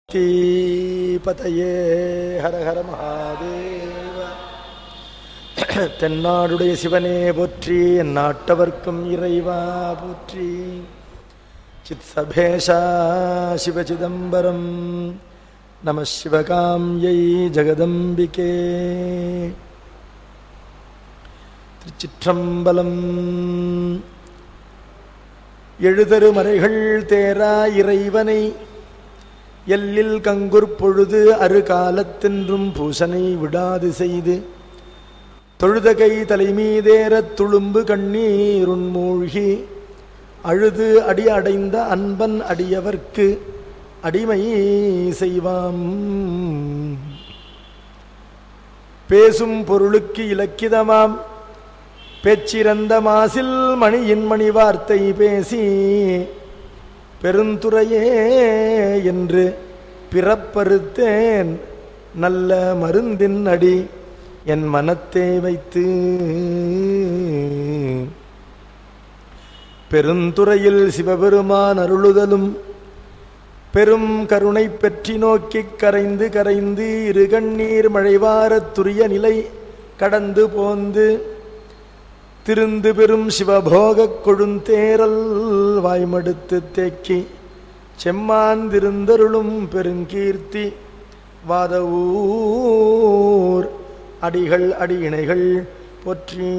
தீபதையே ஹர ஹர மகாதேவ தென்னாடுடைய சிவனே போற்றி என் நாட்டவர்க்கும் இறைவா போற்றி சித் சபேஷா சிவசிதம்பரம் நம சிவகாம்யை ஜெகதம்பிகே திருச்சிற்றம்பலம் எழுதரு மறைகள் தேரா இறைவனை எல்லில் கங்குற் பொழுது அரு காலத்தென்றும் பூசனை விடாது செய்து தொழுதகை தலைமீதேறத் துளும்பு கண்ணீருண் மூழ்கி அழுது அடி அடைந்த அன்பன் அடியவர்க்கு அடிமை செய்வாம் பேசும் பொருளுக்கு இலக்கிதமாம் பேச்சிறந்த மாசில் மணியின் மணி வார்த்தை பேசி பெருந்துறையே என்று பிறப்பறுத்தேன் நல்ல மருந்தின் அடி என் மனத்தை வைத்து பெருந்துறையில் சிவபெருமான் அருளுதலும் பெரும் கருணை பெற்றி நோக்கிக் கரைந்து கரைந்து இரு கண்ணீர் மழைவாரத் துரிய நிலை கடந்து போந்து திருந்து பெரும் சிவபோகக் கொழுந்தேரல் வாய்மடுத்து தேக்கி செம்மாந்திருந்தருளும் பெருங்கீர்த்தி வாதவூர் அடிகள் அடியிணைகள் பொற்றி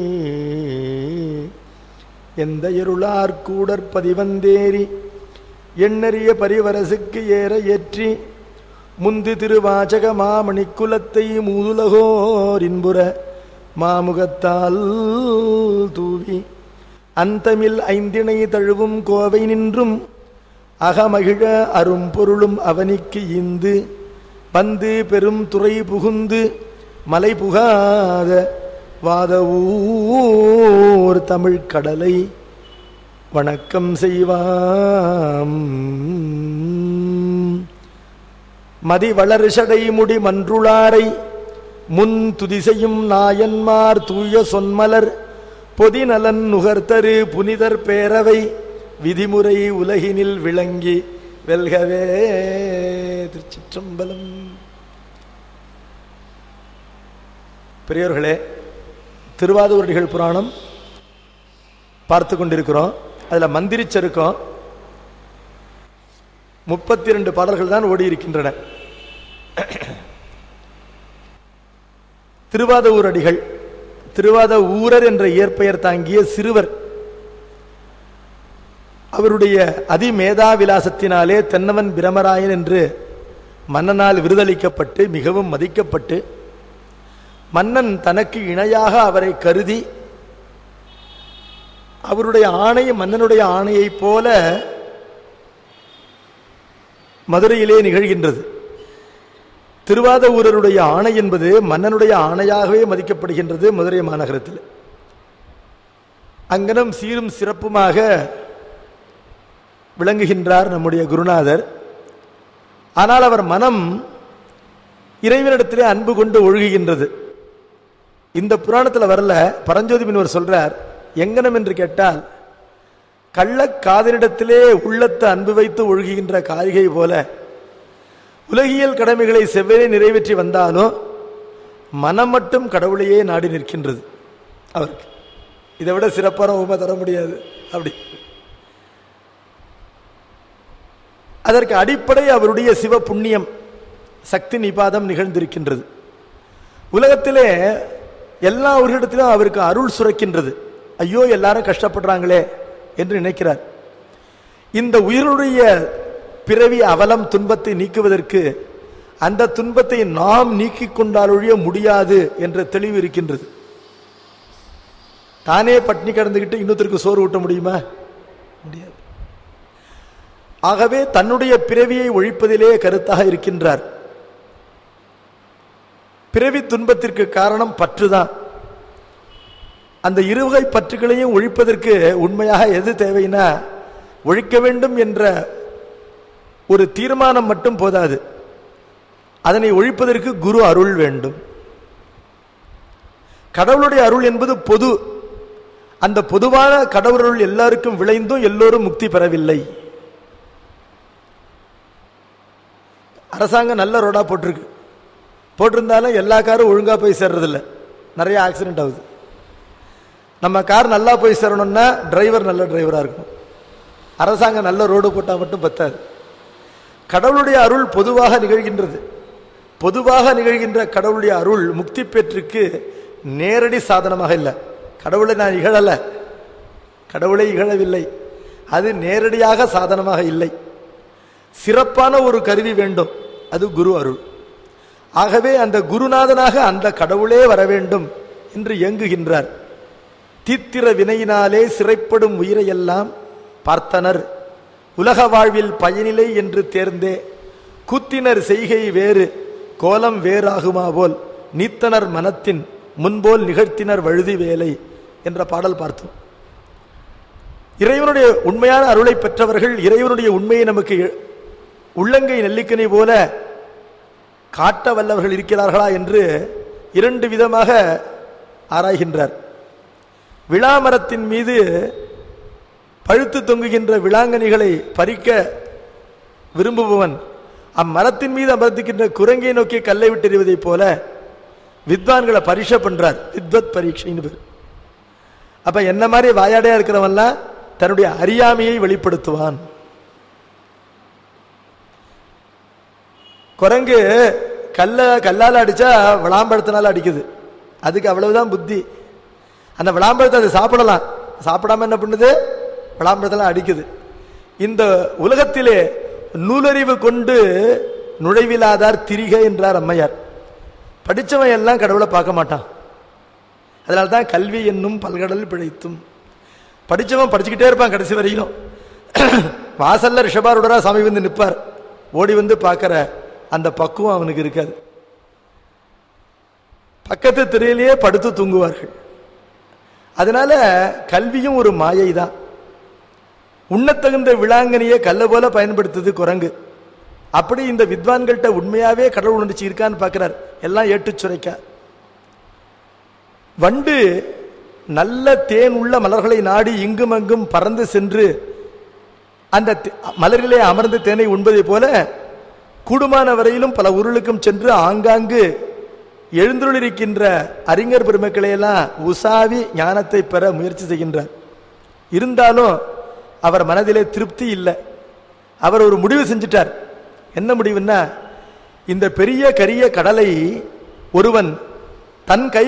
எந்த இருளார் கூடற் பதிவந்தேறி எண்ணறிய பரிவரசுக்கு ஏற ஏற்றி முந்து திருவாச்சக மாமணிக்குலத்தை மூதுலகோர் இன்புற மாமுகத்தால் தூவி அந்தமில் ஐந்திணை தழுவும் கோவை நின்றும் அகமகிழ அரும்பொருளும் அவனிக்கு இந்து வந்து பெரும் துறை புகுந்து மலை புகாத வாதவூர் தமிழ் கடலை வணக்கம் செய்வாம் மதி வளர்ஷடை முடி மன்றுளாரை முன் துதிசையும் நாயன்மார் தூய சொன்மலர் பொதிநலன் நுகர்த்தரு புனிதர் பேரவை விதிமுறை உலகினில் விளங்கி வெல்கவே திருச்சிற்றம்பலம் பெரியவர்களே திருவாதூரடிகள் புராணம் பார்த்து கொண்டிருக்கிறோம் அதில் மந்திரிச்சருக்கம் முப்பத்தி ரெண்டு பாடல்கள் தான் ஓடி இருக்கின்றன திருவாத ஊரடிகள் திருவாத ஊரர் என்ற இயற்பெயர் தாங்கிய சிறுவர் அவருடைய அதிமேதா விலாசத்தினாலே தென்னவன் பிரமராயன் என்று மன்னனால் விருதளிக்கப்பட்டு மிகவும் மதிக்கப்பட்டு மன்னன் தனக்கு இணையாக அவரை கருதி அவருடைய ஆணை மன்னனுடைய ஆணையைப் போல மதுரையிலே நிகழ்கின்றது திருவாத ஊரருடைய ஆணை என்பது மன்னனுடைய ஆணையாகவே மதிக்கப்படுகின்றது மதுரை மாநகரத்தில் அங்கனம் சீரும் சிறப்புமாக விளங்குகின்றார் நம்முடைய குருநாதர் ஆனால் அவர் மனம் இறைவனிடத்திலே அன்பு கொண்டு ஒழுகுகின்றது இந்த புராணத்தில் வரல பரஞ்சோதி முனிவர் சொல்றார் எங்கனம் என்று கேட்டால் கள்ளக்காதலிடத்திலே உள்ளத்தை அன்பு வைத்து ஒழுகுகின்ற காரிகை போல உலகியல் கடமைகளை செவ்வனே நிறைவேற்றி வந்தாலும் மனம் மட்டும் கடவுளையே நாடி நிற்கின்றது அவருக்கு இதை விட சிறப்பான உண்மை தர முடியாது அப்படி அதற்கு அடிப்படை அவருடைய சிவ புண்ணியம் சக்தி நிபாதம் நிகழ்ந்திருக்கின்றது உலகத்திலே எல்லா உயிரிடத்திலும் அவருக்கு அருள் சுரக்கின்றது ஐயோ எல்லாரும் கஷ்டப்படுறாங்களே என்று நினைக்கிறார் இந்த உயிருடைய பிறவி அவலம் துன்பத்தை நீக்குவதற்கு அந்த துன்பத்தை நாம் நீக்கிக் கொண்டாலொழிய முடியாது என்ற தெளிவு இருக்கின்றது தானே பட்னி கடந்துகிட்டு இன்னொருத்தருக்கு சோறு ஊட்ட முடியுமா முடியாது ஆகவே தன்னுடைய பிறவியை ஒழிப்பதிலே கருத்தாக இருக்கின்றார் பிறவி துன்பத்திற்கு காரணம் பற்றுதான் அந்த இருவகை பற்றுகளையும் ஒழிப்பதற்கு உண்மையாக எது தேவைன்னா ஒழிக்க வேண்டும் என்ற ஒரு தீர்மானம் மட்டும் போதாது அதனை ஒழிப்பதற்கு குரு அருள் வேண்டும் கடவுளுடைய அருள் என்பது பொது அந்த பொதுவான கடவுள் எல்லாருக்கும் விளைந்தும் எல்லோரும் முக்தி பெறவில்லை அரசாங்கம் நல்ல ரோடாக போட்டிருக்கு போட்டிருந்தாலும் எல்லா காரும் ஒழுங்காக போய் சேர்றதில்ல நிறைய ஆக்சிடென்ட் ஆகுது நம்ம கார் நல்லா போய் சேரணும்னா டிரைவர் நல்ல டிரைவராக இருக்கணும் அரசாங்கம் நல்ல ரோடு போட்டால் மட்டும் பத்தாது கடவுளுடைய அருள் பொதுவாக நிகழ்கின்றது பொதுவாக நிகழ்கின்ற கடவுளுடைய அருள் முக்தி பெற்றுக்கு நேரடி சாதனமாக இல்லை கடவுளை நான் இகழல கடவுளை இகழவில்லை அது நேரடியாக சாதனமாக இல்லை சிறப்பான ஒரு கருவி வேண்டும் அது குரு அருள் ஆகவே அந்த குருநாதனாக அந்த கடவுளே வர வேண்டும் என்று இயங்குகின்றார் தீத்திர வினையினாலே சிறைப்படும் உயிரையெல்லாம் பார்த்தனர் உலக வாழ்வில் பயனிலை என்று தேர்ந்தே கூத்தினர் செய்கை வேறு கோலம் வேறாகுமா போல் நீத்தனர் மனத்தின் முன்போல் நிகழ்த்தினர் வழுதி வேலை என்ற பாடல் பார்த்தோம் இறைவனுடைய உண்மையான அருளை பெற்றவர்கள் இறைவனுடைய உண்மையை நமக்கு எ- உள்ளங்கை நெல்லிக்கனி போல காட்ட வல்லவர்கள் இருக்கிறார்களா என்று இரண்டு விதமாக ஆராய்கின்றார் விளாமரத்தின் மீது பழுத்து தொங்குகின்ற விளாங்கனிகளை பறிக்க விரும்புபவன் அம்மரத்தின் மீது அமர்த்துகின்ற குரங்கை நோக்கி கல்லை விட்டு எறிவதைப் போல வித்வான்களை பரீட்சை பண்றார் வித்வத் பரீட்சைன்னு பேர் அப்ப என்ன மாதிரி வாயாடையா இருக்கிறவன்லாம் தன்னுடைய அறியாமையை வெளிப்படுத்துவான் குரங்கு கல்ல கல்லால் அடிச்சா விளாம்பழத்தினால அடிக்குது அதுக்கு அவ்வளவுதான் புத்தி அந்த விளாம்பழத்தை அது சாப்பிடலாம் சாப்பிடாம என்ன பண்ணுது விளாம்பழத்தெல்லாம் அடிக்குது இந்த உலகத்திலே நூலறிவு கொண்டு நுழைவிலாதார் திரிக என்றார் அம்மையார் படிச்சவன் எல்லாம் கடவுளை பார்க்க மாட்டான் அதனால தான் கல்வி என்னும் பல்கடல் பிழைத்தும் படிச்சவன் படிச்சுக்கிட்டே இருப்பான் கடைசி வரையிலும் வாசல்ல ரிஷபாருடரா சாமி வந்து நிற்பார் ஓடி வந்து பார்க்கிற அந்த பக்குவம் அவனுக்கு இருக்காது பக்கத்து திரையிலேயே படுத்து தூங்குவார்கள் அதனால கல்வியும் ஒரு மாயை தான் உண்ணத்தகுந்த விளாங்கனியை கல்ல போல பயன்படுத்துது குரங்கு அப்படி இந்த வித்வான்கள்ட்ட உண்மையாவே கடவுள் உணர்ச்சி இருக்கான்னு பார்க்கிறார் எல்லாம் ஏட்டுச் சுரைக்கா வண்டு நல்ல தேன் உள்ள மலர்களை நாடி இங்கும் அங்கும் பறந்து சென்று அந்த தே- மலரிலே அமர்ந்து தேனை உண்பதைப் போல கூடுமான வரையிலும் பல உருளுக்கும் சென்று ஆங்காங்கு எழுந்துள்ளிருக்கின்ற அறிஞர் பெருமக்களை எல்லாம் உசாவி ஞானத்தை பெற முயற்சி செய்கின்றார் இருந்தாலும் அவர் மனதிலே திருப்தி இல்லை அவர் ஒரு முடிவு செஞ்சிட்டார் என்ன முடிவுன்னா இந்த பெரிய கரிய கடலை ஒருவன் தன் கை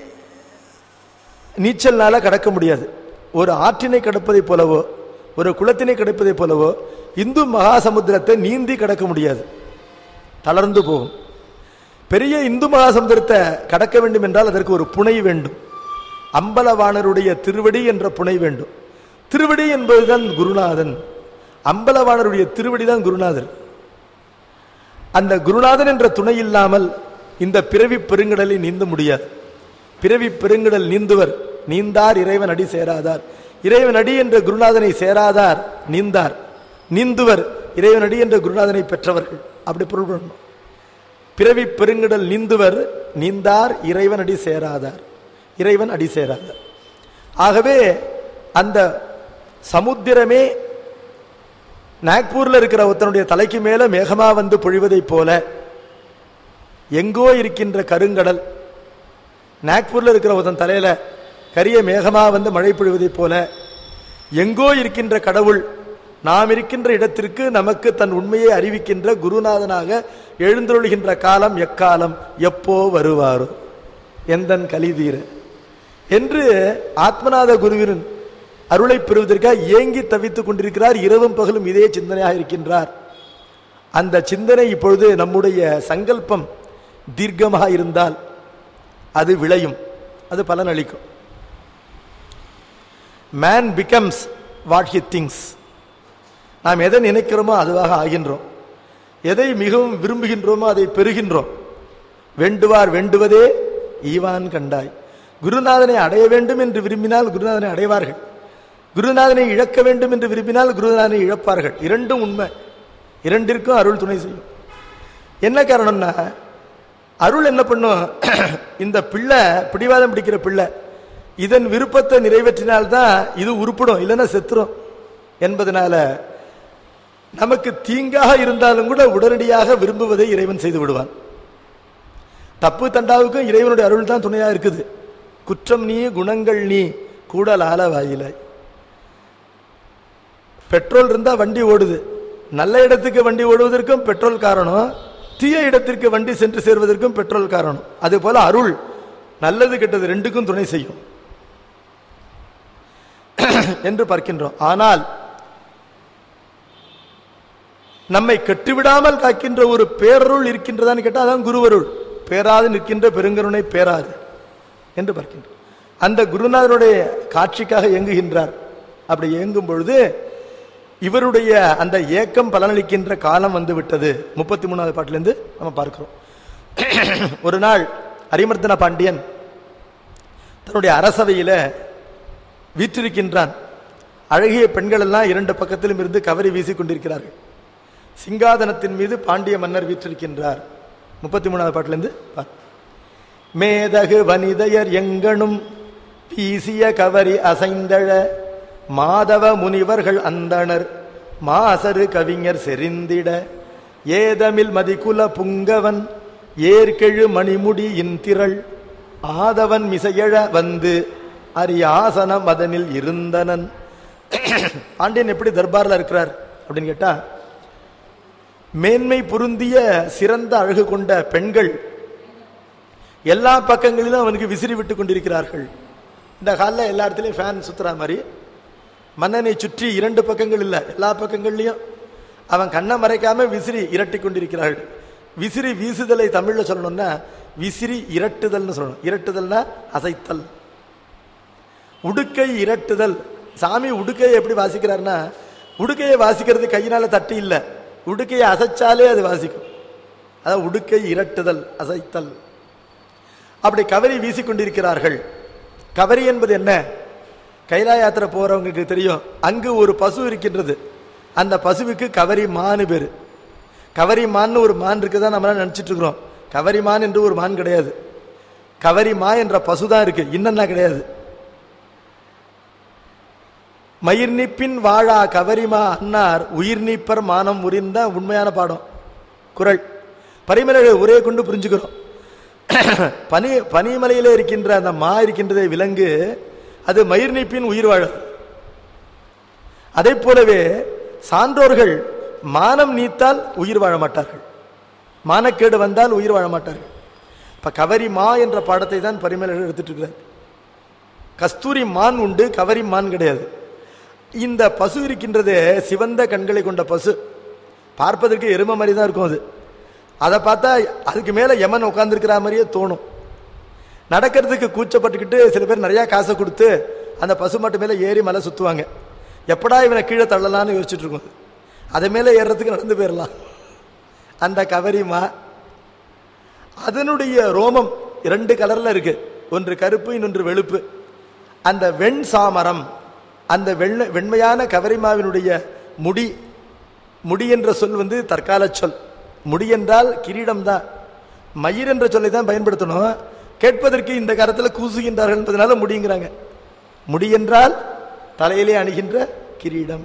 நீச்சல்னால கடக்க முடியாது ஒரு ஆற்றினை கடப்பதைப் போலவோ ஒரு குளத்தினை கடப்பதைப் போலவோ இந்து மகாசமுத்திரத்தை நீந்தி கடக்க முடியாது தளர்ந்து போகும் பெரிய இந்து மகாசமுத்திரத்தை கடக்க வேண்டும் என்றால் அதற்கு ஒரு புனை வேண்டும் அம்பலவாணருடைய திருவடி என்ற புனை வேண்டும் திருவடி என்பதுதான் குருநாதன் அம்பலவாணருடைய திருவடி தான் குருநாதர் அந்த குருநாதன் என்ற துணை இல்லாமல் இந்த பிறவி பெருங்கடலை நீந்த முடியாது பிறவி பெருங்கடல் நீந்துவர் நீந்தார் இறைவன் அடி சேராதார் இறைவன் அடி என்ற குருநாதனை சேராதார் நீந்தார் நீந்துவர் இறைவன் அடி என்ற குருநாதனை பெற்றவர்கள் அப்படி பொருள் பண்ணணும் பிறவி பெருங்கடல் நீந்துவர் நீந்தார் இறைவன் அடி சேராதார் இறைவன் அடி சேராதார் ஆகவே அந்த சமுத்திரமே நாக்பூர்ல இருக்கிற ஒருத்தனுடைய தலைக்கு மேல மேகமா வந்து பொழிவதைப் போல எங்கோ இருக்கின்ற கருங்கடல் நாக்பூர்ல இருக்கிற ஒருத்தன் தலையில கரிய மேகமா வந்து மழை பொழிவதைப் போல எங்கோ இருக்கின்ற கடவுள் நாம் இருக்கின்ற இடத்திற்கு நமக்கு தன் உண்மையை அறிவிக்கின்ற குருநாதனாக எழுந்தருளுகின்ற காலம் எக்காலம் எப்போ வருவாரோ எந்தன் கலிதீர என்று ஆத்மநாத குருவின் அருளை பெறுவதற்காக ஏங்கி தவித்துக் கொண்டிருக்கிறார் இரவும் பகலும் இதே சிந்தனையாக இருக்கின்றார் அந்த சிந்தனை இப்பொழுது நம்முடைய சங்கல்பம் தீர்க்கமாக இருந்தால் அது விளையும் அது பலனளிக்கும் man becomes what he thinks நாம் எதை நினைக்கிறோமோ அதுவாக ஆகின்றோம் எதை மிகவும் விரும்புகின்றோமோ அதை பெறுகின்றோம் வேண்டுவார் வேண்டுவதே ஈவான் கண்டாய் குருநாதனை அடைய வேண்டும் என்று விரும்பினால் குருநாதனை அடைவார்கள் குருநாதனை இழக்க வேண்டும் என்று விரும்பினால் குருநாதனை இழப்பார்கள் இரண்டும் உண்மை இரண்டிற்கும் அருள் துணை செய்யும் என்ன காரணம்னா அருள் என்ன பண்ணும் இந்த பிள்ளை பிடிவாதம் பிடிக்கிற பிள்ளை இதன் விருப்பத்தை நிறைவேற்றினால்தான் இது உருப்படும் இல்லைன்னா செத்துரும் என்பதனால நமக்கு தீங்காக இருந்தாலும் கூட உடனடியாக விரும்புவதை இறைவன் செய்து விடுவான் தப்பு தண்டாவுக்கும் இறைவனுடைய அருள் தான் துணையா இருக்குது குற்றம் நீ குணங்கள் நீ கூடல் ஆல வாயிலாய் பெட்ரோல் இருந்தா வண்டி ஓடுது நல்ல இடத்துக்கு வண்டி ஓடுவதற்கும் பெட்ரோல் காரணம் தீய இடத்திற்கு வண்டி சென்று சேர்வதற்கும் பெட்ரோல் காரணம் அதே போல அருள் நல்லது கெட்டது ரெண்டுக்கும் துணை செய்யும் என்று பார்க்கின்றோம் ஆனால் நம்மை கெட்டுவிடாமல் காக்கின்ற ஒரு பேரருள் இருக்கின்றதான்னு கேட்டால் அதான் குருவருள் பேராது நிற்கின்ற பெருங்கருணை பேராது என்று பார்க்கின்றோம் அந்த குருநாதருடைய காட்சிக்காக இயங்குகின்றார் அப்படி இயங்கும் பொழுது இவருடைய அந்த ஏக்கம் பலனளிக்கின்ற காலம் வந்து விட்டது முப்பத்தி மூணாவது பாட்டிலிருந்து நம்ம பார்க்கிறோம் ஒரு நாள் அரிமர்த்தன பாண்டியன் தன்னுடைய அரசவையில வீற்றிருக்கின்றான் அழகிய பெண்கள் எல்லாம் இரண்டு பக்கத்திலும் இருந்து கவரி வீசிக் கொண்டிருக்கிறார்கள் சிங்காதனத்தின் மீது பாண்டிய மன்னர் வீற்றிருக்கின்றார் முப்பத்தி மூணாவது பாட்டிலிருந்து பார் மேதகு வனிதையர் எங்கனும் வீசிய கவரி அசைந்தழ மாதவ முனிவர்கள் அந்தணர் மாசரு கவிஞர் செறிந்திட ஏதமில் மதிக்குல புங்கவன் ஏற்கெழு மணிமுடி இன்திரள் ஆதவன் மிசையழ வந்து அரியாசன மதனில் இருந்தனன் பாண்டியன் எப்படி தர்பார்ல இருக்கிறார் அப்படின்னு கேட்டா மேன்மை பொருந்திய சிறந்த அழகு கொண்ட பெண்கள் எல்லா பக்கங்களிலும் அவனுக்கு விசிறி விட்டு கொண்டிருக்கிறார்கள் இந்த காலில் எல்லா இடத்துலையும் ஃபேன் சுத்துற மாதிரி மன்னனை சுற்றி இரண்டு பக்கங்கள் இல்லை எல்லா பக்கங்கள்லையும் அவன் கண்ணை மறைக்காம விசிறி இரட்டி கொண்டிருக்கிறார்கள் விசிறி வீசுதலை தமிழ்ல சொல்லணும்னா விசிறி இரட்டுதல்னு சொல்லணும் இரட்டுதல்னா அசைத்தல் உடுக்கை இரட்டுதல் சாமி உடுக்கையை எப்படி வாசிக்கிறாருன்னா உடுக்கையை வாசிக்கிறது கையினால தட்டி இல்லை உடுக்கையை அசைச்சாலே அது வாசிக்கும் அதான் உடுக்கை இரட்டுதல் அசைத்தல் அப்படி கவரி வீசிக்கொண்டிருக்கிறார்கள் கவரி என்பது என்ன கைலா யாத்திரை போறவங்களுக்கு தெரியும் அங்கு ஒரு பசு இருக்கின்றது அந்த பசுவுக்கு கவரி மானு பேரு கவரி மான்னு ஒரு மான் இருக்குதான் நம்ம நினைச்சிட்டு இருக்கிறோம் கவரி மான் என்று ஒரு மான் கிடையாது கவரி மா என்ற பசு தான் இருக்கு இன்னன்னா கிடையாது மயிர் நீப்பின் வாழா கவரிமா அன்னார் உயிர் நீப்பர் மானம் உரிந்த உண்மையான பாடம் குரல் பரிமலை ஒரே கொண்டு புரிஞ்சுக்கிறோம் பனி பனிமலையில இருக்கின்ற அந்த மா இருக்கின்றதே விலங்கு அது மயிர் நீப்பின் உயிர் வாழது அதே போலவே சான்றோர்கள் மானம் நீத்தால் உயிர் வாழ மாட்டார்கள் மானக்கேடு வந்தால் உயிர் வாழ மாட்டார்கள் இப்ப கவரி மா என்ற பாடத்தை தான் பரிமலர் எடுத்துட்டு இருக்கிறார் கஸ்தூரி மான் உண்டு கவரி மான் கிடையாது இந்த பசு இருக்கின்றதே சிவந்த கண்களை கொண்ட பசு பார்ப்பதற்கு எருமை மாதிரி தான் இருக்கும் அது அதை பார்த்தா அதுக்கு மேலே யமன் உட்காந்துருக்கிற மாதிரியே தோணும் நடக்கிறதுக்கு கூச்சப்பட்டுக்கிட்டு சில பேர் நிறையா காசை கொடுத்து அந்த பசு மாட்டு மேலே ஏறி மலை சுற்றுவாங்க எப்படா இவனை கீழே தள்ளலாம்னு யோசிச்சுட்டு இருக்கும் அது. அது மேலே ஏறுறதுக்கு நடந்து போயிடலாம் அந்த கவரிமா அதனுடைய ரோமம் இரண்டு கலர்ல இருக்கு ஒன்று கருப்பு இன்னொன்று வெளுப்பு அந்த வெண் சாமரம் அந்த வெண்ண வெண்மையான கவரிமாவினுடைய முடி முடி என்ற சொல் வந்து தற்கால சொல் முடி என்றால் கிரீடம் தான் மயிர் என்ற சொல்லை தான் பயன்படுத்தணும் கேட்பதற்கு இந்த காலத்தில் கூசுகின்றார்கள் என்பதனால முடிங்கிறாங்க முடி என்றால் தலையிலே அணிகின்ற கிரீடம்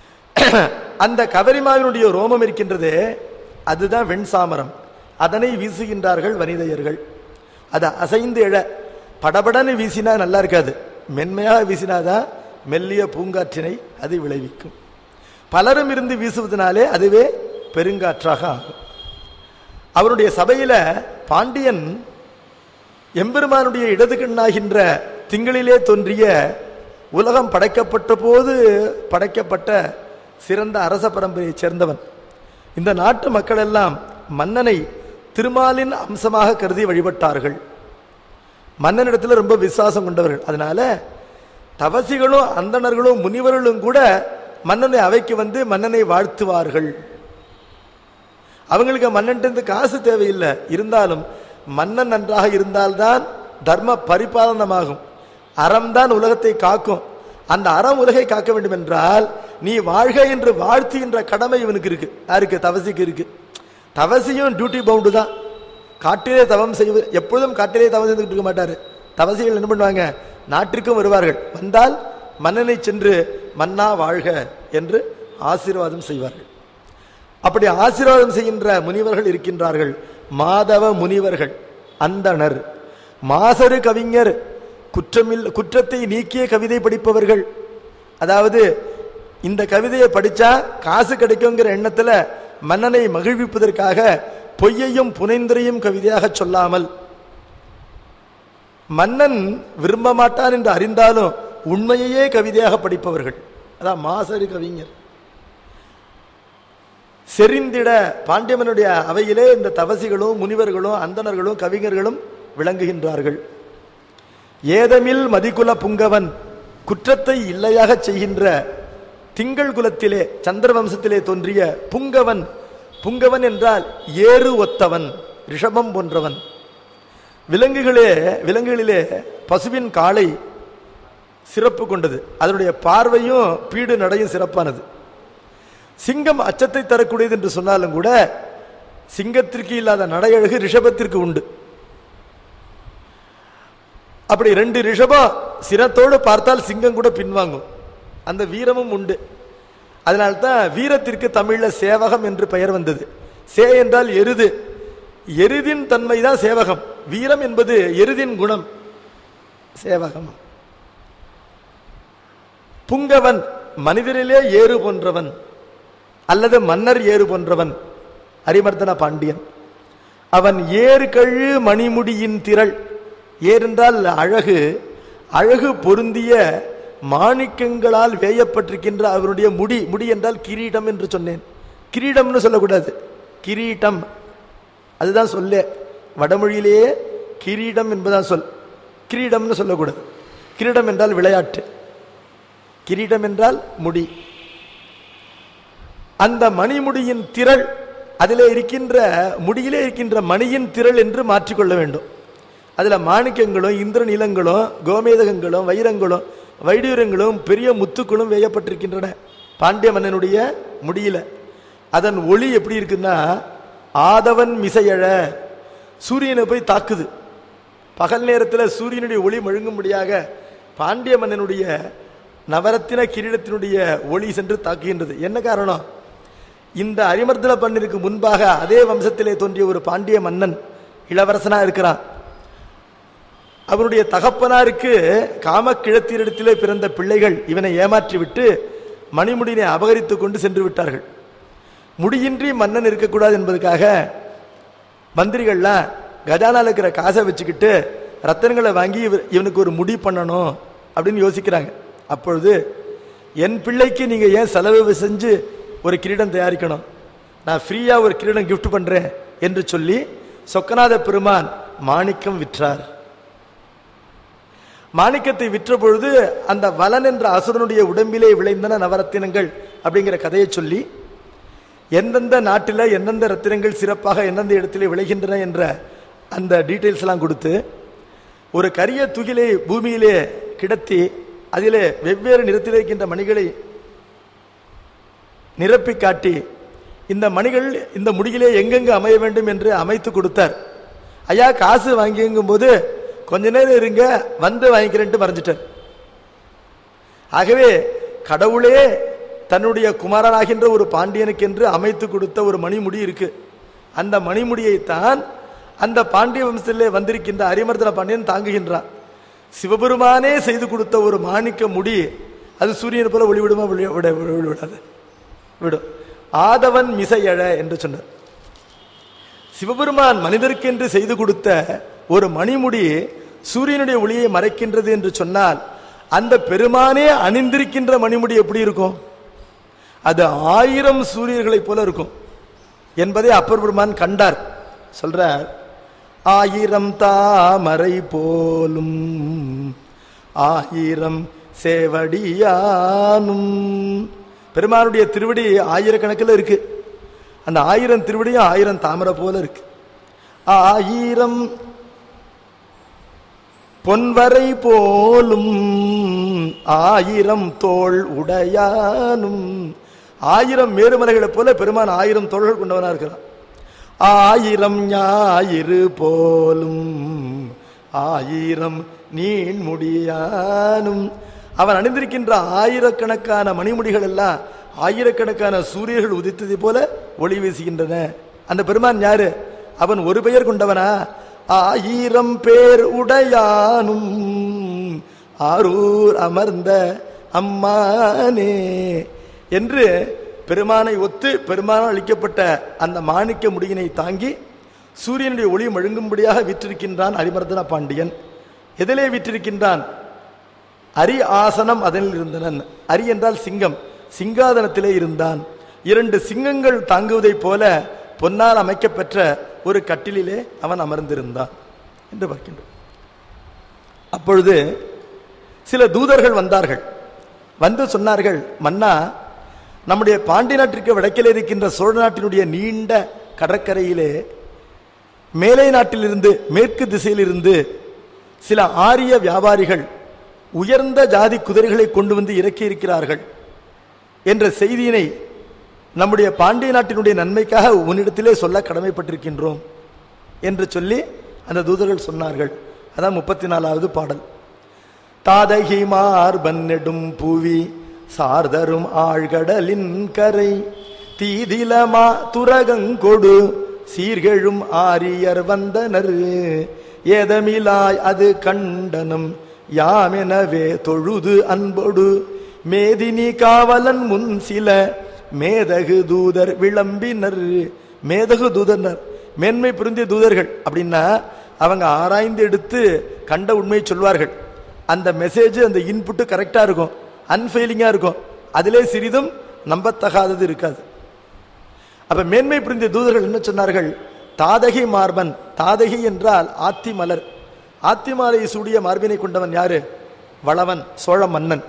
அந்த கவரிமாவினுடைய ரோமம் இருக்கின்றதே அதுதான் வெண்சாமரம் அதனை வீசுகின்றார்கள் வனிதையர்கள் அதை அசைந்து எழ படபடன்னு வீசினா நல்லா இருக்காது மென்மையாக வீசினாதான் மெல்லிய பூங்காற்றினை அது விளைவிக்கும் பலரும் இருந்து வீசுவதனாலே அதுவே பெருங்காற்றாக ஆகும் அவருடைய சபையில பாண்டியன் எம்பெருமானுடைய இடது கண்ணாகின்ற திங்களிலே தோன்றிய உலகம் படைக்கப்பட்ட போது படைக்கப்பட்ட சிறந்த அரச பரம்பரையைச் சேர்ந்தவன் இந்த நாட்டு மக்கள் எல்லாம் மன்னனை திருமாலின் அம்சமாக கருதி வழிபட்டார்கள் மன்னனிடத்தில் ரொம்ப விசுவாசம் கொண்டவர்கள் அதனால தவசிகளும் அந்தணர்களும் முனிவர்களும் கூட மன்னனை அவைக்கு வந்து மன்னனை வாழ்த்துவார்கள் அவங்களுக்கு மன்னன்ட்டு காசு தேவையில்லை இருந்தாலும் மன்னன் நன்றாக இருந்தால்தான் தர்ம பரிபாலனமாகும் அறம்தான் உலகத்தை காக்கும் அந்த அறம் உலகை காக்க வேண்டும் என்றால் நீ வாழ்க என்று வாழ்த்துகின்ற கடமை இவனுக்கு இருக்கு யாருக்கு தவசிக்கு இருக்கு தவசியும் டியூட்டி பவுண்டு தான் காட்டிலே தவம் செய்வது எப்பொழுதும் காட்டிலே தவம் செய்துட்டு இருக்க மாட்டாரு தவசிகள் என்ன பண்ணுவாங்க நாட்டிற்கும் வருவார்கள் வந்தால் மன்னனை சென்று மன்னா வாழ்க என்று ஆசீர்வாதம் செய்வார்கள் அப்படி ஆசீர்வாதம் செய்கின்ற முனிவர்கள் இருக்கின்றார்கள் மாதவ முனிவர்கள் அந்தணர் மாசரு கவிஞர் குற்றமில் குற்றத்தை நீக்கிய கவிதை படிப்பவர்கள் அதாவது இந்த கவிதையை படிச்சா காசு கிடைக்குங்கிற எண்ணத்துல மன்னனை மகிழ்விப்பதற்காக பொய்யையும் புனைந்துரையும் கவிதையாக சொல்லாமல் மன்னன் விரும்ப மாட்டான் என்று அறிந்தாலும் உண்மையையே கவிதையாக படிப்பவர்கள் அதான் மாசரு கவிஞர் செறிந்திட பாண்டியமனுடைய அவையிலே இந்த தவசிகளும் முனிவர்களும் அந்தணர்களும் கவிஞர்களும் விளங்குகின்றார்கள் ஏதமில் மதிக்குல புங்கவன் குற்றத்தை இல்லையாக செய்கின்ற திங்கள் குலத்திலே சந்திர வம்சத்திலே தோன்றிய புங்கவன் புங்கவன் என்றால் ஏறு ஒத்தவன் ரிஷபம் போன்றவன் விலங்குகளே விலங்குகளிலே பசுவின் காலை சிறப்பு கொண்டது அதனுடைய பார்வையும் பீடு நடையும் சிறப்பானது சிங்கம் அச்சத்தை தரக்கூடியது என்று சொன்னாலும் கூட சிங்கத்திற்கு இல்லாத நடையழகு ரிஷபத்திற்கு உண்டு அப்படி ரெண்டு ரிஷபம் சிரத்தோடு பார்த்தால் சிங்கம் கூட பின்வாங்கும் அந்த வீரமும் உண்டு அதனால்தான் வீரத்திற்கு தமிழ்ல சேவகம் என்று பெயர் வந்தது சே என்றால் எருது எருதின் தன்மை தான் சேவகம் வீரம் என்பது எருதின் குணம் சேவகம் புங்கவன் மனிதரிலே ஏறு போன்றவன் அல்லது மன்னர் ஏறு போன்றவன் அரிமர்தன பாண்டியன் அவன் ஏறு கழு மணிமுடியின் திரள் ஏர் என்றால் அழகு அழகு பொருந்திய மாணிக்கங்களால் வேயப்பட்டிருக்கின்ற அவருடைய முடி முடி என்றால் கிரீடம் என்று சொன்னேன் கிரீடம்னு சொல்லக்கூடாது கிரீட்டம் அதுதான் சொல்லே வடமொழியிலேயே கிரீடம் என்பதான் சொல் கிரீடம்னு சொல்லக்கூடாது கிரீடம் என்றால் விளையாட்டு கிரீடம் என்றால் முடி அந்த மணிமுடியின் திரள் அதிலே இருக்கின்ற முடியிலே இருக்கின்ற மணியின் திரள் என்று மாற்றிக்கொள்ள வேண்டும் அதுல மாணிக்கங்களும் இந்திர நிலங்களும் கோமேதகங்களும் வைரங்களும் வைடூரங்களும் பெரிய முத்துக்களும் வேயப்பட்டிருக்கின்றன பாண்டிய மன்னனுடைய முடியில அதன் ஒளி எப்படி இருக்குன்னா ஆதவன் மிசையழ சூரியனை போய் தாக்குது பகல் நேரத்தில் சூரியனுடைய ஒளி மழுங்கும்படியாக பாண்டிய மன்னனுடைய நவரத்தின கிரீடத்தினுடைய ஒளி சென்று தாக்குகின்றது என்ன காரணம் இந்த அரிமர்தன பண்ணிற்கு முன்பாக அதே வம்சத்திலே தோன்றிய ஒரு பாண்டிய மன்னன் இளவரசனா இருக்கிறான் அவருடைய தகப்பனாருக்கு காமக்கிழத்திரிடத்திலே பிறந்த பிள்ளைகள் இவனை ஏமாற்றி விட்டு மணிமுடியினை அபகரித்து கொண்டு சென்று விட்டார்கள் முடியின்றி மன்னன் இருக்கக்கூடாது என்பதற்காக மந்திரிகள்லாம் கஜானால இருக்கிற காசை வச்சுக்கிட்டு ரத்தனங்களை வாங்கி இவர் இவனுக்கு ஒரு முடி பண்ணணும் அப்படின்னு யோசிக்கிறாங்க அப்பொழுது என் பிள்ளைக்கு நீங்க ஏன் செலவு செஞ்சு ஒரு கிரீடம் தயாரிக்கணும் நான் ஃப்ரீயா ஒரு கிரீடம் கிஃப்ட் பண்றேன் என்று சொல்லி சொக்கநாத பெருமான் மாணிக்கம் விற்றார் மாணிக்கத்தை விற்ற பொழுது அந்த வலன் என்ற அசுரனுடைய உடம்பிலே விளைந்தன நவரத்தினங்கள் அப்படிங்கிற கதையை சொல்லி எந்தெந்த நாட்டில் எந்தெந்த ரத்தினங்கள் சிறப்பாக எந்தெந்த இடத்திலே விளைகின்றன என்ற அந்த டீட்டெயில்ஸ் எல்லாம் கொடுத்து ஒரு கரிய துகிலை பூமியிலே கிடத்தி அதிலே வெவ்வேறு நிறத்தில் இருக்கின்ற மணிகளை நிரப்பி காட்டி இந்த மணிகள் இந்த முடியிலே எங்கெங்கு அமைய வேண்டும் என்று அமைத்து கொடுத்தார் ஐயா காசு வாங்கிங்கும் போது கொஞ்ச நேரம் இருங்க வந்து வாங்கிக்கிறேன்ட்டு மறைஞ்சிட்டார் ஆகவே கடவுளே தன்னுடைய குமாரனாகின்ற ஒரு பாண்டியனுக்கு என்று அமைத்து கொடுத்த ஒரு மணிமுடி இருக்கு அந்த மணிமுடியைத்தான் அந்த பாண்டிய வம்சத்திலே வந்திருக்கின்ற அரிமர்தன பாண்டியன் தாங்குகின்றான் சிவபெருமானே செய்து கொடுத்த ஒரு மாணிக்க முடி அது சூரியன் போல ஒளி விடுமா விழ- விட விட- விடாது விடும் ஆதவன் மிசையழ என்று சொன்னார் சிவபெருமான் மனிதருக்கென்று செய்து கொடுத்த ஒரு மணிமுடி சூரியனுடைய ஒளியை மறைக்கின்றது என்று சொன்னால் அந்த பெருமானே அணிந்திருக்கின்ற மணிமுடி எப்படி இருக்கும் அது ஆயிரம் சூரியர்களைப் போல இருக்கும் என்பதை அப்பர் பெருமான் கண்டார் சொல்றார் ஆயிரம் தாமரை போலும் ஆயிரம் சேவடியானும் பெருமானுடைய திருவடி ஆயிரக்கணக்கில் இருக்கு அந்த ஆயிரம் திருவடியும் ஆயிரம் தாமரை போல இருக்கு ஆயிரம் பொன்வரை போலும் ஆயிரம் தோள் உடையானும் ஆயிரம் மேருமலைகளைப் போல பெருமான் ஆயிரம் தோள்கள் கொண்டவனா இருக்கிறான் ஆயிரம் ஞாயிறு போலும் ஆயிரம் நீண்முடியானும் அவன் அணிந்திருக்கின்ற ஆயிரக்கணக்கான மணிமுடிகள் எல்லாம் ஆயிரக்கணக்கான சூரியர்கள் உதித்ததை போல ஒளி வீசுகின்றன அந்த பெருமான் யாரு அவன் ஒரு பெயர் கொண்டவனா ஆயிரம் பேர் உடையானும் ஆரூர் அமர்ந்த அம்மானே என்று பெருமானை ஒத்து பெருமானால் அளிக்கப்பட்ட அந்த மாணிக்க முடியினை தாங்கி சூரியனுடைய ஒளி மழுங்கும்படியாக விற்றிருக்கின்றான் அரிமர்தன பாண்டியன் எதிலே விற்றிருக்கின்றான் அரி ஆசனம் அதனில் இருந்தனன் அரி என்றால் சிங்கம் சிங்காதனத்திலே இருந்தான் இரண்டு சிங்கங்கள் தாங்குவதைப் போல பொன்னால் அமைக்கப்பெற்ற ஒரு கட்டிலிலே அவன் அமர்ந்திருந்தான் என்று பார்க்கின்றோம் அப்பொழுது சில தூதர்கள் வந்தார்கள் வந்து சொன்னார்கள் மன்னா நம்முடைய பாண்டி நாட்டிற்கு வடக்கில் இருக்கின்ற சோழ நாட்டினுடைய நீண்ட கடற்கரையிலே மேலை நாட்டிலிருந்து மேற்கு திசையிலிருந்து சில ஆரிய வியாபாரிகள் உயர்ந்த ஜாதி குதிரைகளை கொண்டு வந்து இறக்கி இருக்கிறார்கள் என்ற செய்தியினை நம்முடைய பாண்டிய நாட்டினுடைய நன்மைக்காக உன்னிடத்திலே சொல்ல கடமைப்பட்டிருக்கின்றோம் என்று சொல்லி அந்த தூதர்கள் சொன்னார்கள் அதான் முப்பத்தி நாலாவது பாடல் தாதகி மார்பன் நெடும் பூவி சார்தரும் ஆழ்கடலின் கரை தீதிலமா துரகங்கொடு சீர்கெழும் ஆரியர் வந்தனர் ஏதமிலாய் அது கண்டனம் யாமெனவே தொழுது அன்பொடு மேதினி காவலன் முன் சில மேதகு தூதர் விளம்பினர் மேதகு தூதர்னர் மேன்மை புரிந்திய தூதர்கள் அப்படின்னா அவங்க ஆராய்ந்து எடுத்து கண்ட உண்மையை சொல்வார்கள் அந்த மெசேஜ் அந்த இன்புட்டு கரெக்டா இருக்கும் அன்ஃபெயிலிங்கா இருக்கும் அதிலே சிறிதும் நம்பத்தகாதது இருக்காது அப்ப மேன்மை புரிந்த தூதர்கள் என்ன சொன்னார்கள் தாதகி மார்பன் தாதகி என்றால் ஆத்தி மலர் ஆத்தி மாலை சூடிய மார்பினை கொண்டவன் யாரு வளவன் சோழ மன்னன்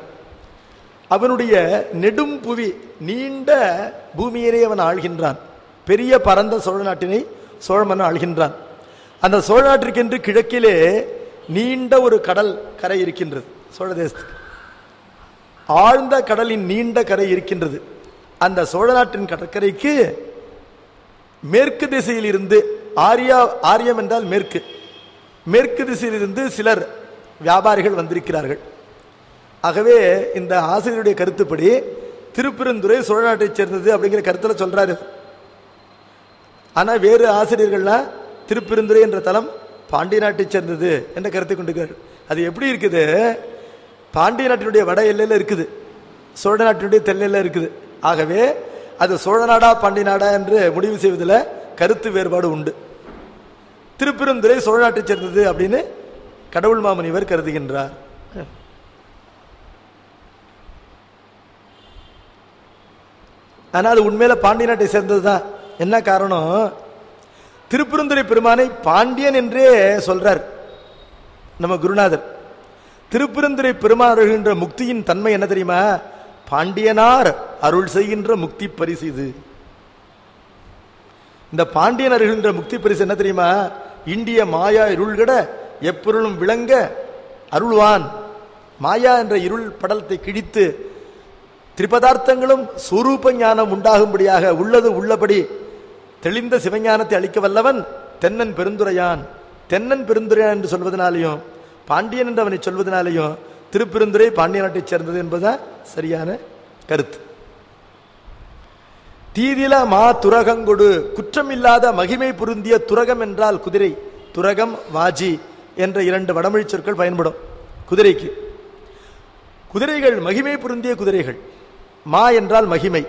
அவனுடைய நெடும் புவி நீண்ட பூமியினை அவன் ஆள்கின்றான் பெரிய பரந்த சோழ நாட்டினை சோழ மன்னன் ஆள்கின்றான் அந்த சோழ நாட்டிற்கென்று கிழக்கிலே நீண்ட ஒரு கடல் கரை இருக்கின்றது சோழ தேசத்துக்கு ஆழ்ந்த கடலின் நீண்ட கரை இருக்கின்றது அந்த சோழ நாட்டின் கடற்கரைக்கு மேற்கு திசையில் இருந்து ஆரியா ஆரியம் என்றால் மேற்கு மேற்கு திசையிலிருந்து சிலர் வியாபாரிகள் வந்திருக்கிறார்கள் ஆகவே இந்த ஆசிரியருடைய கருத்துப்படி திருப்பெருந்துறை சோழ நாட்டைச் சேர்ந்தது அப்படிங்கிற கருத்துல சொல்றாரு ஆனா வேறு ஆசிரியர்கள்லாம் திருப்பெருந்துறை என்ற தலம் பாண்டிய நாட்டைச் சேர்ந்தது என்ற கருத்தை கொண்டிருக்கிறார்கள் அது எப்படி இருக்குது பாண்டிய நாட்டினுடைய வட எல்லையில இருக்குது சோழ நாட்டினுடைய தெல்லையில இருக்குது ஆகவே அது சோழ நாடா பாண்டிய நாடா என்று முடிவு செய்வதில் கருத்து வேறுபாடு உண்டு திருப்பெருந்துறை சோழ நாட்டைச் சேர்ந்தது அப்படின்னு கடவுள் மாமுனிவர் கருதுகின்றார் ஆனால் அது உண்மையில பாண்டிய நாட்டை சேர்ந்தது தான் என்ன காரணம் திருப்பெருந்துறை பெருமானை பாண்டியன் என்றே சொல்றார் நம்ம குருநாதர் திருப்பெருந்துறை பெருமான் அருள்கின்ற முக்தியின் தன்மை என்ன தெரியுமா பாண்டியனார் அருள் செய்கின்ற முக்தி பரிசு இது இந்த பாண்டியன் அருள்கின்ற முக்தி பரிசு என்ன தெரியுமா இந்திய மாயா இருள்கட எப்பொருளும் விளங்க அருள்வான் மாயா என்ற இருள் படலத்தை கிழித்து திரிபதார்த்தங்களும் சுரூப ஞானம் உண்டாகும்படியாக உள்ளது உள்ளபடி தெளிந்த சிவஞானத்தை அளிக்க வல்லவன் தென்னன் பெருந்துரையான் தென்னன் பெருந்துரையான் என்று சொல்வதனாலையும் பாண்டியன் என்று அவனை சொல்வதனாலையும் திருப்பெருந்துரை பாண்டிய நாட்டைச் சேர்ந்தது என்பதுதான் சரியான கருத்து தீதில மா துரகங்கொடு குற்றமில்லாத மகிமை பொருந்திய துரகம் என்றால் குதிரை துரகம் வாஜி என்ற இரண்டு வடமொழி சொற்கள் பயன்படும் குதிரைக்கு குதிரைகள் மகிமை பொருந்திய குதிரைகள் மா என்றால் மகிமை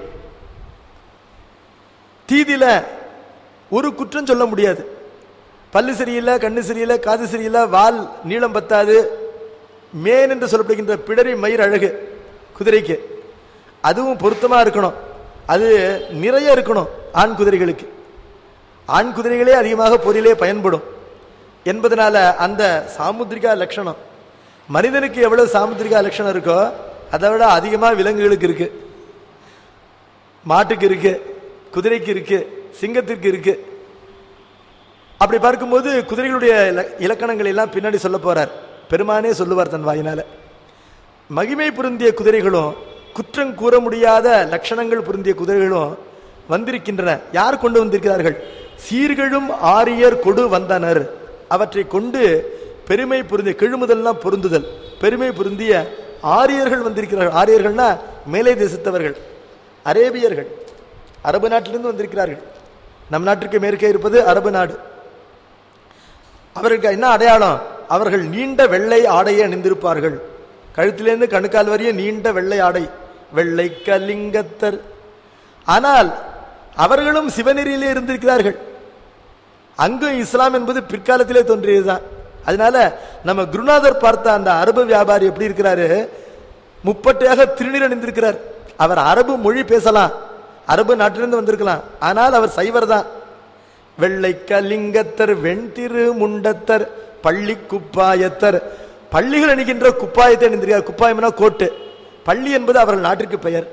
தீதில ஒரு குற்றம் சொல்ல முடியாது பல்லு சரியில்லை கண்ணு சரியில்லை காது சரியில்லை வால் நீளம் பத்தாது மேன் என்று சொல்லப்படுகின்ற பிடரி மயிர் அழகு குதிரைக்கு அதுவும் பொருத்தமா இருக்கணும் அது நிறைய இருக்கணும் ஆண் குதிரைகளுக்கு ஆண் குதிரைகளே அதிகமாக பொறியிலே பயன்படும் என்பதனால அந்த சாமுத்திரிகா லட்சணம் மனிதனுக்கு எவ்வளவு சாமுத்திரிகா லட்சணம் இருக்கோ அதை விட அதிகமாக விலங்குகளுக்கு இருக்கு மாட்டுக்கு இருக்கு குதிரைக்கு இருக்கு சிங்கத்திற்கு இருக்கு அப்படி பார்க்கும்போது குதிரைகளுடைய இல- இலக்கணங்கள் எல்லாம் பின்னாடி சொல்ல போறார் பெருமானே சொல்லுவார் தன் வாயினால மகிமை பொருந்திய குதிரைகளும் குற்றம் கூற முடியாத லட்சணங்கள் பொருந்திய குதிரைகளும் வந்திருக்கின்றன யார் கொண்டு வந்திருக்கிறார்கள் சீர்கெழும் ஆரியர் கொடு வந்தனர் அவற்றை கொண்டு பெருமை பொருந்திய கெழுமுதல்னா பொருந்துதல் பெருமை பொருந்திய ஆரியர்கள் வந்திருக்கிறார்கள் ஆரியர்கள்னா மேலை தேசத்தவர்கள் அரேபியர்கள் அரபு நாட்டிலிருந்து வந்திருக்கிறார்கள் நம் நாட்டிற்கு மேற்கே இருப்பது அரபு நாடு அவருக்கு என்ன அடையாளம் அவர்கள் நீண்ட வெள்ளை ஆடையை அணிந்திருப்பார்கள் கழுத்திலிருந்து கணுக்கால் வரைய நீண்ட வெள்ளை ஆடை வெள்ளை கலிங்கத்தர் ஆனால் அவர்களும் சிவநெறியிலே இருந்திருக்கிறார்கள் அங்கும் இஸ்லாம் என்பது பிற்காலத்திலே தோன்றியதுதான் அதனால நம்ம குருநாதர் பார்த்த அந்த அரபு வியாபாரி எப்படி இருக்கிறாரு முப்பட்டையாக திருநீர் அணிந்திருக்கிறார் அவர் அரபு மொழி பேசலாம் அரபு நாட்டிலிருந்து வந்திருக்கலாம் ஆனால் அவர் சைவர் தான் வெள்ளை கலிங்கத்தர் வெண்திரு முண்டத்தர் பள்ளி குப்பாயத்தர் பள்ளிகள் அணிகின்ற குப்பாயத்தை அணிந்திருக்கிறார் குப்பாயம்னா கோட்டு பள்ளி என்பது அவர்கள் நாட்டிற்கு பெயர்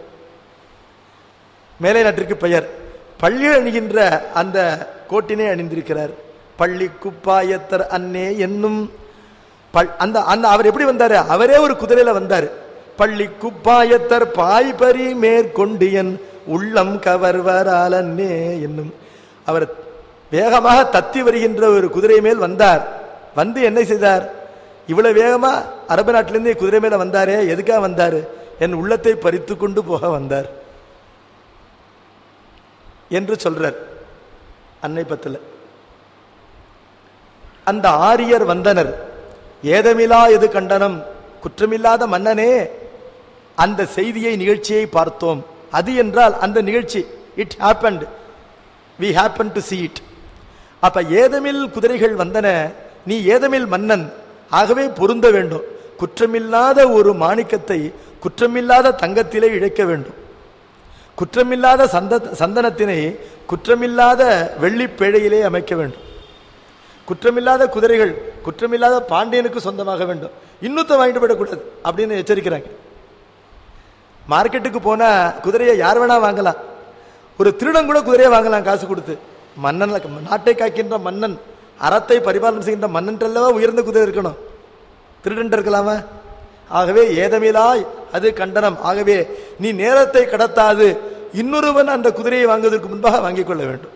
மேலை நாட்டிற்கு பெயர் பள்ளியில் அணிகின்ற அந்த கோட்டினை அணிந்திருக்கிறார் பள்ளி குப்பாயத்தர் அன்னே என்னும் பல்- அந்த அந்த அவர் எப்படி வந்தாரு அவரே ஒரு குதிரையில வந்தார் பள்ளி குப்பாயத்தர் பாய்பரி மேற்கொண்டியன் உள்ளம் கவர்வரால் அன்னே என்னும் அவர் வேகமாக தத்தி வருகின்ற ஒரு குதிரை மேல் வந்தார் வந்து என்ன செய்தார் இவ்வளவு வேகமா அரபு நாட்டிலிருந்து குதிரை மேல வந்தாரே எதுக்காக வந்தாரு என் உள்ளத்தை பறித்து கொண்டு போக வந்தார் என்று சொல்றார் அன்னை பத்துல அந்த ஆரியர் வந்தனர் ஏதமிலா எது கண்டனம் குற்றமில்லாத மன்னனே அந்த செய்தியை நிகழ்ச்சியை பார்த்தோம் அது என்றால் அந்த நிகழ்ச்சி it happened we happen to see it அப்ப ஏதமில் குதிரைகள் வந்தன நீ ஏதமில் மன்னன் ஆகவே பொருந்த வேண்டும் குற்றமில்லாத ஒரு மாணிக்கத்தை குற்றமில்லாத தங்கத்திலே இழைக்க வேண்டும் குற்றமில்லாத சந்த சந்தனத்தினை குற்றமில்லாத வெள்ளிப் பேழையிலே அமைக்க வேண்டும் குற்றமில்லாத குதிரைகள் குற்றமில்லாத பாண்டியனுக்கு சொந்தமாக வேண்டும் இன்னொத்த வாங்கிட்டு போயிடக்கூடாது அப்படின்னு எச்சரிக்கிறாங்க மார்க்கெட்டுக்கு போனா குதிரையை யார் வேணா வாங்கலாம் ஒரு திருடன் கூட குதிரையை வாங்கலாம் காசு கொடுத்து மன்னன் நாட்டை காக்கின்ற மன்னன் அறத்தை பரிபாலனம் செய்கின்ற மன்னன்றல்லவா உயர்ந்த குதிரை இருக்கணும் திருடன் இருக்கலாமா ஆகவே ஏதமிலாய் அது கண்டனம் ஆகவே நீ நேரத்தை கடத்தாது இன்னொருவன் அந்த குதிரையை வாங்குவதற்கு முன்பாக வாங்கிக் கொள்ள வேண்டும்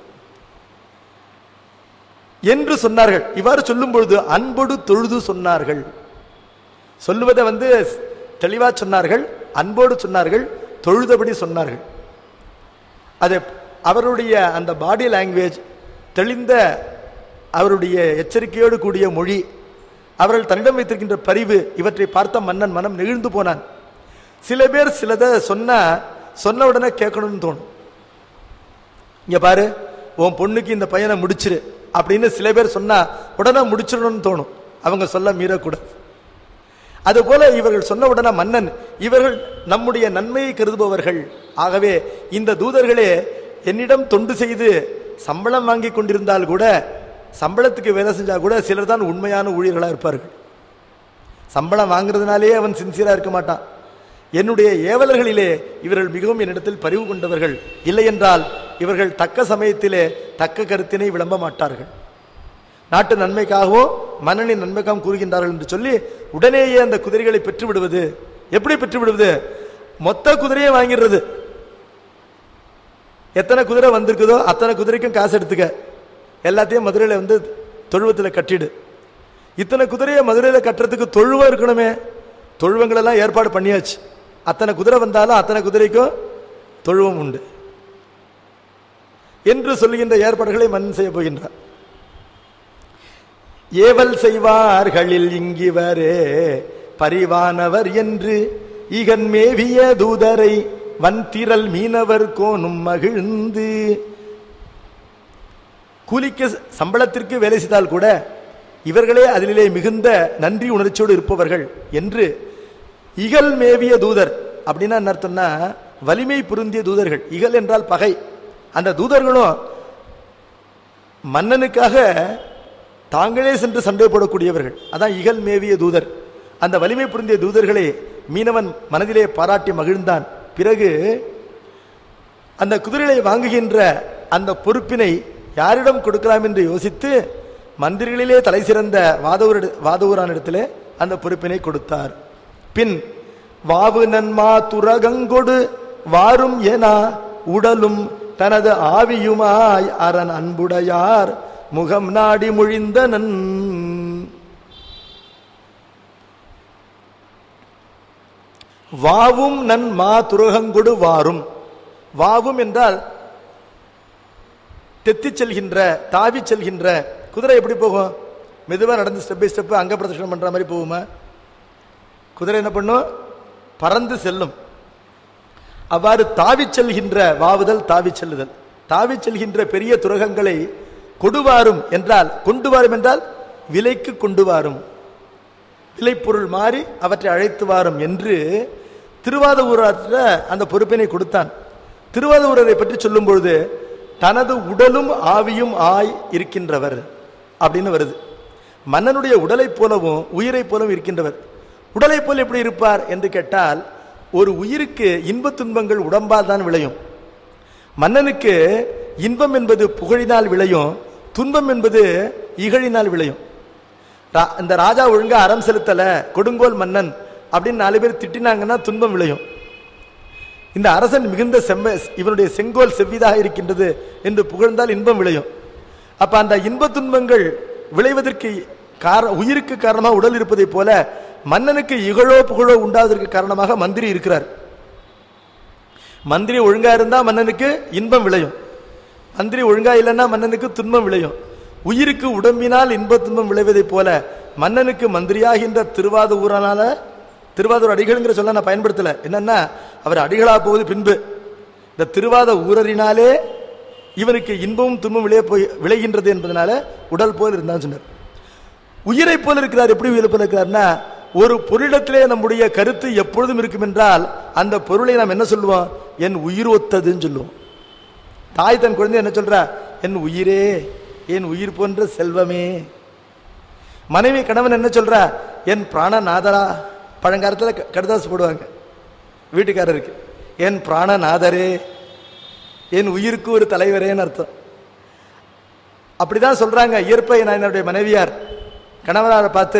என்று சொன்னார்கள் இவ்வாறு சொல்லும் பொழுது அன்போடு தொழுது சொன்னார்கள் சொல்லுவதை வந்து தெளிவா சொன்னார்கள் அன்போடு சொன்னார்கள் தொழுதபடி சொன்னார்கள் அது அவருடைய அந்த பாடி லாங்குவேஜ் தெளிந்த அவருடைய எச்சரிக்கையோடு கூடிய மொழி அவர்கள் தன்னிடம் வைத்திருக்கின்ற பரிவு இவற்றை பார்த்த மன்னன் மனம் நெகிழ்ந்து போனான் சில பேர் சிலதை சொன்னா சொன்ன உடனே கேட்கணும்னு தோணும் இங்க பாரு உன் பொண்ணுக்கு இந்த பையனை முடிச்சிரு அப்படின்னு சில பேர் சொன்னா உடனே முடிச்சிடணும்னு தோணும் அவங்க சொல்ல மீறக்கூடாது அதுபோல இவர்கள் சொன்ன உடனே மன்னன் இவர்கள் நம்முடைய நன்மையை கருதுபவர்கள் ஆகவே இந்த தூதர்களே என்னிடம் தொண்டு செய்து சம்பளம் வாங்கி கொண்டிருந்தால் கூட சம்பளத்துக்கு வேலை செஞ்சா கூட சிலர் தான் உண்மையான ஊழியர்களா இருப்பார்கள் சம்பளம் வாங்குறதுனாலேயே அவன் சின்சியரா இருக்க மாட்டான் என்னுடைய ஏவலர்களிலே இவர்கள் மிகவும் என்னிடத்தில் பரிவு கொண்டவர்கள் இல்லை என்றால் இவர்கள் தக்க சமயத்திலே தக்க கருத்தினை விளம்ப மாட்டார்கள் நாட்டு நன்மைக்காகவோ மன்னனின் நன்மைக்காகவும் கூறுகின்றார்கள் என்று சொல்லி உடனேயே அந்த குதிரைகளை பெற்று விடுவது எப்படி பெற்று விடுவது மொத்த குதிரையை வாங்கிடுறது எத்தனை குதிரை வந்திருக்குதோ அத்தனை குதிரைக்கும் காசு எடுத்துக்க எல்லாத்தையும் மதுரையில் வந்து தொழுவத்தில் கட்டிடு இத்தனை குதிரையை மதுரையில் கட்டுறதுக்கு தொழுவம் இருக்கணுமே தொழுவங்களெல்லாம் ஏற்பாடு பண்ணியாச்சு அத்தனை குதிரை வந்தாலும் அத்தனை குதிரைக்கும் தொழுவம் உண்டு என்று சொல்லுகின்ற ஏற்பாடுகளை மன்னன் செய்ய போகின்றார் ஏவல் செய்வார்களில் இங்கிவரே பரிவானவர் என்று ஈகன் மேவிய தூதரை வன்திரல் மீனவர் கோணும் மகிழ்ந்து கூலிக்கு சம்பளத்திற்கு வேலை செய்தால் கூட இவர்களே அதிலே மிகுந்த நன்றி உணர்ச்சியோடு இருப்பவர்கள் என்று இகல் மேவிய தூதர் அப்படின்னா என்ன அர்த்தம்னா வலிமை பொருந்திய தூதர்கள் இகல் என்றால் பகை அந்த தூதர்களும் மன்னனுக்காக தாங்களே சென்று சண்டை போடக்கூடியவர்கள் அதான் இகல் மேவிய தூதர் அந்த வலிமை பொருந்திய தூதர்களை மீனவன் மனதிலே பாராட்டி மகிழ்ந்தான் பிறகு அந்த குதிரைகளை வாங்குகின்ற அந்த பொறுப்பினை யாரிடம் கொடுக்கலாம் என்று யோசித்து மந்திரிகளிலே தலை சிறந்த வாதவூர் வாதவூரானிடத்திலே அந்த பொறுப்பினை கொடுத்தார் பின் வாவு நன்மா துரகங்கொடு வாரும் என உடலும் தனது ஆவியுமாய் அரண் அன்புடையார் முகம் நாடி முழிந்தனன் வாவும் நன் மா துரகங்கொடு வாரும் வாவும் என்றால் தெத்தி செல்கின்ற தாவி செல்கின்ற குதிரை எப்படி போகும் மெதுவா நடந்து ஸ்டெப் பை ஸ்டெப் அங்க பிரதட்சணம் பண்ற மாதிரி போகுமா குதிரை என்ன பண்ணும் பறந்து செல்லும் அவ்வாறு தாவி செல்கின்ற வாவுதல் தாவி செல்லுதல் தாவி செல்கின்ற பெரிய துரகங்களை கொடுவாரும் என்றால் கொண்டு வாரும் என்றால் விலைக்கு கொண்டு வாரும் விலைப்பொருள் மாறி அவற்றை அழைத்து வாரும் என்று திருவாத ஊராற்ற அந்த பொறுப்பினை கொடுத்தான் திருவாத ஊரரை பற்றி சொல்லும் பொழுது தனது உடலும் ஆவியும் ஆய் இருக்கின்றவர் அப்படின்னு வருது மன்னனுடைய உடலைப் போலவும் உயிரைப் போலவும் இருக்கின்றவர் உடலைப் போல எப்படி இருப்பார் என்று கேட்டால் ஒரு உயிருக்கு இன்பத் துன்பங்கள் உடம்பால் தான் விளையும் மன்னனுக்கு இன்பம் என்பது புகழினால் விளையும் துன்பம் என்பது இகழினால் விளையும் ரா- இந்த ராஜா ஒழுங்கா அறம் செலுத்தல கொடுங்கோல் மன்னன் அப்படின்னு நாலு பேர் திட்டினாங்கன்னா துன்பம் விளையும் இந்த அரசன் மிகுந்த செம்ம இவனுடைய செங்கோல் செவ்விதாக இருக்கின்றது என்று புகழ்ந்தால் இன்பம் விளையும் அப்ப அந்த இன்ப துன்பங்கள் விளைவதற்கு கார உயிருக்கு காரணமாக உடல் இருப்பதைப் போல மன்னனுக்கு இகழோ புகழோ உண்டாவதற்கு காரணமாக மந்திரி இருக்கிறார் மந்திரி ஒழுங்கா இருந்தா மன்னனுக்கு இன்பம் விளையும் மந்திரி ஒழுங்கா இல்லைன்னா மன்னனுக்கு துன்பம் விளையும் உயிருக்கு உடம்பினால் இன்ப துன்பம் விளைவதைப் போல மன்னனுக்கு மந்திரியாகின்ற திருவாத ஊரனால திருவாதூர் அடிகள்ங்கிற சொல்ல நான் பயன்படுத்தல என்னன்னா அவர் அடிகளா போவது பின்பு இந்த திருவாத ஊரரினாலே இவனுக்கு இன்பமும் துன்பம் விளைய போய் விளைகின்றது என்பதனால உடல் போல் இருந்தான்னு சொன்னார் உயிரை போல இருக்கிறார் எப்படி உயிரை போல இருக்கிறார்னா ஒரு பொருளிடத்திலே நம்முடைய கருத்து எப்பொழுதும் இருக்கும் என்றால் அந்த பொருளை நாம் என்ன சொல்லுவோம் என் உயிர் ஒத்ததுன்னு சொல்லுவோம் தாய் தன் குழந்தை என்ன சொல்றா என் உயிரே என் உயிர் போன்ற செல்வமே மனைவி கணவன் என்ன சொல்றா என் பிராணநாதரா பழங்காலத்தில் க- கடுதாசு போடுவாங்க வீட்டுக்காரருக்கு என் பிராணநாதரே என் உயிருக்கு ஒரு தலைவரேன்னு அர்த்தம் அப்படிதான் சொல்றாங்க இயற்பை நாயனருடைய மனைவியார் கணவனாரை பார்த்து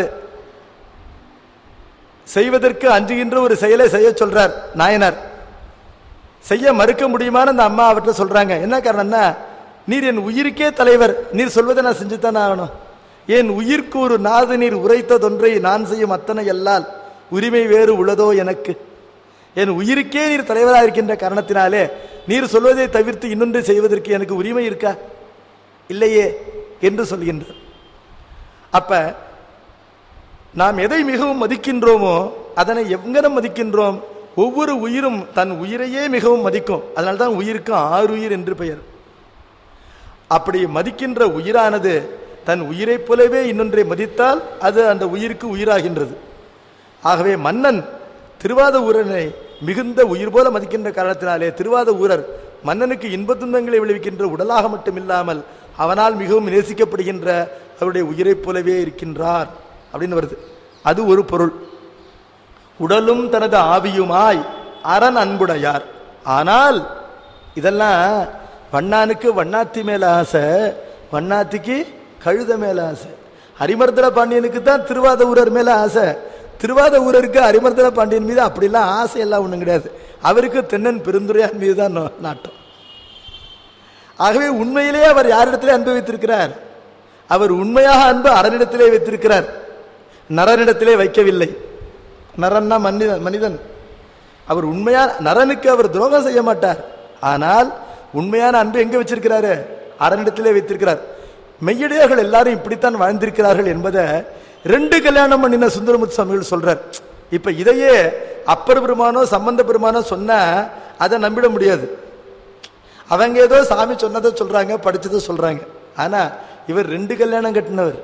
செய்வதற்கு அஞ்சுகின்ற ஒரு செயலை செய்ய சொல்றார் நாயனார் செய்ய மறுக்க முடியுமான்னு அந்த அம்மா அவர்கிட்ட சொல்றாங்க என்ன காரணம்னா நீர் என் உயிருக்கே தலைவர் நீர் சொல்வதை நான் செஞ்சுத்தானே ஆகணும் என் உயிர்க்கு ஒரு நாது நீர் உரைத்ததொன்றை நான் செய்யும் அத்தனை எல்லால் உரிமை வேறு உள்ளதோ எனக்கு என் உயிருக்கே நீர் தலைவராக இருக்கின்ற காரணத்தினாலே நீர் சொல்வதை தவிர்த்து இன்னொன்று செய்வதற்கு எனக்கு உரிமை இருக்கா இல்லையே என்று சொல்கின்றார் அப்ப நாம் எதை மிகவும் மதிக்கின்றோமோ அதனை எங்கனம் மதிக்கின்றோம் ஒவ்வொரு உயிரும் தன் உயிரையே மிகவும் மதிக்கும் அதனால தான் உயிருக்கு ஆறுயிர் என்று பெயர் அப்படி மதிக்கின்ற உயிரானது தன் உயிரைப் போலவே இன்னொன்றை மதித்தால் அது அந்த உயிருக்கு உயிராகின்றது ஆகவே மன்னன் திருவாத ஊரனை மிகுந்த உயிர் போல மதிக்கின்ற காரணத்தினாலே திருவாத ஊரர் மன்னனுக்கு இன்பத் துன்பங்களை விளைவிக்கின்ற உடலாக மட்டுமில்லாமல் அவனால் மிகவும் நேசிக்கப்படுகின்ற அவருடைய உயிரைப் போலவே இருக்கின்றார் அப்படின்னு வருது அது ஒரு பொருள் உடலும் தனது ஆவியுமாய் அரண் அன்புடையார் ஆனால் இதெல்லாம் வண்ணானுக்கு வண்ணாத்தி மேல ஆசை வண்ணாத்திக்கு கழுத மேல ஆசை ஹரிமர்தன பாண்டியனுக்கு தான் திருவாத ஊரர் மேல ஆசை திருவாத ஊரருக்கு ஹரிமர்தன பாண்டியன் மீது அப்படிலாம் ஆசை எல்லாம் ஒண்ணும் கிடையாது அவருக்கு தென்னன் பெருந்துரையான் மீது தான் நோ- நாட்டம் ஆகவே உண்மையிலே அவர் யாரிடத்திலே அன்பு வைத்திருக்கிறார் அவர் உண்மையாக அன்பு அரனிடத்திலே வைத்திருக்கிறார் நரனிடத்திலே வைக்கவில்லை நரன்னா மனிதன் மனிதன் அவர் உண்மையான நரனுக்கு அவர் துரோகம் செய்ய மாட்டார் ஆனால் உண்மையான அன்பு எங்க வச்சிருக்கிறாரு அரனிடத்திலே வைத்திருக்கிறார் மெய்யடியார்கள் எல்லாரும் இப்படித்தான் வாழ்ந்திருக்கிறார்கள் என்பதை ரெண்டு கல்யாணம் பண்ணின சுந்தரமுத்து சுவாமிகள் சொல்றார் இப்ப இதையே அப்பர் பெருமானோ சம்பந்த பெருமானோ சொன்னா அதை நம்பிட முடியாது அவங்க ஏதோ சாமி சொன்னதை சொல்றாங்க படிச்சதை சொல்றாங்க ஆனா இவர் ரெண்டு கல்யாணம் கட்டினவர்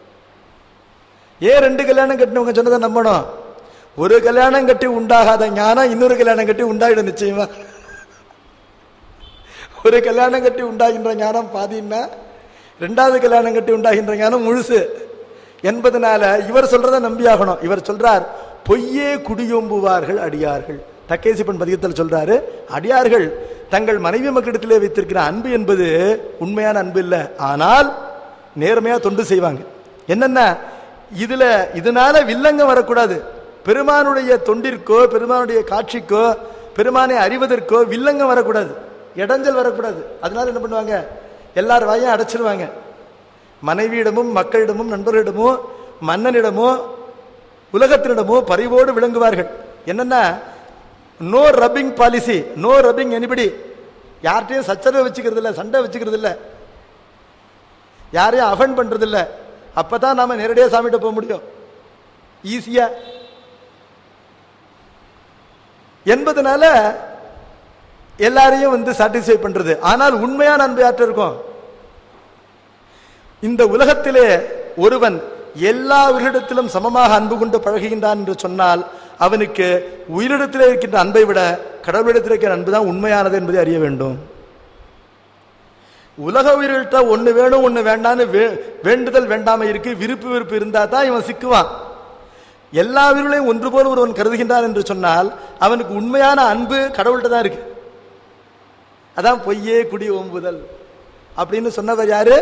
ஏன் ரெண்டு கல்யாணம் கட்டினவங்க சொன்னதை நம்பணும் ஒரு கல்யாணம் கட்டி உண்டாகாத ஞானம் இன்னொரு கல்யாணம் கட்டி உண்டாயிடும் நிச்சயமா ஒரு கல்யாணம் கட்டி உண்டாகின்ற ஞானம் பாதின்னா ரெண்டாவது கல்யாணம் கட்டி உண்டாகின்ற ஞானம் முழுசு என்பதனால இவர் சொல்றதை நம்பியாகணும் இவர் சொல்றார் பொய்யே குடியோம்புவார்கள் அடியார்கள் தக்கேசிப்பன் பதிகத்தில் சொல்றாரு அடியார்கள் தங்கள் மனைவி மக்களிடத்திலே வைத்திருக்கிற அன்பு என்பது உண்மையான அன்பு இல்லை ஆனால் நேர்மையா தொண்டு செய்வாங்க என்னன்னா இதுல இதனால வில்லங்க வரக்கூடாது பெருமானுடைய தொண்டிற்கோ பெருமானுடைய காட்சிக்கோ பெருமானை அறிவதற்கோ வில்லங்க வரக்கூடாது இடைஞ்சல் வரக்கூடாது அதனால என்ன பண்ணுவாங்க எல்லார் வாயும் அடைச்சிருவாங்க மனைவியிடமும் மக்களிடமும் நண்பர்களிடமோ மன்னனிடமோ உலகத்தினிடமோ பரிவோடு விளங்குவார்கள் என்னன்னா no rubbing policy no rubbing anybody யார்கிட்டயும் சச்சரவு வச்சுக்கிறது இல்ல சண்டை வச்சுக்கிறது இல்ல யாரையும் அஃபண்ட் பண்றது இல்ல அப்பதான் நாம நேரடியா சாமிகிட்ட போக முடியும் ஈஸியா என்பதனால எல்லாரையும் வந்து சாட்டிஸ்ஃபை பண்றது ஆனால் உண்மையான அன்பு யார்கிட்ட இருக்கும் இந்த உலகத்திலே ஒருவன் எல்லா உயிரிடத்திலும் சமமாக அன்பு கொண்டு பழகுகின்றான் என்று சொன்னால் அவனுக்கு உயிரிடத்திலே இருக்கின்ற அன்பை விட கடவுளிடத்தில் இருக்கிற அன்பு தான் உண்மையானது என்பதை அறிய வேண்டும் உலக உயிர்கள்ட்ட ஒண்ணு வேணும் ஒண்ணு வேண்டான்னு வே- வேண்டுதல் வேண்டாம இருக்கு விருப்பு விருப்பு இருந்தா தான் இவன் சிக்குவான் எல்லா உயிர்களையும் ஒன்று போல ஒருவன் கருதுகின்றான் என்று சொன்னால் அவனுக்கு உண்மையான அன்பு கடவுள்கிட்ட தான் இருக்கு அதான் பொய்யே குடி ஓம்புதல் அப்படின்னு சொன்னவர் யாரு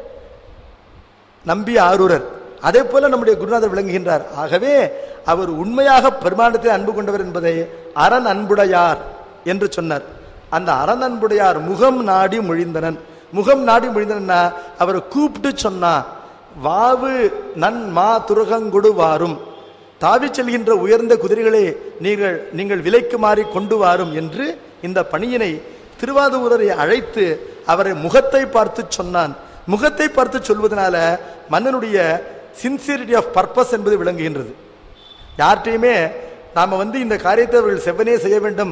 நம்பி ஆரூரர் அதே போல நம்முடைய குருநாதர் விளங்குகின்றார் ஆகவே அவர் உண்மையாக பெருமாண்டத்தில் அன்பு கொண்டவர் என்பதை அரண் அன்புடையார் என்று சொன்னார் அந்த அரண் அன்புடையார் முகம் நாடி மொழிந்தனன் முகம் நாடி மொழிந்தனன்னா அவரை கூப்பிட்டு சொன்னா வாவு நன் மா துருகங்கொடு வாரும் தாவிச் செல்கின்ற உயர்ந்த குதிரைகளை நீங்கள் நீங்கள் விலைக்கு மாறி கொண்டு வாரும் என்று இந்த பணியினை திருவாதூரரை அழைத்து அவரை முகத்தை பார்த்து சொன்னான் முகத்தை பார்த்து சொல்வதனால மன்னனுடைய சின்சியரிட்டி ஆஃப் பர்பஸ் என்பது விளங்குகின்றது யார்கிட்டையுமே நாம வந்து இந்த காரியத்தை அவர்கள் செவ்வனே செய்ய வேண்டும்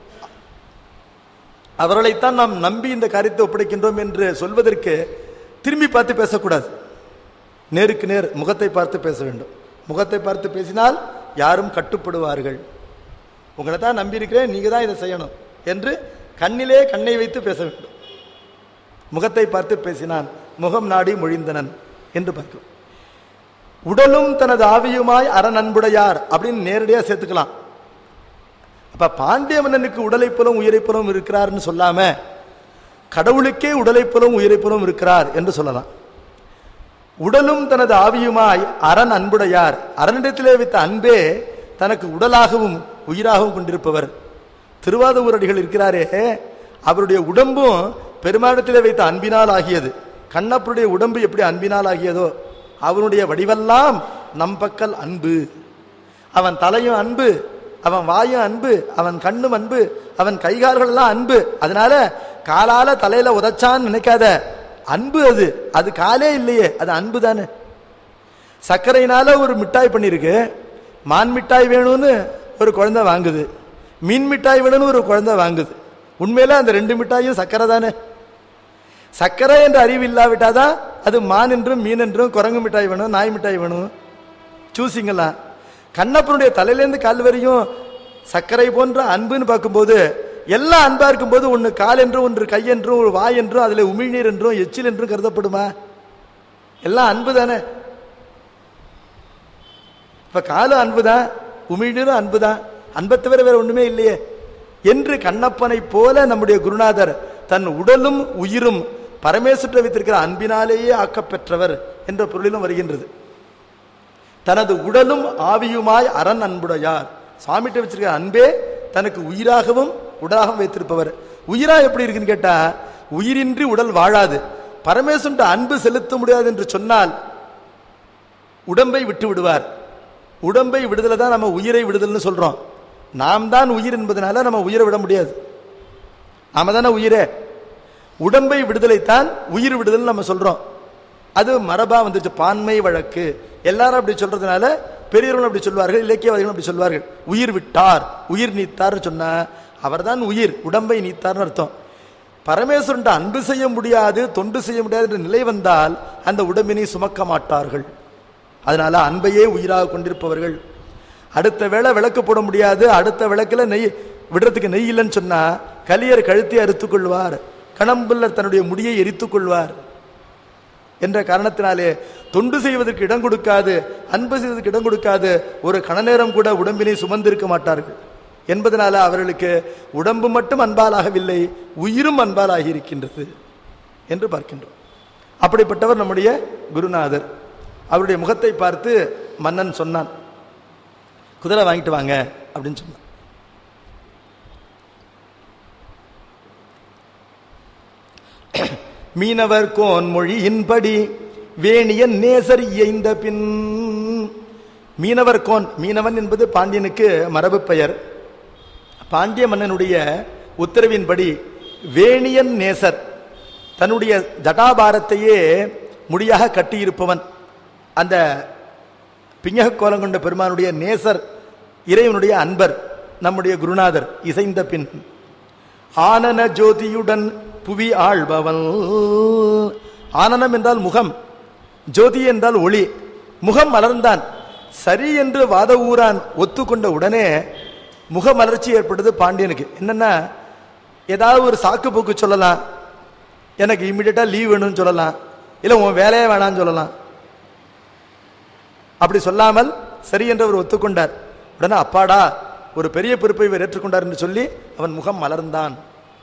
அவர்களைத்தான் நாம் நம்பி இந்த காரியத்தை ஒப்படைக்கின்றோம் என்று சொல்வதற்கு திரும்பி பார்த்து பேசக்கூடாது நேருக்கு நேர் முகத்தை பார்த்து பேச வேண்டும் முகத்தை பார்த்து பேசினால் யாரும் கட்டுப்படுவார்கள் உங்களை தான் நம்பி இருக்கிறேன் நீங்க தான் இதை செய்யணும் என்று கண்ணிலே கண்ணை வைத்து பேச வேண்டும் முகத்தை பார்த்து பேசினான் முகம் நாடி மொழிந்தனன் என்று பார்க்கிறோம் உடலும் தனது ஆவியுமாய் அரணன்புடையார் அப்படின்னு நேரடியா சேர்த்துக்கலாம் அப்ப பாண்டிய மன்னனுக்கு உடலை போலும் உயிரை போலும் இருக்கிறார்னு சொல்லாம கடவுளுக்கே உடலை போலும் உயிரை போலும் இருக்கிறார் என்று சொல்லலாம் உடலும் தனது ஆவியுமாய் அரண் அன்புடையார் அரணிடத்திலே வைத்த அன்பே தனக்கு உடலாகவும் உயிராகவும் கொண்டிருப்பவர் திருவாதூரடிகள் இருக்கிறாரே அவருடைய உடம்பும் பெருமாடத்திலே வைத்த அன்பினால் ஆகியது கண்ணப்பருடைய உடம்பு எப்படி அன்பினால் ஆகியதோ அவனுடைய வடிவெல்லாம் நம் பக்கல் அன்பு அவன் தலையும் அன்பு அவன் வாயும் அன்பு அவன் கண்ணும் அன்பு அவன் கைகால்கள் எல்லாம் அன்பு அதனால காலால தலையில உதைச்சான்னு நினைக்காத அன்பு அது அது காலே இல்லையே அது அன்பு தானே சர்க்கரையினால ஒரு மிட்டாய் பண்ணியிருக்கு மான் மிட்டாய் வேணும்னு ஒரு குழந்தை வாங்குது மீன் மிட்டாய் வேணும்னு ஒரு குழந்தை வாங்குது உண்மையில அந்த ரெண்டு மிட்டாயும் சர்க்கரை தானே சர்க்கரை என்ற அறிவு இல்லாவிட்டாதான் அது மான் என்றும் மீன் என்றும் குரங்கு மிட்டாய் வேணும் நாய் மிட்டாய் வேணும் சூசிங்களா கண்ணப்பனுடைய தலையிலேருந்து கால் வரையும் சர்க்கரை போன்ற அன்புன்னு பார்க்கும்போது எல்லாம் அன்பா இருக்கும்போது ஒன்று கால் என்றும் ஒன்று கை என்றும் ஒரு வாய் என்றும் அதில் உமிழ்நீர் என்றும் எச்சில் என்றும் கருதப்படுமா எல்லாம் அன்பு தானே இப்ப காலும் அன்பு தான் உமிழ்நீரும் அன்பு தான் அன்பை தவிர வேற ஒண்ணுமே இல்லையே என்று கண்ணப்பனை போல நம்முடைய குருநாதர் தன் உடலும் உயிரும் பரமேஸ்வரத்தை வைத்திருக்கிற அன்பினாலேயே ஆக்கப்பெற்றவர் என்ற பொருளிலும் வருகின்றது தனது உடலும் ஆவியுமாய் அரண் அன்புடையார் சாமிகிட்ட வச்சிருக்கிற அன்பே தனக்கு உயிராகவும் உடலாகவும் வைத்திருப்பவர் உயிரா எப்படி இருக்குன்னு கேட்டா உயிரின்றி உடல் வாழாது பரமேஸ்வரன் அன்பு செலுத்த முடியாது என்று சொன்னால் உடம்பை விட்டு விடுவார் உடம்பை விடுதலை தான் நம்ம உயிரை விடுதல்னு சொல்றோம் நாம் தான் உயிர் என்பதனால நம்ம உயிரை விட முடியாது நாம தானே உயிரே உடம்பை விடுதலை தான் உயிர் விடுதல் நம்ம சொல்றோம் அது மரபா வந்துருச்சு பான்மை வழக்கு எல்லாரும் அப்படி சொல்றதுனால பெரியவர்கள் அப்படி சொல்வார்கள் இலக்கியவாதிகள் அப்படி சொல்வார்கள் உயிர் விட்டார் உயிர் நீத்தார்னு சொன்னா அவர்தான் உயிர் உடம்பை நீத்தார்னு அர்த்தம் பரமேஸ்வரன் அன்பு செய்ய முடியாது தொண்டு செய்ய முடியாது என்ற நிலை வந்தால் அந்த உடம்பினை சுமக்க மாட்டார்கள் அதனால அன்பையே உயிராக கொண்டிருப்பவர்கள் அடுத்த வேளை விளக்கு போட முடியாது அடுத்த விளக்குல நெய் விடுறதுக்கு நெய் இல்லைன்னு சொன்னா கலியர் கழுத்தை அறுத்துக் கொள்வார் கணம்புல்லர் தன்னுடைய முடியை எரித்துக் கொள்வார் என்ற காரணத்தினாலே தொண்டு செய்வதற்கு இடம் கொடுக்காது அன்பு செய்வதற்கு இடம் கொடுக்காது ஒரு கணநேரம் கூட உடம்பினை சுமந்திருக்க மாட்டார்கள் என்பதனால அவர்களுக்கு உடம்பு மட்டும் அன்பாலாகவில்லை உயிரும் அன்பாலாகி இருக்கின்றது என்று பார்க்கின்றோம் அப்படிப்பட்டவர் நம்முடைய குருநாதர் அவருடைய முகத்தை பார்த்து மன்னன் சொன்னான் குதிரை வாங்கிட்டு வாங்க அப்படின்னு சொன்னான் மீனவர் கோன் மொழியின்படி வேணியன் நேசர் இயைந்த பின் மீனவர் கோன் மீனவன் என்பது பாண்டியனுக்கு மரபு பெயர் பாண்டிய மன்னனுடைய உத்தரவின்படி வேணியன் நேசர் தன்னுடைய ஜடாபாரத்தையே முடியாக கட்டியிருப்பவன் அந்த பிஞக கோலம் கொண்ட பெருமானுடைய நேசர் இறைவனுடைய அன்பர் நம்முடைய குருநாதர் இசைந்த பின் ஆனன ஜோதியுடன் புவி ஆள்பவன் ஆனனம் என்றால் முகம் ஜோதி என்றால் ஒளி முகம் மலர்ந்தான் சரி என்று வாத ஊரான் ஒத்துக்கொண்ட உடனே முக மலர்ச்சி ஏற்பட்டது பாண்டியனுக்கு என்னன்னா ஏதாவது ஒரு சாக்கு போக்கு சொல்லலாம் எனக்கு இம்மிடியட்டா லீவ் வேணும்னு சொல்லலாம் இல்லை உன் வேலையே வேணாம்னு சொல்லலாம் அப்படி சொல்லாமல் சரி என்று அவர் ஒத்துக்கொண்டார் உடனே அப்பாடா ஒரு பெரிய பொறுப்பை இவர் ஏற்றுக்கொண்டார் என்று சொல்லி அவன் முகம் மலர்ந்தான்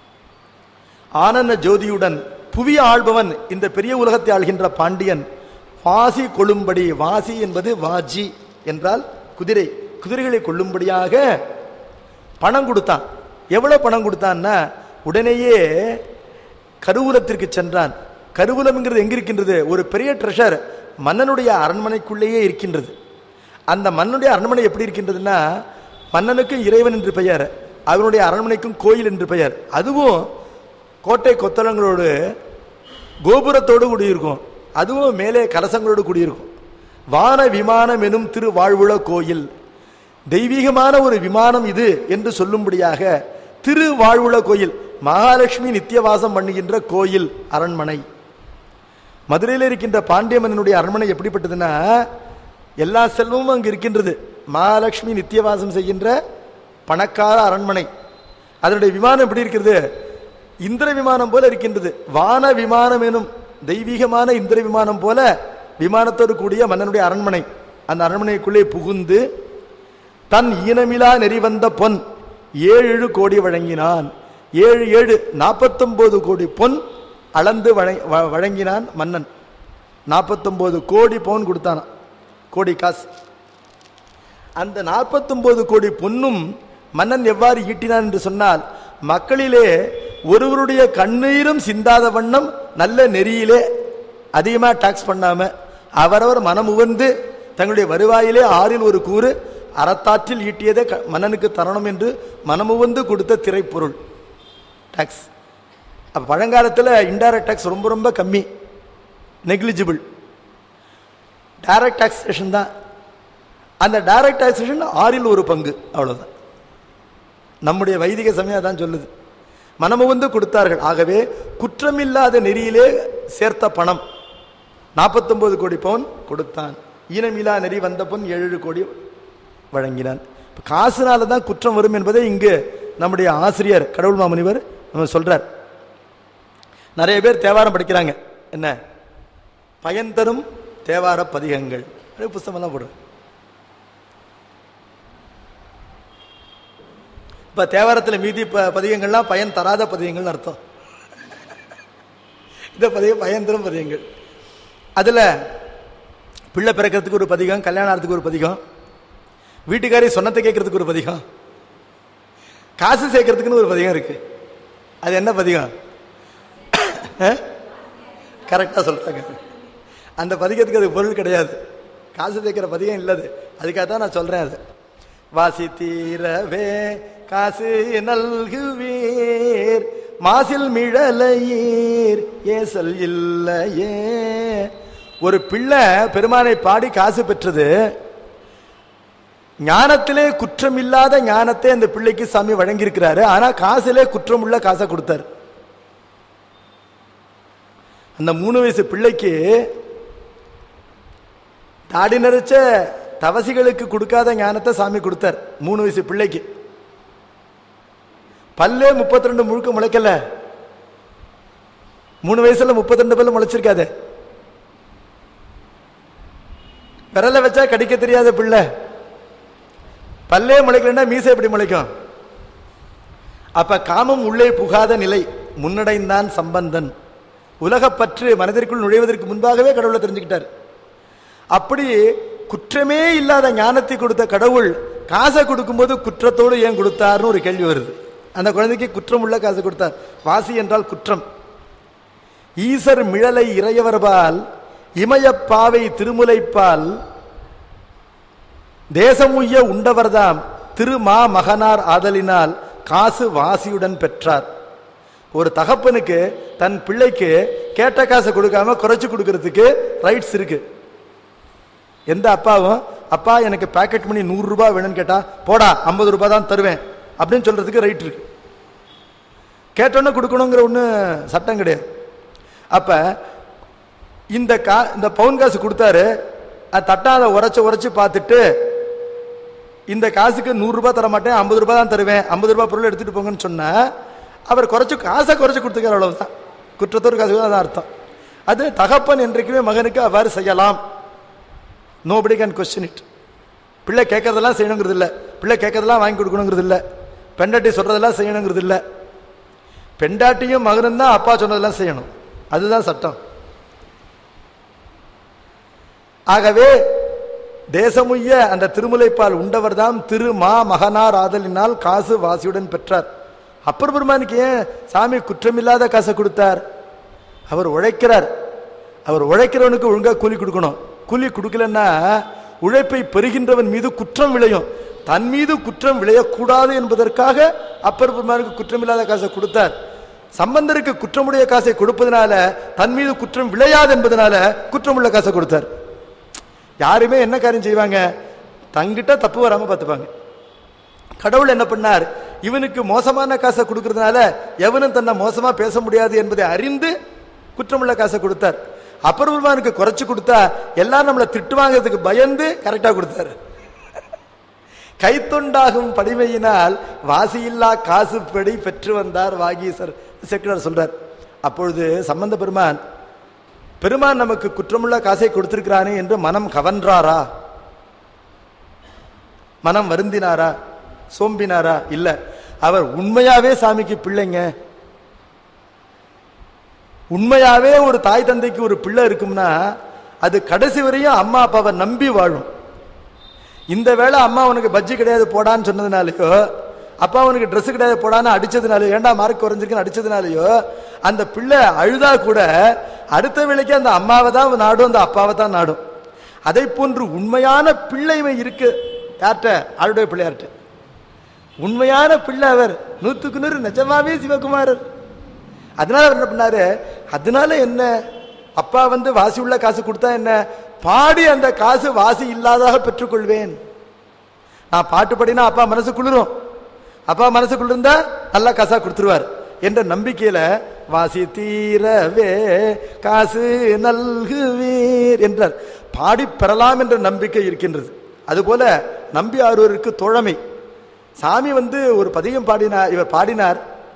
ஆனந்த ஜோதியுடன் புவி ஆள்பவன் இந்த பெரிய உலகத்தை ஆள்கின்ற பாண்டியன் வாசி கொள்ளும்படி வாசி என்பது வாஜி என்றால் குதிரை குதிரைகளை கொள்ளும்படியாக பணம் கொடுத்தான் எவ்வளவு பணம் கொடுத்தான்னா உடனேயே கருவூலத்திற்கு சென்றான் கருவூலம்ங்கிறது எங்க இருக்கின்றது ஒரு பெரிய ட்ரெஷர் மன்னனுடைய அரண்மனைக்குள்ளேயே இருக்கின்றது அந்த மன்னனுடைய அரண்மனை எப்படி இருக்கின்றதுன்னா மன்னனுக்கும் இறைவன் என்று பெயர் அவனுடைய அரண்மனைக்கும் கோயில் என்று பெயர் அதுவும் கோட்டை கொத்தளங்களோடு கோபுரத்தோடு கூடியிருக்கும் அதுவும் மேலே கலசங்களோடு கூடியிருக்கும் வான விமானம் எனும் திரு வாழ்வுள கோயில் தெய்வீகமான ஒரு விமானம் இது என்று சொல்லும்படியாக திரு வாழ்வுள கோயில் மகாலட்சுமி நித்தியவாசம் பண்ணுகின்ற கோயில் அரண்மனை மதுரையில் இருக்கின்ற பாண்டிய மன்னனுடைய அரண்மனை எப்படிப்பட்டதுன்னா எல்லா செல்வமும் அங்கு இருக்கின்றது மகாலட்சுமி நித்தியவாசம் செய்கின்ற பணக்கார அரண்மனை அதனுடைய விமானம் எப்படி இருக்கிறது இந்திர விமானம் போல இருக்கின்றது வான விமானம் எனும் தெய்வீகமான இந்திர விமானம் போல விமானத்தோடு கூடிய மன்னனுடைய அரண்மனை அந்த அரண்மனைக்குள்ளே புகுந்து தன் ஈனமிலா நெறி வந்த பொன் ஏழு கோடி வழங்கினான் ஏழு ஏழு நாற்பத்தொன்பது கோடி பொன் அளந்து வழ- வ- வழங்கினான் மன்னன் நாற்பத்தொன்பது கோடி பவுன் கொடுத்தானான் கோடி காசு அந்த நாற்பத்தொன்பது கோடி பொன்னும் மன்னன் எவ்வாறு ஈட்டினான் என்று சொன்னால் மக்களிலே ஒருவருடைய கண்ணீரும் சிந்தாத வண்ணம் நல்ல நெறியிலே அதிகமாக டாக்ஸ் பண்ணாம அவரவர் மனம் உவந்து தங்களுடைய வருவாயிலே ஆறில் ஒரு கூறு அறத்தாற்றில் ஈட்டியதை க- மன்னனுக்கு தரணும் என்று மனமுவந்து கொடுத்த திரைப்பொருள் டாக்ஸ் அப்போ பழங்காலத்தில் இன்டைரக்ட் டாக்ஸ் ரொம்ப ரொம்ப கம்மி நெக்லிஜிபிள் டைரக்ட் டாக்ஸேஷன் தான் அந்த டைரக்ட் டாக்ஸேஷன் ஆறில் ஒரு பங்கு அவ்வளவுதான் நம்முடைய வைதிக சமயம் தான் சொல்லுது மனமு வந்து கொடுத்தார்கள் ஆகவே குற்றமில்லாத நெறியிலே சேர்த்த பணம் நாற்பத்தொன்பது கோடி பவுன் கொடுத்தான் ஈனமில்லா நெறி வந்த பொன் ஏழு கோடி வழங்கினான் இப்ப காசுனால தான் குற்றம் வரும் என்பதை இங்கு நம்முடைய ஆசிரியர் கடவுள் மாமுனிவர் நம்ம சொல்றார் நிறைய பேர் தேவாரம் படிக்கிறாங்க என்ன பயன் தரும் தேவார பதிகங்கள் அப்படியே புஸ்தகமெல்லாம் போடுறேன் இப்ப தேவாரத்தில் மீதி ப பதிகங்கள்லாம் பயன் தராத பதிகங்கள்னு அர்த்தம் இந்த பதிகம் பயன் தரும் பதிகங்கள் அதுல பிள்ளை பிறக்கிறதுக்கு ஒரு பதிகம் கல்யாணம் ஆகிறதுக்கு ஒரு பதிகம் வீட்டுக்காரி சொன்னத்தை கேட்கறதுக்கு ஒரு பதிகம் காசு சேர்க்கறதுக்குன்னு ஒரு பதிகம் இருக்கு அது என்ன பதிகம் கரெக்டாக சொல்றாங்க அந்த பதிகத்துக்கு அது பொருள் கிடையாது காசு சேர்க்கிற பதிகம் இல்லது அதுக்காக தான் நான் சொல்றேன் அது வாசி தீரவே காசு நல்குவீர் மாசில் மிழலையீர் ஏசல் இல்லையே ஒரு பிள்ளை பெருமானை பாடி காசு பெற்றது ஞானத்திலே குற்றமில்லாத ஞானத்தை அந்த பிள்ளைக்கு சாமி வழங்கியிருக்கிறாரு ஆனா காசிலே குற்றமுள்ள காசை கொடுத்தாரு அந்த மூணு வயசு பிள்ளைக்கு தாடி நரைச்ச தவசிகளுக்கு கொடுக்காத ஞானத்தை சாமி கொடுத்தார் மூணு வயசு பிள்ளைக்கு பல்லே 32 முழுக்க முளைக்கல மூணு வயசுல 32 பல்லு முளைச்சிருக்காது விரல வச்சா கடிக்க தெரியாத பிள்ளை பல்லே முளைக்கலன்னா மீசை எப்படி முளைக்கும் அப்ப காமம் உள்ளே புகாத நிலை முன்னடைந்தான் சம்பந்தன் உலகப்பற்று மனதிற்குள் நுழைவதற்கு முன்பாகவே கடவுளை தெரிஞ்சுக்கிட்டார் அப்படி குற்றமே இல்லாத ஞானத்தை கொடுத்த கடவுள் காசை கொடுக்கும்போது குற்றத்தோடு ஏன் கொடுத்தார்னு ஒரு கேள்வி வருது அந்த குழந்தைக்கு குற்றம் உள்ள காசு கொடுத்தார் வாசி என்றால் குற்றம் ஈசர் மிழலை இறையவர்பால் இமயப்பாவை திருமுலைப்பால் தேசமுய்ய உண்டவர்தாம் திருமா மகனார் ஆதலினால் காசு வாசியுடன் பெற்றார் ஒரு தகப்பனுக்கு தன் பிள்ளைக்கு கேட்ட காசை கொடுக்காம குறைச்சு கொடுக்கறதுக்கு ரைட்ஸ் இருக்கு எந்த அப்பாவும் அப்பா எனக்கு பாக்கெட் மணி நூறு ரூபாய் வேணும்னு கேட்டா போடா ஐம்பது ரூபாய் தான் தருவேன் அப்படின்னு சொல்றதுக்கு ரைட் இருக்கு கேட்டோன்னே கொடுக்கணுங்கிற ஒன்று சட்டம் கிடையாது அப்ப இந்த கா இந்த பவுன் காசு கொடுத்தாரு அது தட்டாத உரைச்சு உரைச்சு பார்த்துட்டு இந்த காசுக்கு நூறு ரூபாய் தர மாட்டேன் ஐம்பது ரூபாய் தான் தருவேன் ஐம்பது ரூபாய் பொருள் எடுத்துட்டு போங்கன்னு சொன்னா அவர் குறைச்சு காசை குறைச்சு கொடுத்துக்கிற அவ்வளவுதான் குற்றத்தோர் காசு தான் அர்த்தம் அது தகப்பன் என்றைக்குமே மகனுக்கு அவ்வாறு செய்யலாம் நோபடி கேன் கொஸ்டின் இட் பிள்ளை கேட்கறதெல்லாம் செய்யணுங்கிறது இல்லை பிள்ளை கேட்கறதெல்லாம் வாங்கி கொடுக்கணுங்கிறது இல்லை பெண்டாட்டி சொல்றதெல்லாம் செய்யணுங்கிறது இல்லை பெண்டாட்டியும் மகனும் தான் அப்பா சொன்னதெல்லாம் செய்யணும் அதுதான் சட்டம் ஆகவே தேசமுய்ய அந்த திருமுலைப்பால் உண்டவர்தாம் திரு மா மகனார் ஆதலினால் காசு வாசியுடன் பெற்றார் அப்பர் பெருமானுக்கு ஏன் சாமி குற்றமில்லாத காசை கொடுத்தார் அவர் உழைக்கிறார் அவர் உழைக்கிறவனுக்கு ஒழுங்கா கூலி கொடுக்கணும் கூலி கொடுக்கலன்னா உழைப்பை பெறுகின்றவன் மீது குற்றம் விளையும் தன் மீது குற்றம் விளையக்கூடாது என்பதற்காக அப்பர் பெருமானுக்கு குற்றமில்லாத காசை கொடுத்தார் சம்பந்தருக்கு குற்றமுடைய காசை கொடுப்பதனால தன் மீது குற்றம் விளையாது என்பதனால குற்றமுள்ள காசை கொடுத்தார் யாருமே என்ன காரியம் செய்வாங்க தங்கிட்ட தப்பு வராம பார்த்துப்பாங்க கடவுள் என்ன பண்ணார் இவனுக்கு மோசமான காசை கொடுக்கறதுனால எவனும் தன்னை மோசமா பேச முடியாது என்பதை அறிந்து குற்றமுள்ள காசை கொடுத்தார் அப்பர்பெருமானுக்கு குறைச்சு கொடுத்தா எல்லாரும் நம்மளை திட்டு வாங்குறதுக்கு பயந்து கரெக்டா கொடுத்தாரு கைத்தொண்டாகும் படிமையினால் வாசியில்லா காசு படி பெற்று வந்தார் வாகீசர் செக்குலர் சொல்றார் அப்பொழுது சம்பந்த பெருமான் பெருமான் நமக்கு குற்றமுள்ள காசை கொடுத்திருக்கிறானே என்று மனம் கவன்றாரா மனம் வருந்தினாரா சோம்பினாரா இல்ல அவர் உண்மையாவே சாமிக்கு பிள்ளைங்க உண்மையாவே ஒரு தாய் தந்தைக்கு ஒரு பிள்ளை இருக்கும்னா அது கடைசி வரையும் அம்மா அப்பாவை நம்பி வாழும் இந்த வேளை அம்மா உனக்கு பஜ்ஜி கிடையாது போடான்னு சொன்னதுனாலயோ அப்பா உனக்கு Dress கிடையாது போடான்னு அடிச்சதுனாலயோ ஏன்டா மார்க் குறைஞ்சிருக்குன்னு அடிச்சதுனாலயோ அந்த பிள்ளை அழுதா கூட அடுத்த வேளைக்கு அந்த அம்மாவை தான் நாடும் அந்த அப்பாவை தான் நாடும் அதை போன்று உண்மையான பிள்ளைமை இருக்கு யார்கிட்ட ஆளுடைய பிள்ளையார்கிட்ட உண்மையான பிள்ளை அவர் நூத்துக்கு நூறு நிஜமாவே சிவகுமாரர் அதனால அவர் என்ன பண்ணாரு அதனால என்ன அப்பா வந்து வாசி உள்ள காசு கொடுத்தா என்ன பாடி அந்த காசு வாசி இல்லாதாக பெற்றுக்கொள்வேன் நான் பாட்டு பாடினா அப்பா மனசு குளிரும் அப்பா மனசு குளிர்ந்தா நல்லா காசா கொடுத்துருவார் என்ற நம்பிக்கையில வாசி தீரவே காசு நல்குவீர் என்றார் பாடி பெறலாம் என்ற நம்பிக்கை இருக்கின்றது அதுபோல நம்பி ஆறுவருக்கு தோழமை சாமி வந்து ஒரு பதிகம் பாடினார் இவர் பாடினார்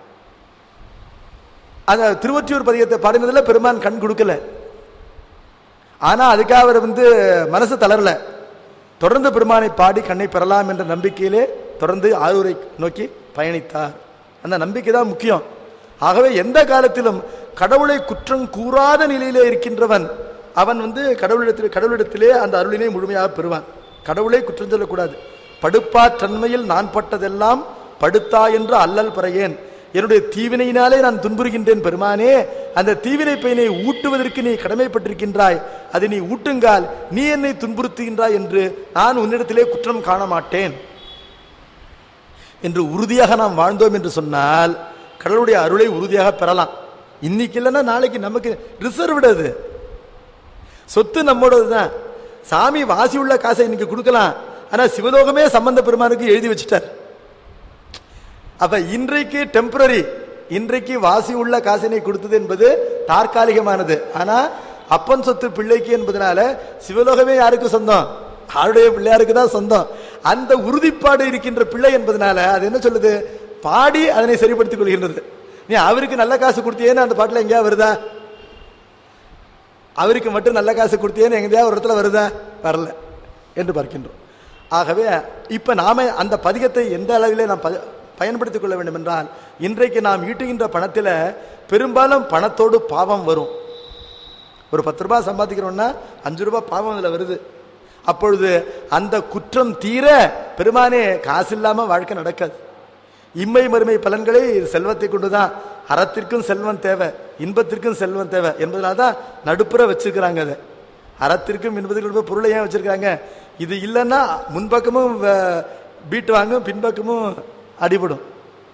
அந்த திருவொற்றியூர் பதிகத்தை பாடினதுல பெருமான் கண் கொடுக்கல ஆனா அதுக்காக அவர் வந்து மனசு தளரல தொடர்ந்து பெருமானை பாடி கண்ணை பெறலாம் என்ற நம்பிக்கையிலே தொடர்ந்து ஆரூரை நோக்கி பயணித்தார் அந்த நம்பிக்கை தான் முக்கியம் ஆகவே எந்த காலத்திலும் கடவுளை குற்றம் கூறாத நிலையிலே இருக்கின்றவன் அவன் வந்து கடவுளிடத்தில் கடவுளிடத்திலே அந்த அருளினை முழுமையாக பெறுவான் கடவுளை குற்றம் சொல்லக்கூடாது படுப்பா தன்மையில் நான் பட்டதெல்லாம் படுத்தா என்று அல்லல் பறையேன் என்னுடைய தீவினையினாலே நான் துன்புறுகின்றேன் பெருமானே அந்த தீவினை பயனை ஊட்டுவதற்கு நீ கடமைப்பட்டிருக்கின்றாய் அதை நீ ஊட்டுங்கால் நீ என்னை துன்புறுத்துகின்றாய் என்று நான் உன்னிடத்திலே குற்றம் காண மாட்டேன் என்று உறுதியாக நாம் வாழ்ந்தோம் என்று சொன்னால் கடவுளுடைய அருளை உறுதியாக பெறலாம் இன்னைக்கு இல்லைன்னா நாளைக்கு நமக்கு ரிசர்வ்டு அது சொத்து நம்மோடது தான் சாமி வாசி உள்ள காசை இன்னைக்கு கொடுக்கலாம் ஆனா சிவலோகமே சம்பந்த பெருமானுக்கு எழுதி வச்சுட்டார் அப்ப இன்றைக்கு டெம்பரரி இன்றைக்கு வாசி உள்ள காசினை கொடுத்தது என்பது தற்காலிகமானது ஆனா அப்பன் சொத்து பிள்ளைக்கு என்பதனால சிவலோகமே யாருக்கு சொந்தம் ஆளுடைய பிள்ளையாருக்கு தான் சொந்தம் அந்த உறுதிப்பாடு இருக்கின்ற பிள்ளை என்பதனால அது என்ன சொல்லுது பாடி அதனை சரிப்படுத்திக் கொள்கின்றது நீ அவருக்கு நல்ல காசு கொடுத்தியேன்னு அந்த பாட்டுல எங்கேயா வருதா அவருக்கு மட்டும் நல்ல காசு கொடுத்தியேன்னு எங்கேயாவது ஒரு இடத்துல வருதா வரல என்று பார்க்கின்றோம் ஆகவே இப்ப நாம அந்த பதிகத்தை எந்த அளவிலே நாம் ப- பயன்படுத்திக் கொள்ள வேண்டும் என்றால் இன்றைக்கு நாம் ஈட்டுகின்ற பணத்தில் பெரும்பாலும் பணத்தோடு பாவம் வரும் ஒரு பத்து ரூபாய் சம்பாதிக்கிறோம்னா அஞ்சு ரூபாய் பாவம் அதில் வருது அப்பொழுது அந்த குற்றம் தீர பெருமானே காசு இல்லாம வாழ்க்கை நடக்காது இம்மை மறுமை பலன்களை செல்வத்தை கொண்டுதான் அறத்திற்கும் செல்வம் தேவை இன்பத்திற்கும் செல்வம் தேவை என்பதனால தான் நடுப்புற வச்சிருக்கிறாங்க அதை அறத்திற்கும் இன்பத்திற்கும் பொருளை ஏன் வச்சிருக்காங்க இது இல்லைன்னா முன்பக்கமும் வ- பீட்டு வாங்கும் பின்பக்கமும் அடிபடும்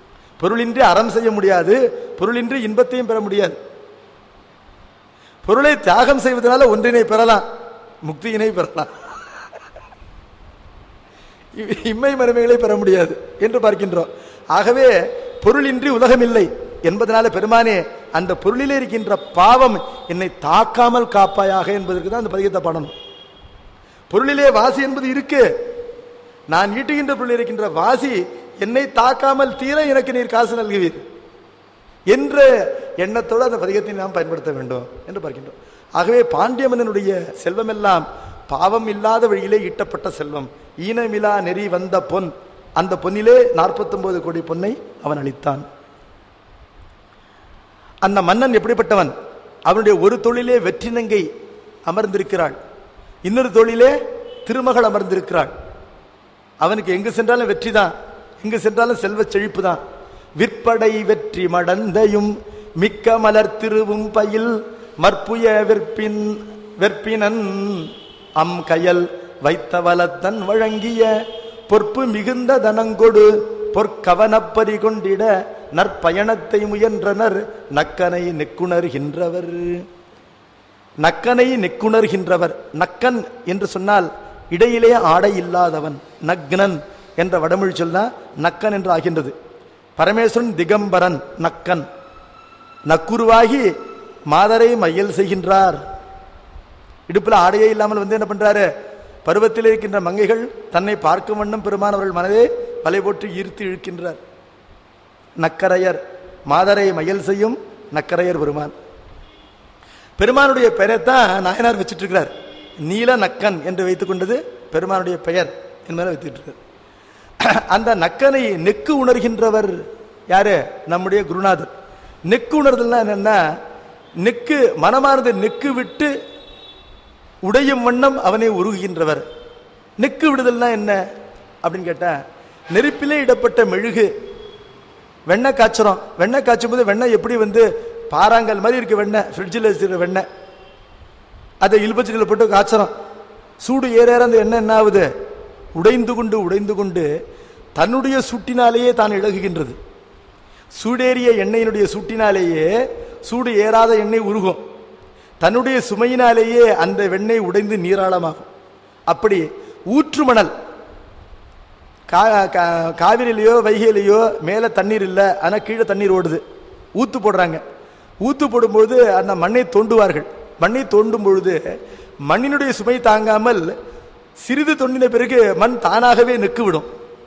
பொருளின்றி அறம் செய்ய முடியாது பொருளின்றி இன்பத்தையும் பெற முடியாது பொருளை தியாகம் செய்வதனால ஒன்றினை பெறலாம் முக்தியினை பெறலாம் இ- இம்மை மறுமைகளை பெற முடியாது என்று பார்க்கின்றோம் ஆகவே பொருளின்றி உலகம் இல்லை என்பதனால பெருமானே அந்த பொருளிலே இருக்கின்ற பாவம் என்னை தாக்காமல் காப்பாயாக என்பதற்கு தான் அந்த பதிகத்தை பாடணும் பொருளிலே வாசி என்பது இருக்கு நான் ஈட்டுகின்ற பொருளில் இருக்கின்ற வாசி என்னை தாக்காமல் தீர எனக்கு நீர் காசு நல்குவீர் என்ற எண்ணத்தோடு அந்த பதிகத்தை நாம் பயன்படுத்த வேண்டும் என்று பார்க்கின்றோம் ஆகவே பாண்டிய மன்னனுடைய செல்வமெல்லாம் பாவம் இல்லாத வழியிலே ஈட்டப்பட்ட செல்வம் ஈனமிலா நெறி வந்த பொன் அந்த பொன்னிலே 49 கோடி பொன்னை அவன் அளித்தான் அந்த மன்னன் எப்படிப்பட்டவன் அவனுடைய ஒரு தொழிலே வெற்றினங்கை அமர்ந்திருக்கிறாள் இன்னொரு தொழிலே திருமகள் அமர்ந்திருக்கிறாள் அவனுக்கு எங்கு சென்றாலும் வெற்றி தான் எங்கு சென்றாலும் செல்வ செழிப்பு தான் விற்படை வெற்றி மடந்தையும் மிக்க மலர் திருவும் பயில் மற்புய வெற்பின் வெற்பினன் அம் கயல் வைத்த வலத்தன் வழங்கிய பொற்பு மிகுந்த தனங்கொடு பொற்கவனப்பறி கொண்டிட நற்பயணத்தை முயன்றனர் நக்கனை நெக்குணர்கின்றவர் நக்கனை நெக்குணர்கின்றவர் நக்கன் என்று சொன்னால் இடையிலே ஆடை இல்லாதவன் நக்னன் என்ற வடமொழி சொல்ல நக்கன் என்று ஆகின்றது பரமேஸ்வரன் திகம்பரன் நக்கன் நக்குருவாகி மாதரை மையல் செய்கின்றார் இடுப்புல ஆடையே இல்லாமல் வந்து என்ன பண்றாரு பருவத்தில் இருக்கின்ற மங்கைகள் தன்னை பார்க்கும் வண்ணம் பெருமான் அவர்கள் மனதை வலை போட்டு ஈர்த்து இழுக்கின்றார் நக்கரையர் மாதரை மையல் செய்யும் நக்கரையர் பெருமான் பெருமானுடைய பெயரைத்தான் நாயனார் வச்சிட்டு இருக்கிறார் நீல நக்கன் என்று வைத்துக் கொண்டது பெருமானுடைய பெயர் என்பதை வைத்துட்டு இருக்கார் அந்த நக்கனை நெக்கு உணர்கின்றவர் யாரு நம்முடைய குருநாதர் நெக்கு உணர்தல்னா என்னன்னா நெக்கு மனமானது நெக்கு விட்டு உடையும் வண்ணம் அவனை உருகுகின்றவர் நெக்கு விடுதல்னா என்ன அப்படின்னு கேட்டா நெருப்பிலே இடப்பட்ட மெழுகு வெண்ணெய் காய்ச்சுறோம் வெண்ணெய் காய்ச்சும் போது வெண்ணெய் எப்படி வந்து பாறாங்கல் மாதிரி இருக்கு வெண்ணெய் ஃப்ரிட்ஜில் வச்சிருக்க வெண்ணெய் அதை இழுப்பச்சடியில் போட்டு காய்ச்சறோம் சூடு ஏற ஏற அந்த எண்ணெய் என்ன ஆகுது உடைந்து கொண்டு உடைந்து கொண்டு தன்னுடைய சூட்டினாலேயே தான் இழகுகின்றது சூடேறிய எண்ணெயினுடைய சூட்டினாலேயே சூடு ஏறாத எண்ணெய் உருகும் தன்னுடைய சுமையினாலேயே அந்த வெண்ணெய் உடைந்து நீராளமாகும் அப்படி ஊற்று மணல் கா கா- காவிரியிலையோ வைகையிலையோ மேலே தண்ணீர் இல்லை ஆனால் கீழே தண்ணீர் ஓடுது ஊத்து போடுறாங்க ஊத்து போடும்போது அந்த மண்ணை தோண்டுவார்கள் மண்ணை தோண்டும் பொழுது மண்ணினுடைய சுமை தாங்காமல் சிறிது தோண்டின பிறகு மண் தானாகவே நெக்கு விடும்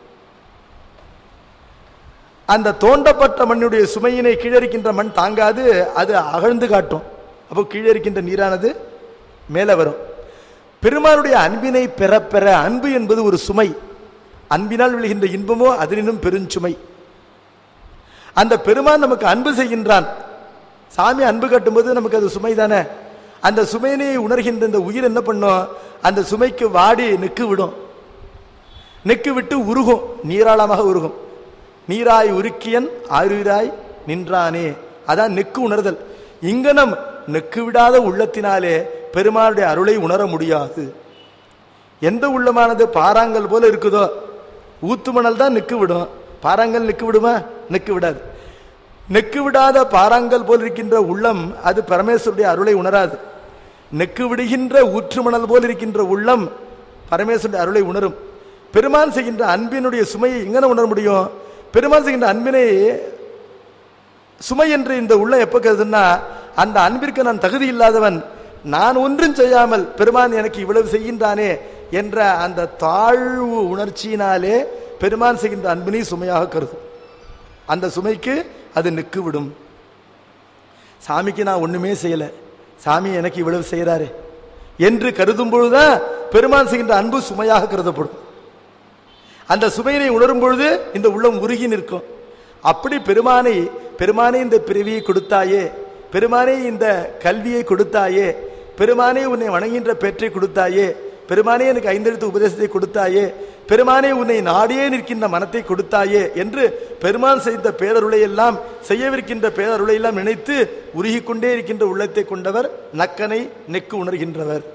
அந்த தோண்டப்பட்ட மண்ணுடைய சுமையினை கீழே இருக்கின்ற மண் தாங்காது அது அகழ்ந்து காட்டும் அப்போ கீழே இருக்கின்ற நீரானது மேலே வரும் பெருமானுடைய அன்பினை பெற பெற அன்பு என்பது ஒரு சுமை அன்பினால் விழுகின்ற இன்பமோ அதனினும் பெருஞ்சுமை அந்த பெருமான் நமக்கு அன்பு செய்கின்றான் சாமி அன்பு கட்டும்போது நமக்கு அது சுமை தானே அந்த சுமையினை உணர்கின்ற இந்த உயிர் என்ன பண்ணும் அந்த சுமைக்கு வாடி நெக்கு விடும் நெக்கு விட்டு உருகும் நீராளமாக உருகும் நீராய் உருக்கியன் ஆருயிராய் நின்றானே அதான் நெக்கு உணர்தல் இங்கனம் நெக்கு விடாத உள்ளத்தினாலே பெருமானுடைய அருளை உணர முடியாது எந்த உள்ளமானது பாறாங்கல் போல இருக்குதோ ஊத்து மணல் தான் நிக்கு விடும் பாறாங்கல் நிக்கு விடுமா நிக்கு விடாது நெக்கு விடாத பாறாங்கல் போல் இருக்கின்ற உள்ளம் அது பரமேஸ்வருடைய அருளை உணராது நெக்கு விடுகின்ற ஊற்று மணல் போல் இருக்கின்ற உள்ளம் பரமேஸ்வருடைய அருளை உணரும் பெருமான் செய்கின்ற அன்பினுடைய சுமையை எங்கன உணர முடியும் பெருமான் செய்கின்ற அன்பினை சுமை என்று இந்த உள்ளம் எப்ப கருதுன்னா அந்த அன்பிற்கு நான் தகுதி இல்லாதவன் நான் ஒன்றும் செய்யாமல் பெருமான் எனக்கு இவ்வளவு செய்கின்றானே என்ற அந்த தாழ்வு உணர்ச்சியினாலே பெருமான் செய்கின்ற அன்பினை சுமையாக கருதும் அந்த சுமைக்கு அது நிக்கு விடும் சாமிக்கு நான் ஒண்ணுமே செய்யல சாமி எனக்கு இவ்வளவு செய்யறாரு என்று கருதும் பொழுதுதான் பெருமான் செய்கின்ற அன்பு சுமையாக கருதப்படும் அந்த சுமையினை உணரும் பொழுது இந்த உள்ளம் உருகி நிற்கும் அப்படி பெருமானை பெருமானே இந்த பிறவியை கொடுத்தாயே பெருமானே இந்த கல்வியை கொடுத்தாயே பெருமானே உன்னை வணங்குகின்ற பெற்றை கொடுத்தாயே பெருமானே எனக்கு ஐந்தெழுத்து உபதேசத்தை கொடுத்தாயே பெருமானே உன்னை நாடியே நிற்கின்ற மனத்தை கொடுத்தாயே என்று பெருமான் செய்த பேரருளை எல்லாம் செய்யவிருக்கின்ற பேரருளை எல்லாம் நினைத்து உருகிக் கொண்டே இருக்கின்ற உள்ளத்தை கொண்டவர் நக்கனை நெக்கு உணர்கின்றவர்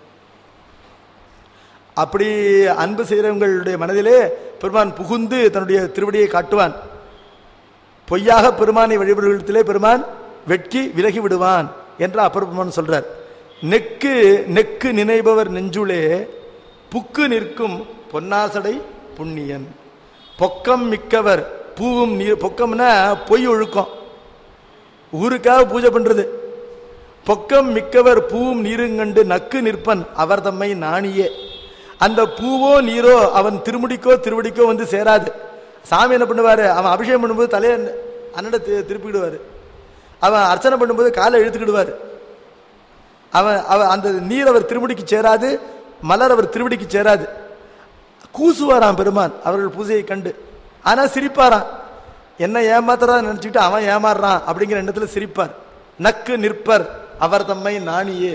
அப்படி அன்பு செய்கிறவங்களுடைய மனதிலே பெருமான் புகுந்து தன்னுடைய திருவடியை காட்டுவான் பொய்யாக பெருமானை வழிபடுவதிலே பெருமான் வெட்கி விலகி விடுவான் என்று அப்பர் பெருமான் சொல்றார் நெக்கு நெக்கு நினைபவர் நெஞ்சுளே புக்கு நிற்கும் பொன்னாசடை புண்ணியன் பொக்கம் மிக்கவர் பூவும் நீர் பொக்கம்னா பொய் ஒழுக்கம் ஊருக்காக பூஜை பண்றது பொக்கம் மிக்கவர் பூவும் நீரும் கண்டு நக்கு நிற்பன் அவர் தம்மை நாணியே அந்த பூவோ நீரோ அவன் திருமுடிக்கோ திருவடிக்கோ வந்து சேராது சாமி என்ன பண்ணுவாரு அவன் அபிஷேகம் பண்ணும்போது தலையை அண்ணட திருப்பிடுவாரு அவன் அர்ச்சனை பண்ணும்போது காலை இழுத்துக்கிடுவார் அவன் அவன் அந்த நீர் அவர் திருமுடிக்கு சேராது மலர் அவர் திருவடிக்கு சேராது கூசுவாராம் பெருமான் அவர்கள் பூஜையை கண்டு ஆனா சிரிப்பாராம் என்ன ஏமாத்துறா நினைச்சுட்டு அவன் ஏமாறுறான் அப்படிங்கிற எண்ணத்துல சிரிப்பார் நக்கு நிற்பர் அவர் தம்மை நாணியே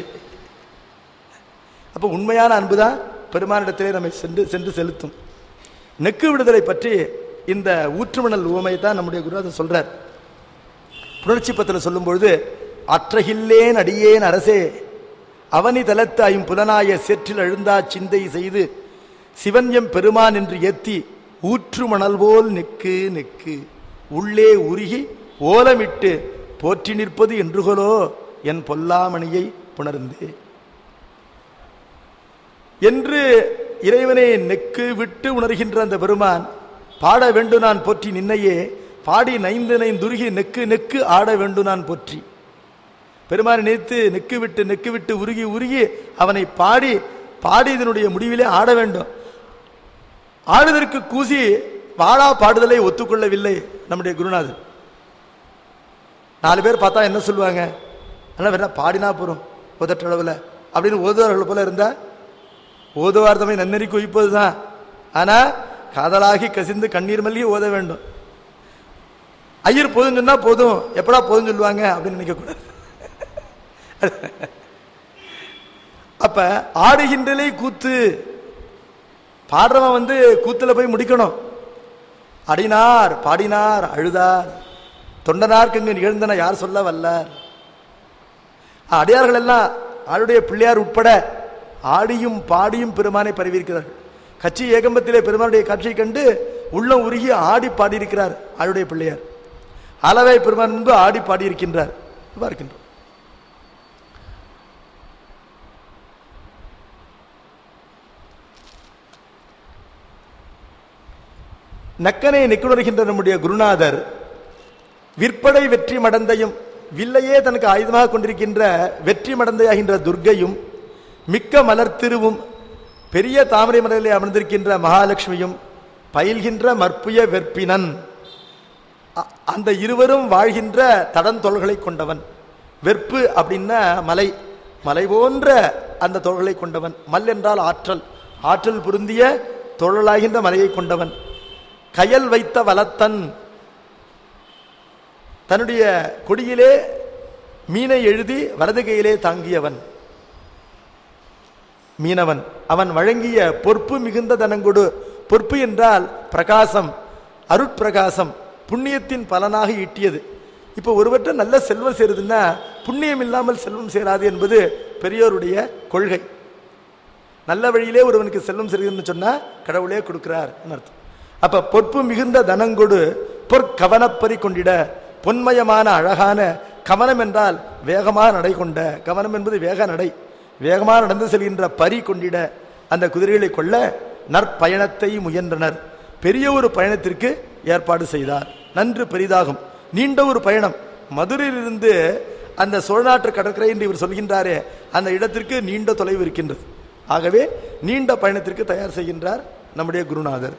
அப்ப உண்மையான அன்புதான் பெருமானிடத்திலே நம்மை சென்று சென்று செலுத்தும் நெக்கு விடுதலை பற்றி இந்த ஊற்றுமணல் உவமை தான் நம்முடைய குருநாதர் சொல்றார் புணர்ச்சி பத்தில் சொல்லும் பொழுது அற்றகில்லேன் அடியேன் அரசே அவனி தலத்து ஐம்புலனாய சேற்றில் அழுந்தா சிந்தை செய்து சிவன்யம் பெருமான் என்று ஏத்தி ஊற்று மணல் போல் நெக்கு நெக்கு உள்ளே உருகி ஓலமிட்டு போற்றி நிற்பது என்றுகளோ என் பொல்லாமணியை புணர்ந்தே என்று இறைவனை நெக்கு விட்டு உணர்கின்ற அந்த பெருமான் பாட வேண்டு நான் போற்றி நின்னையே பாடி நைந்து நைந்துருகி நெக்கு நெக்கு ஆட வேண்டு நான் போற்றி பெருமானை நினைத்து நெக்கு விட்டு நெக்கு விட்டு உருகி உருகி அவனை பாடி பாடி இதனுடைய முடிவிலே ஆட வேண்டும் ஆடுதற்கு கூசி வாழா பாடுதலை ஒத்துக்கொள்ளவில்லை நம்முடைய குருநாதர் நாலு பேர் பார்த்தா என்ன சொல்லுவாங்க ஆனால் வேணா பாடினா போறோம் உதட்டளவில் அப்படின்னு ஓதுவார்கள் போல இருந்தா ஓதுவார்த்தமை நன்னறி குவிப்பது தான் ஆனா காதலாகி கசிந்து கண்ணீர் மல்லி ஓத வேண்டும் ஐயர் போதும் சொன்னா போதும் எப்படா போதும் சொல்லுவாங்க அப்படின்னு நினைக்க கூடாது அப்ப ஆடுகின்றலை கூத்து பாடுறவன் வந்து கூத்துல போய் முடிக்கணும் அடினார் பாடினார் அழுதார் தொண்டனார்க்கு இங்கு நிகழ்ந்தன யார் சொல்ல வல்லார் அடியார்கள் எல்லாம் ஆளுடைய பிள்ளையார் உட்பட ஆடியும் பாடியும் பெருமானை பரவியிருக்கிறார்கள் கட்சி ஏகம்பத்திலே பெருமானுடைய காட்சியை கண்டு உள்ளம் உருகி ஆடி பாடியிருக்கிறார் ஆளுடைய பிள்ளையார் அளவை பெருமான் முன்பு ஆடி பாடியிருக்கின்றார் பார்க்கின்றோம் நக்கனை நிக்குணர்கின்ற நம்முடைய குருநாதர் விற்படை வெற்றி மடந்தையும் வில்லையே தனக்கு ஆயுதமாக கொண்டிருக்கின்ற வெற்றி மடந்தையாகின்ற துர்க்கையும் மிக்க மலர் திருவும் பெரிய தாமரை மலரிலே அமர்ந்திருக்கின்ற மகாலட்சுமியும் பயில்கின்ற மற்புய வெற்பினன் அ- அந்த இருவரும் வாழ்கின்ற தடந்தொல்களை கொண்டவன் வெற்பு அப்படின்னா மலை மலை போன்ற அந்த தொல்களை கொண்டவன் மல் என்றால் ஆற்றல் ஆற்றல் பொருந்திய தொழலாகின்ற மலையை கொண்டவன் கயல் வைத்த வலத்தன் தன்னுடைய கொடியிலே மீனை எழுதி வலது கையிலே தாங்கியவன் மீனவன் அவன் வழங்கிய பொறுப்பு மிகுந்த தனங்கொடு பொறுப்பு என்றால் பிரகாசம் அருட்பிரகாசம் புண்ணியத்தின் பலனாக ஈட்டியது இப்போ ஒருவற்ற நல்ல செல்வம் சேருதுன்னா புண்ணியம் இல்லாமல் செல்வம் சேராது என்பது பெரியோருடைய கொள்கை நல்ல வழியிலே ஒருவனுக்கு செல்வம் சேருதுன்னு சொன்னா கடவுளே கொடுக்கிறார் அர்த்தம் அப்ப பொறுப்பு மிகுந்த தனங்கொடு பொற்கவனப்பறி கொண்டிட பொன்மயமான அழகான கவனம் என்றால் வேகமாக நடை கொண்ட கவனம் என்பது வேக நடை வேகமாக நடந்து செல்கின்ற பரி கொண்டிட அந்த குதிரைகளை கொள்ள நற்பயணத்தை முயன்றனர் பெரிய ஒரு பயணத்திற்கு ஏற்பாடு செய்தார் நன்று பெரிதாகும் நீண்ட ஒரு பயணம் மதுரையிலிருந்து அந்த சோழநாட்டு கடற்கரை என்று இவர் சொல்கின்றாரே அந்த இடத்திற்கு நீண்ட தொலைவு இருக்கின்றது ஆகவே நீண்ட பயணத்திற்கு தயார் செய்கின்றார் நம்முடைய குருநாதர்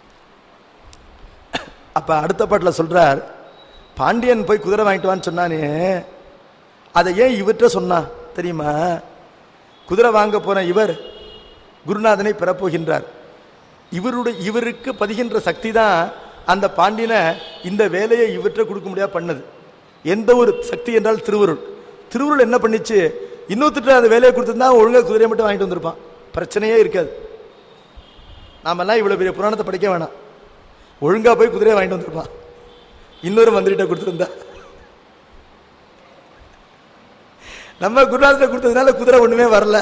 அப்ப அடுத்த பாட்டில் சொல்றார் பாண்டியன் போய் குதிரை வாங்கிட்டு வான்னு சொன்னானே அதை ஏன் இவர்கிட்ட சொன்னா தெரியுமா குதிரை வாங்க போன இவர் குருநாதனை பெறப்போகின்றார் இவருடைய இவருக்கு பதிகின்ற சக்தி தான் அந்த பாண்டியனை இந்த வேலையை இவற்றை கொடுக்க முடியாது பண்ணது எந்த ஒரு சக்தி என்றால் திருவருள் திருவருள் என்ன பண்ணிச்சு இன்னொருத்தர் அந்த வேலையை கொடுத்திருந்தா ஒழுங்கா குதிரையை மட்டும் வாங்கிட்டு வந்திருப்பான் பிரச்சனையே இருக்காது நாமெல்லாம் இவ்வளவு பெரிய புராணத்தை படிக்க வேணாம் ஒழுங்கா போய் குதிரையை வாங்கிட்டு வந்திருப்பான் இன்னொரு மந்திரிட்ட கொடுத்திருந்தா நம்ம குருநாதத்தை கொடுத்ததுனால குதிரை ஒண்ணுமே வரல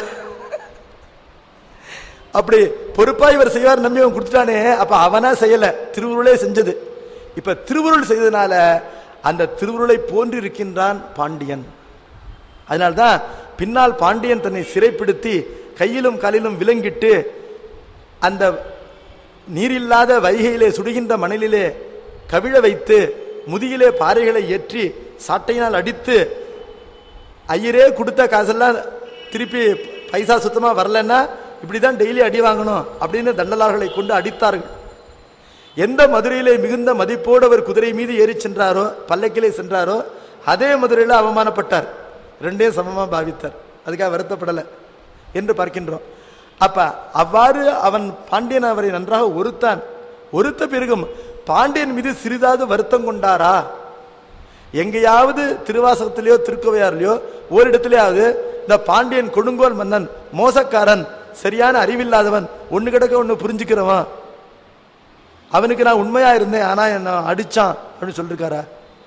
அப்படி பொறுப்பா இவர் செய்வார் நம்பி அவன் கொடுத்துட்டானே அப்ப அவனா செய்யல திருவுருளே செஞ்சது இப்ப திருவுருள் செய்ததுனால அந்த திருவுருளை போன்று இருக்கின்றான் பாண்டியன் அதனால்தான் பின்னால் பாண்டியன் தன்னை சிறைப்பிடித்து கையிலும் காலிலும் விலங்கிட்டு அந்த நீரில்லாத வைகையிலே சுடுகின்ற மணலிலே கவிழ வைத்து முதுகிலே பாறைகளை ஏற்றி சாட்டையினால் அடித்து ஐயரே கொடுத்த காசெல்லாம் திருப்பி பைசா சுத்தமா வரலன்னா இப்படிதான் டெய்லி அடி வாங்கணும் அப்படின்னு தண்டலார்களை கொண்டு அடித்தார்கள் எந்த மதுரையிலே மிகுந்த மதிப்போடு அவர் குதிரை மீது ஏறி சென்றாரோ பல்லக்கிலே சென்றாரோ அதே மதுரையில் அவமானப்பட்டார் ரெண்டையும் சமமா பாவித்தார் அதுக்காக வருத்தப்படலை என்று பார்க்கின்றோம் அப்ப அவ்வாறு அவன் பாண்டியன் அவரை நன்றாக ஒருத்தான் ஒருத்த பிறகும் பாண்டியன் மீது சிறிதாவது வருத்தம் கொண்டாரா எங்கேயாவது திருவாசகத்திலேயோ திருக்கோவையாரிலையோ ஓரிடத்திலேயாவது இந்த பாண்டியன் கொடுங்கோல் மன்னன் மோசக்காரன் சரியான அறிவில்லாதவன் ஒண்ணு கிடக்க ஒண்ணு புரிஞ்சுக்கிறவன் அவனுக்கு நான் உண்மையா இருந்தேன் ஆனா என்ன அடிச்சான் அப்படின்னு சொல்லிருக்காரா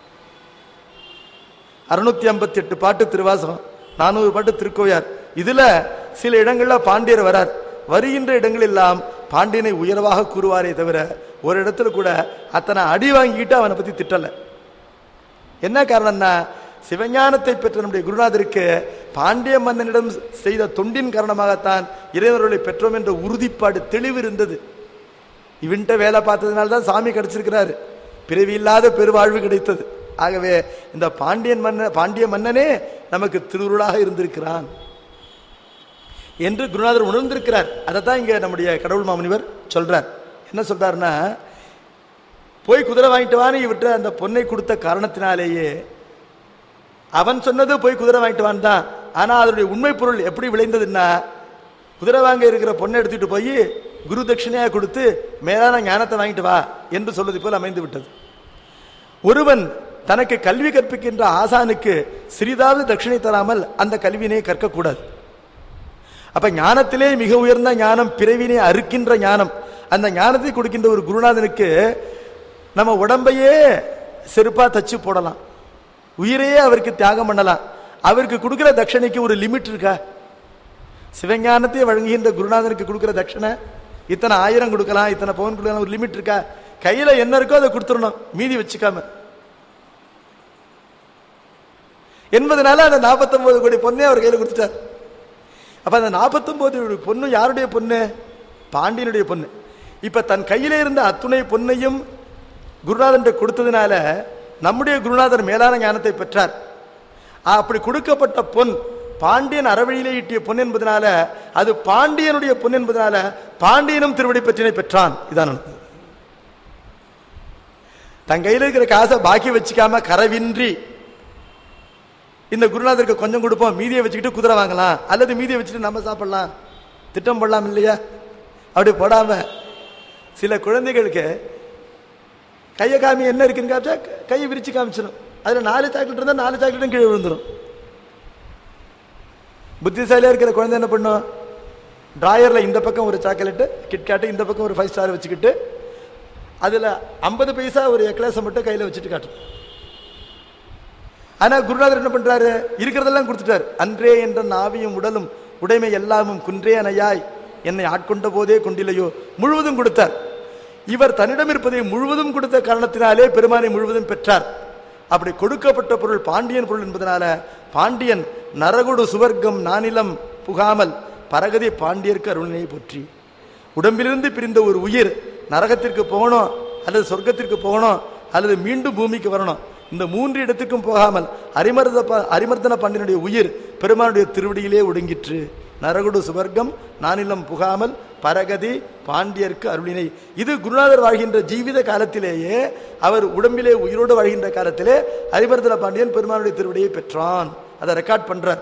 அறுநூத்தி ஐம்பத்தி எட்டு பாட்டு திருவாசகம் நானூறு பாட்டு திருக்கோயார் இதுல சில இடங்கள்ல பாண்டியர் வரார் வருகின்ற இடங்கள் எல்லாம் பாண்டியனை உயர்வாக கூறுவாரே தவிர ஒரு இடத்துல கூட அத்தனை அடி வாங்கிட்டு அவனை பத்தி திட்டல என்ன காரணம்னா சிவஞானத்தை பெற்ற நம்முடைய குருநாதருக்கு பாண்டிய மன்னனிடம் செய்த தொண்டின் காரணமாகத்தான் இறைவர்களை பெற்றோம் என்ற உறுதிப்பாடு தெளிவு இருந்தது இவன்ட்ட வேலை பார்த்ததுனால தான் சாமி கிடைச்சிருக்கிறாரு பிறவி இல்லாத பெருவாழ்வு கிடைத்தது ஆகவே இந்த பாண்டியன் மன்ன பாண்டிய மன்னனே நமக்கு திருவுருளாக இருந்திருக்கிறான் என்று குருநாதர் உணர்ந்திருக்கிறார் அதை தான் இங்க நம்முடைய கடவுள் மாமுனிவர் சொல்றார் என்ன சொல்றாருன்னா போய் குதிரை வாங்கிட்டு வான்னு இவர்கிட்ட அந்த பொன்னை கொடுத்த காரணத்தினாலேயே அவன் சொன்னது போய் குதிரை வாங்கிட்டு வான் தான் ஆனா அதனுடைய உண்மை பொருள் எப்படி விளைந்ததுன்னா குதிரை வாங்க இருக்கிற பொண்ணை எடுத்துட்டு போய் குரு தட்சிணையா கொடுத்து மேலான ஞானத்தை வாங்கிட்டு வா என்று சொல்வது போல் அமைந்து விட்டது ஒருவன் தனக்கு கல்வி கற்பிக்கின்ற ஆசானுக்கு சிறிதாவது தட்சிணை தராமல் அந்த கல்வியினை கற்கக்கூடாது அப்ப ஞானத்திலே மிக உயர்ந்த ஞானம் பிறவினை அறுக்கின்ற ஞானம் அந்த ஞானத்தை கொடுக்கின்ற ஒரு குருநாதனுக்கு நம்ம உடம்பையே செருப்பா தச்சு போடலாம் உயிரையே அவருக்கு தியாகம் பண்ணலாம் அவருக்கு கொடுக்கிற தட்சணைக்கு ஒரு லிமிட் இருக்கா சிவஞானத்தை வழங்குகின்ற குருநாதனுக்கு கொடுக்கிற தட்சணை இத்தனை ஆயிரம் கொடுக்கலாம் இத்தனை பவுன் கொடுக்கலாம் ஒரு லிமிட் இருக்கா கையில என்ன இருக்கோ அதை கொடுத்துடணும் மீதி வச்சுக்காம என்பதனால அந்த 49 கோடி பொண்ணே அவர் கையில கொடுத்துட்டார் அப்ப அந்த 49 பொண்ணு யாருடைய பொண்ணு பாண்டியனுடைய பொண்ணு இப்ப தன் கையிலே இருந்த அத்துணை பொன்னையும் குருநாதன் கொடுத்ததுனால நம்முடைய குருநாதர் மேலான ஞானத்தை பெற்றார் ஆ, அப்படி கொடுக்கப்பட்ட பொன் பாண்டியன் அறவழியிலே ஈட்டிய பொன் என்பதனால அது பாண்டியனுடைய பொன் என்பதனால பாண்டியனும் திருவடி பற்றினை பெற்றான் இதான் நடந்தது தன் கையில் இருக்கிற காசை பாக்கி வச்சுக்காம கரவின்றி இந்த குருநாதருக்கு கொஞ்சம் கொடுப்போம் மீதியை வச்சுக்கிட்டு குதிரை வாங்கலாம் அல்லது மீதியை வச்சுட்டு நம்ம சாப்பிடலாம் திட்டம் போடலாம் இல்லையா அப்படி போடாம சில குழந்தைகளுக்கு கையை காமி என்ன இருக்குன்னு காமிச்சா கையை விரிச்சு காமிச்சிடும் அதுல நாலு சாக்லேட் இருந்தா நாலு சாக்லேட்டும் கீழே விழுந்துரும் புத்திசாலியா இருக்கிற குழந்தை என்ன பண்ணும் டிராயர்ல இந்த பக்கம் ஒரு சாக்லேட்டு கிட்கேட்டு இந்த பக்கம் ஒரு ஃபைவ் ஸ்டார் வச்சுக்கிட்டு அதுல ஐம்பது பைசா ஒரு எக்லாஸை மட்டும் கையில வச்சுட்டு காட்டும் ஆனா குருநாதர் என்ன பண்றாரு இருக்கிறதெல்லாம் கொடுத்துட்டார் அன்றே என்ற நாவியும் உடலும் உடைமை எல்லாமும் குன்றே அணையாய் என்னை ஆட்கொண்ட போதே கொண்டிலையோ முழுவதும் கொடுத்தார் இவர் தன்னிடம் இருப்பதை முழுவதும் கொடுத்த காரணத்தினாலே பெருமானை முழுவதும் பெற்றார் அப்படி கொடுக்கப்பட்ட பொருள் பாண்டியன் பொருள் என்பதனால பாண்டியன் நரகுடு சுவர்க்கம் நானிலம் புகாமல் பரகதி பாண்டியர்க்கு அருளினை போற்றி உடம்பிலிருந்து பிரிந்த ஒரு உயிர் நரகத்திற்கு போகணும் அல்லது சொர்க்கத்திற்கு போகணும் அல்லது மீண்டும் பூமிக்கு வரணும் இந்த மூன்று இடத்துக்கும் போகாமல் அரிமர்த ப- அரிமர்தன பாண்டியனுடைய உயிர் பெருமானுடைய திருவடியிலே ஒடுங்கிற்று நரகுடு சுவர்க்கம் நானிலம் புகாமல் பரகதி பாண்டியர்க்கு அருளினை இது குருநாதர் வாழ்கின்ற ஜீவித காலத்திலேயே அவர் உடம்பிலே உயிரோடு வாழ்கின்ற காலத்திலே அரிமர்தன பாண்டியன் பெருமானுடைய திருவடியை பெற்றான் அதை ரெக்கார்ட் பண்றார்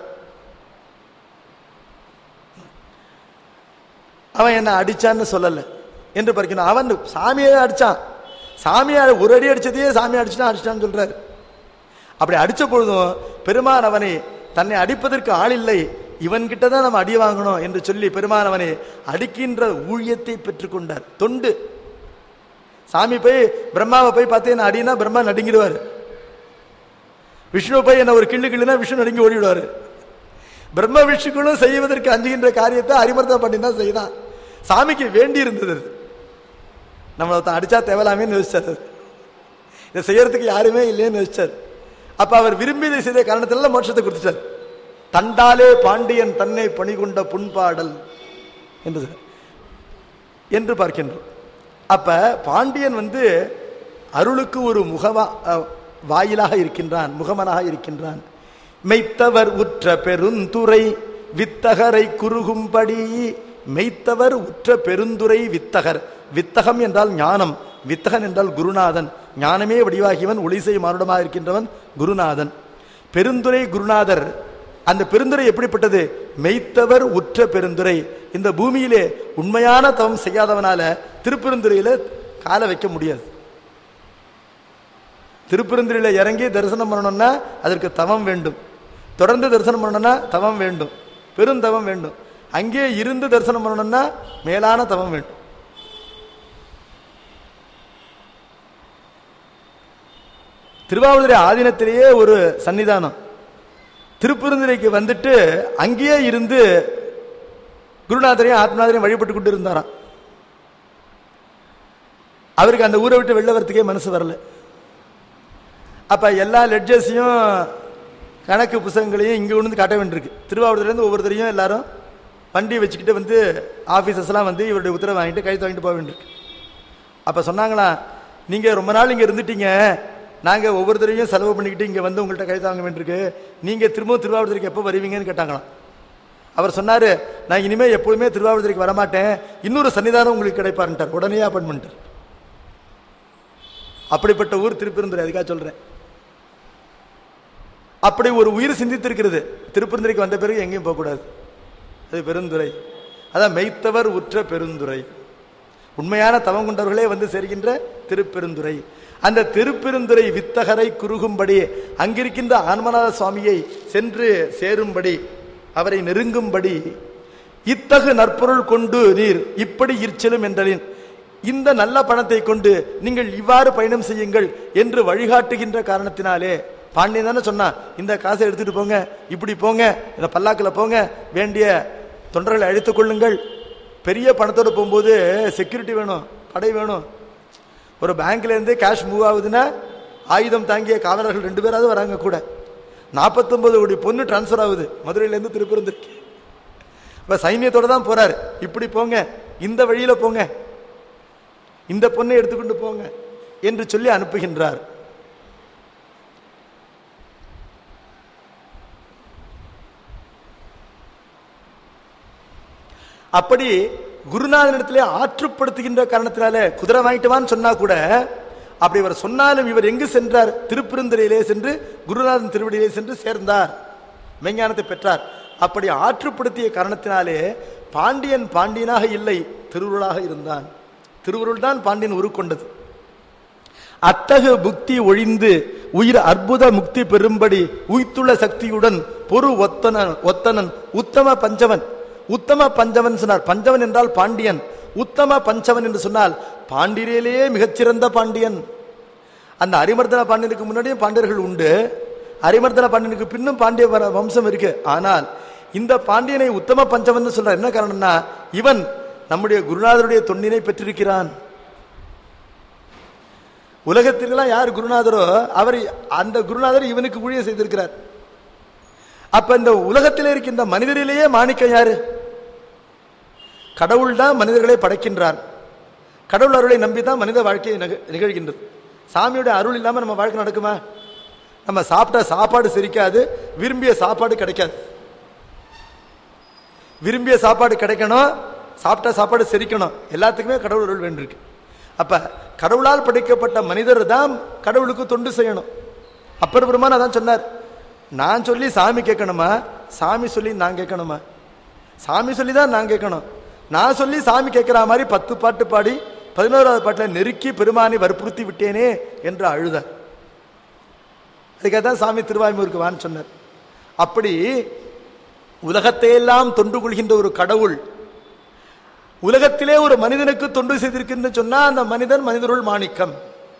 அவன் என்ன அடிச்சான்னு சொல்லல என்று பார்க்கணும் அவன் சாமியை அடிச்சான் சாமியை ஒரு அடி அடிச்சதையே சாமி அடிச்சுட்டான் அடிச்சிட்டான்னு சொல்றாரு அப்படி அடிச்ச பொழுதும் பெருமான் அவனை தன்னை அடிப்பதற்கு ஆள் இல்லை இவன்கிட்ட தான் நம்ம அடி வாங்கணும் என்று சொல்லி பெருமான் அவனை அடிக்கின்ற ஊழியத்தை பெற்றுக்கொண்டார் தொண்டு சாமி போய் பிரம்மாவை போய் பார்த்து என்ன அடினா பிரம்மா நடுங்கிடுவார் விஷ்ணு போய் என்ன ஒரு கிள்ளு கிள்ளுனா விஷ்ணு நடுங்கி ஓடிவிடுவாரு பிரம்ம விஷ்ணுக்களும் செய்வதற்கு அஞ்சுகின்ற காரியத்தை அரிமர்த்தம் பண்ணி தான் செய்தான் சாமிக்கு வேண்டி இருந்தது அது. நம்மளை ஒருத்தன் அடிச்சா தேவலாமேன்னு யோசிச்சாரு இதை செய்யறதுக்கு யாருமே இல்லைன்னு வச்சார் அப்ப அவர் விரும்பியதை செய்த காரணத்தினால மோட்சத்தை கொடுத்துட்டார் தண்டாலே பாண்டியன் தன்னை பணிகொண்ட புண்பாடல் என்று சொன்னார். என்று பார்க்கின்றோம் அப்ப பாண்டியன் வந்து அருளுக்கு ஒரு முகவா அஹ், வாயிலாக இருக்கின்றான் முகமனாக இருக்கின்றான் மெய்த்தவர் உற்ற பெருந்துரை வித்தகரை குறுகும்படி மெய்த்தவர் உற்ற பெருந்துரை வித்தகர் வித்தகம் என்றால் ஞானம் வித்தகன் என்றால் குருநாதன் ஞானமே வடிவாகியவன் ஒளிசை மானுடமாக இருக்கின்றவன் குருநாதன் பெருந்துரை குருநாதர் அந்த பெருந்துரை எப்படிப்பட்டது மெய்த்தவர் உற்ற பெருந்துரை இந்த பூமியிலே உண்மையான தவம் செய்யாதவனால திருப்பெருந்துறையில காலை வைக்க முடியாது திருப்பெருந்துறையில இறங்கி தரிசனம் பண்ணணும்னா அதற்கு தவம் வேண்டும் தொடர்ந்து தரிசனம் பண்ணணும்னா தவம் வேண்டும் பெருந்தவம் வேண்டும் அங்கே இருந்து தரிசனம் பண்ணணும்னா மேலான தவம் வேண்டும் திருவாவூரை ஆதீனத்திலேயே ஒரு சன்னிதானம் திருப்பெருந்துறைக்கு வந்துட்டு அங்கேயே இருந்து குருநாதரையும் ஆத்மநாதரையும் வழிபட்டு கொண்டு இருந்தாராம் அவருக்கு அந்த ஊரை விட்டு வெளில வரத்துக்கே மனசு வரல அப்ப எல்லா லெட்ஜஸையும் கணக்கு புத்தகங்களையும் இங்கே கொண்டு வந்து காட்ட வேண்டியிருக்கு திருவாவூர்லேருந்து ஒவ்வொருத்தரையும் எல்லாரும் வண்டி வச்சுக்கிட்டு வந்து ஆஃபீஸர்ஸ்லாம் வந்து இவருடைய உத்தரவு வாங்கிட்டு கைத்து வாங்கிட்டு போக வேண்டியிருக்கு அப்போ சொன்னாங்களா நீங்கள் ரொம்ப நாள் இங்கே இருந்துட்டீங்க நாங்கள் ஒவ்வொருத்தரையும் செலவு பண்ணிக்கிட்டு இங்கே வந்து உங்கள்கிட்ட கைத்து வாங்க வேண்டியிருக்கு நீங்கள் திரும்பவும் திருவாவூர்துறைக்கு எப்போ வருவீங்கன்னு கேட்டாங்களாம் அவர் சொன்னார் நான் இனிமேல் எப்பொழுதுமே திருவாவூர்துறைக்கு வரமாட்டேன் இன்னொரு சன்னிதானம் உங்களுக்கு கிடைப்பாருன்ட்டார் உடனே அப்பாயின்மெண்ட் அப்படிப்பட்ட ஊர் திருப்பெருந்துறை அதுக்காக சொல்கிறேன் அப்படி ஒரு உயிர் சிந்தித்திருக்கிறது திருப்பெருந்துறைக்கு வந்த பிறகு எங்கேயும் போகக்கூடாது அது பெருந்துறை அதான் மெய்த்தவர் உற்ற பெருந்துறை உண்மையான தவம் கொண்டவர்களே வந்து சேர்கின்ற திருப்பெருந்துறை அந்த திருப்பெருந்துறை வித்தகரை குறுகும்படி அங்கிருக்கின்ற ஆன்மநாத சுவாமியை சென்று சேரும்படி அவரை நெருங்கும்படி இத்தகு நற்பொருள் கொண்டு நீர் இப்படி இற்செலும் என்றலின் இந்த நல்ல பணத்தை கொண்டு நீங்கள் இவ்வாறு பயணம் செய்யுங்கள் என்று வழிகாட்டுகின்ற காரணத்தினாலே பாண்டியன் தானே சொன்னான் இந்த காசை எடுத்துட்டு போங்க இப்படி போங்க இந்த பல்லாக்கில் போங்க வேண்டிய தொண்டர்களை அழைத்துக் கொள்ளுங்கள் பெரிய பணத்தோடு போகும்போது செக்யூரிட்டி வேணும் படை வேணும் ஒரு பேங்க்ல இருந்து கேஷ் மூவ் ஆகுதுன்னா ஆயுதம் தாங்கிய காவலர்கள் ரெண்டு பேராவது வராங்க கூட நாற்பத்தொன்பது கோடி பொண்ணு டிரான்ஸ்ஃபர் ஆகுது மதுரையிலேருந்து திருப்பெருந்துருக்கு இப்போ சைன்யத்தோட தான் போறாரு இப்படி போங்க இந்த வழியில போங்க இந்த பொண்ணை எடுத்துக்கொண்டு போங்க என்று சொல்லி அனுப்புகின்றார் அப்படி குருநாதனிடத்திலே ஆற்றுப்படுத்துகின்ற காரணத்தினால குதிரை வாங்கிட்டுவான்னு சொன்னா கூட அப்படி இவர் சொன்னாலும் இவர் எங்கு சென்றார் திருப்பெருந்துறையிலே சென்று குருநாதன் திருவடியிலே சென்று சேர்ந்தார் மெஞ்ஞானத்தை பெற்றார் அப்படி ஆற்றுப்படுத்திய காரணத்தினாலே பாண்டியன் பாண்டியனாக இல்லை திருவுருளாக இருந்தான் திருவுருள் தான் பாண்டியன் உருக்கொண்டது அத்தகு புக்தி ஒழிந்து உயிர் அற்புத முக்தி பெறும்படி உய்த்துள்ள சக்தியுடன் பொறு ஒத்தனன் ஒத்தனன் உத்தம பஞ்சவன் உத்தம பஞ்சவன் சொன்னார் பஞ்சவன் என்றால் பாண்டியன் உத்தம பஞ்சவன் என்று சொன்னால் பாண்டியரிலேயே மிகச்சிறந்த பாண்டியன் அந்த அரிமர்தன பாண்டியனுக்கு முன்னாடியும் பாண்டியர்கள் உண்டு அரிமர்தன பாண்டியனுக்கு பின்னும் பாண்டிய வர- வம்சம் இருக்கு ஆனால் இந்த பாண்டியனை உத்தம பஞ்சவன் சொல்ற என்ன காரணம்னா இவன் நம்முடைய குருநாதருடைய தொண்டினை பெற்றிருக்கிறான் உலகத்திற்கெல்லாம் யார் குருநாதரோ அவர் அந்த குருநாதர் இவனுக்கு ஊழிய செய்திருக்கிறார் அப்ப இந்த உலகத்தில் இருக்கின்ற மனிதரிலேயே மாணிக்கம் யாரு கடவுள் தான் மனிதர்களை படைக்கின்றார் கடவுள் அருளை நம்பி தான் மனித வாழ்க்கை நிக- நிகழ்கின்றது சாமியுடைய அருள் இல்லாம நம்ம வாழ்க்கை நடக்குமா நம்ம சாப்பிட்ட சாப்பாடு செரிக்காது விரும்பிய சாப்பாடு கிடைக்காது விரும்பிய சாப்பாடு கிடைக்கணும் சாப்பிட்ட சாப்பாடு செரிக்கணும் எல்லாத்துக்குமே கடவுள் அருள் வேண்டியிருக்கு அப்ப கடவுளால் படைக்கப்பட்ட மனிதர் தான் கடவுளுக்கு தொண்டு செய்யணும் அப்பர் பெருமான் அதான் சொன்னார் நான் சொல்லி சாமி கேட்கணுமா சாமி சொல்லி நான் கேட்கணுமா சாமி சொல்லி தான் நான் கேட்கணும் நான் சொல்லி சாமி கேட்கிற மாதிரி பத்து பாட்டு பாடி பதினோராவது பாட்டில் நெருக்கி பெருமானை வற்புறுத்தி விட்டேனே என்று அழுதார் அதுக்காக தான் சாமி திருவாய்மூருக்கு வான்னு சொன்னார் அப்படி உலகத்தையெல்லாம் தொண்டு கொள்கின்ற ஒரு கடவுள் உலகத்திலே ஒரு மனிதனுக்கு தொண்டு செய்திருக்குன்னு சொன்னா அந்த மனிதன் மனிதருள் மாணிக்கம்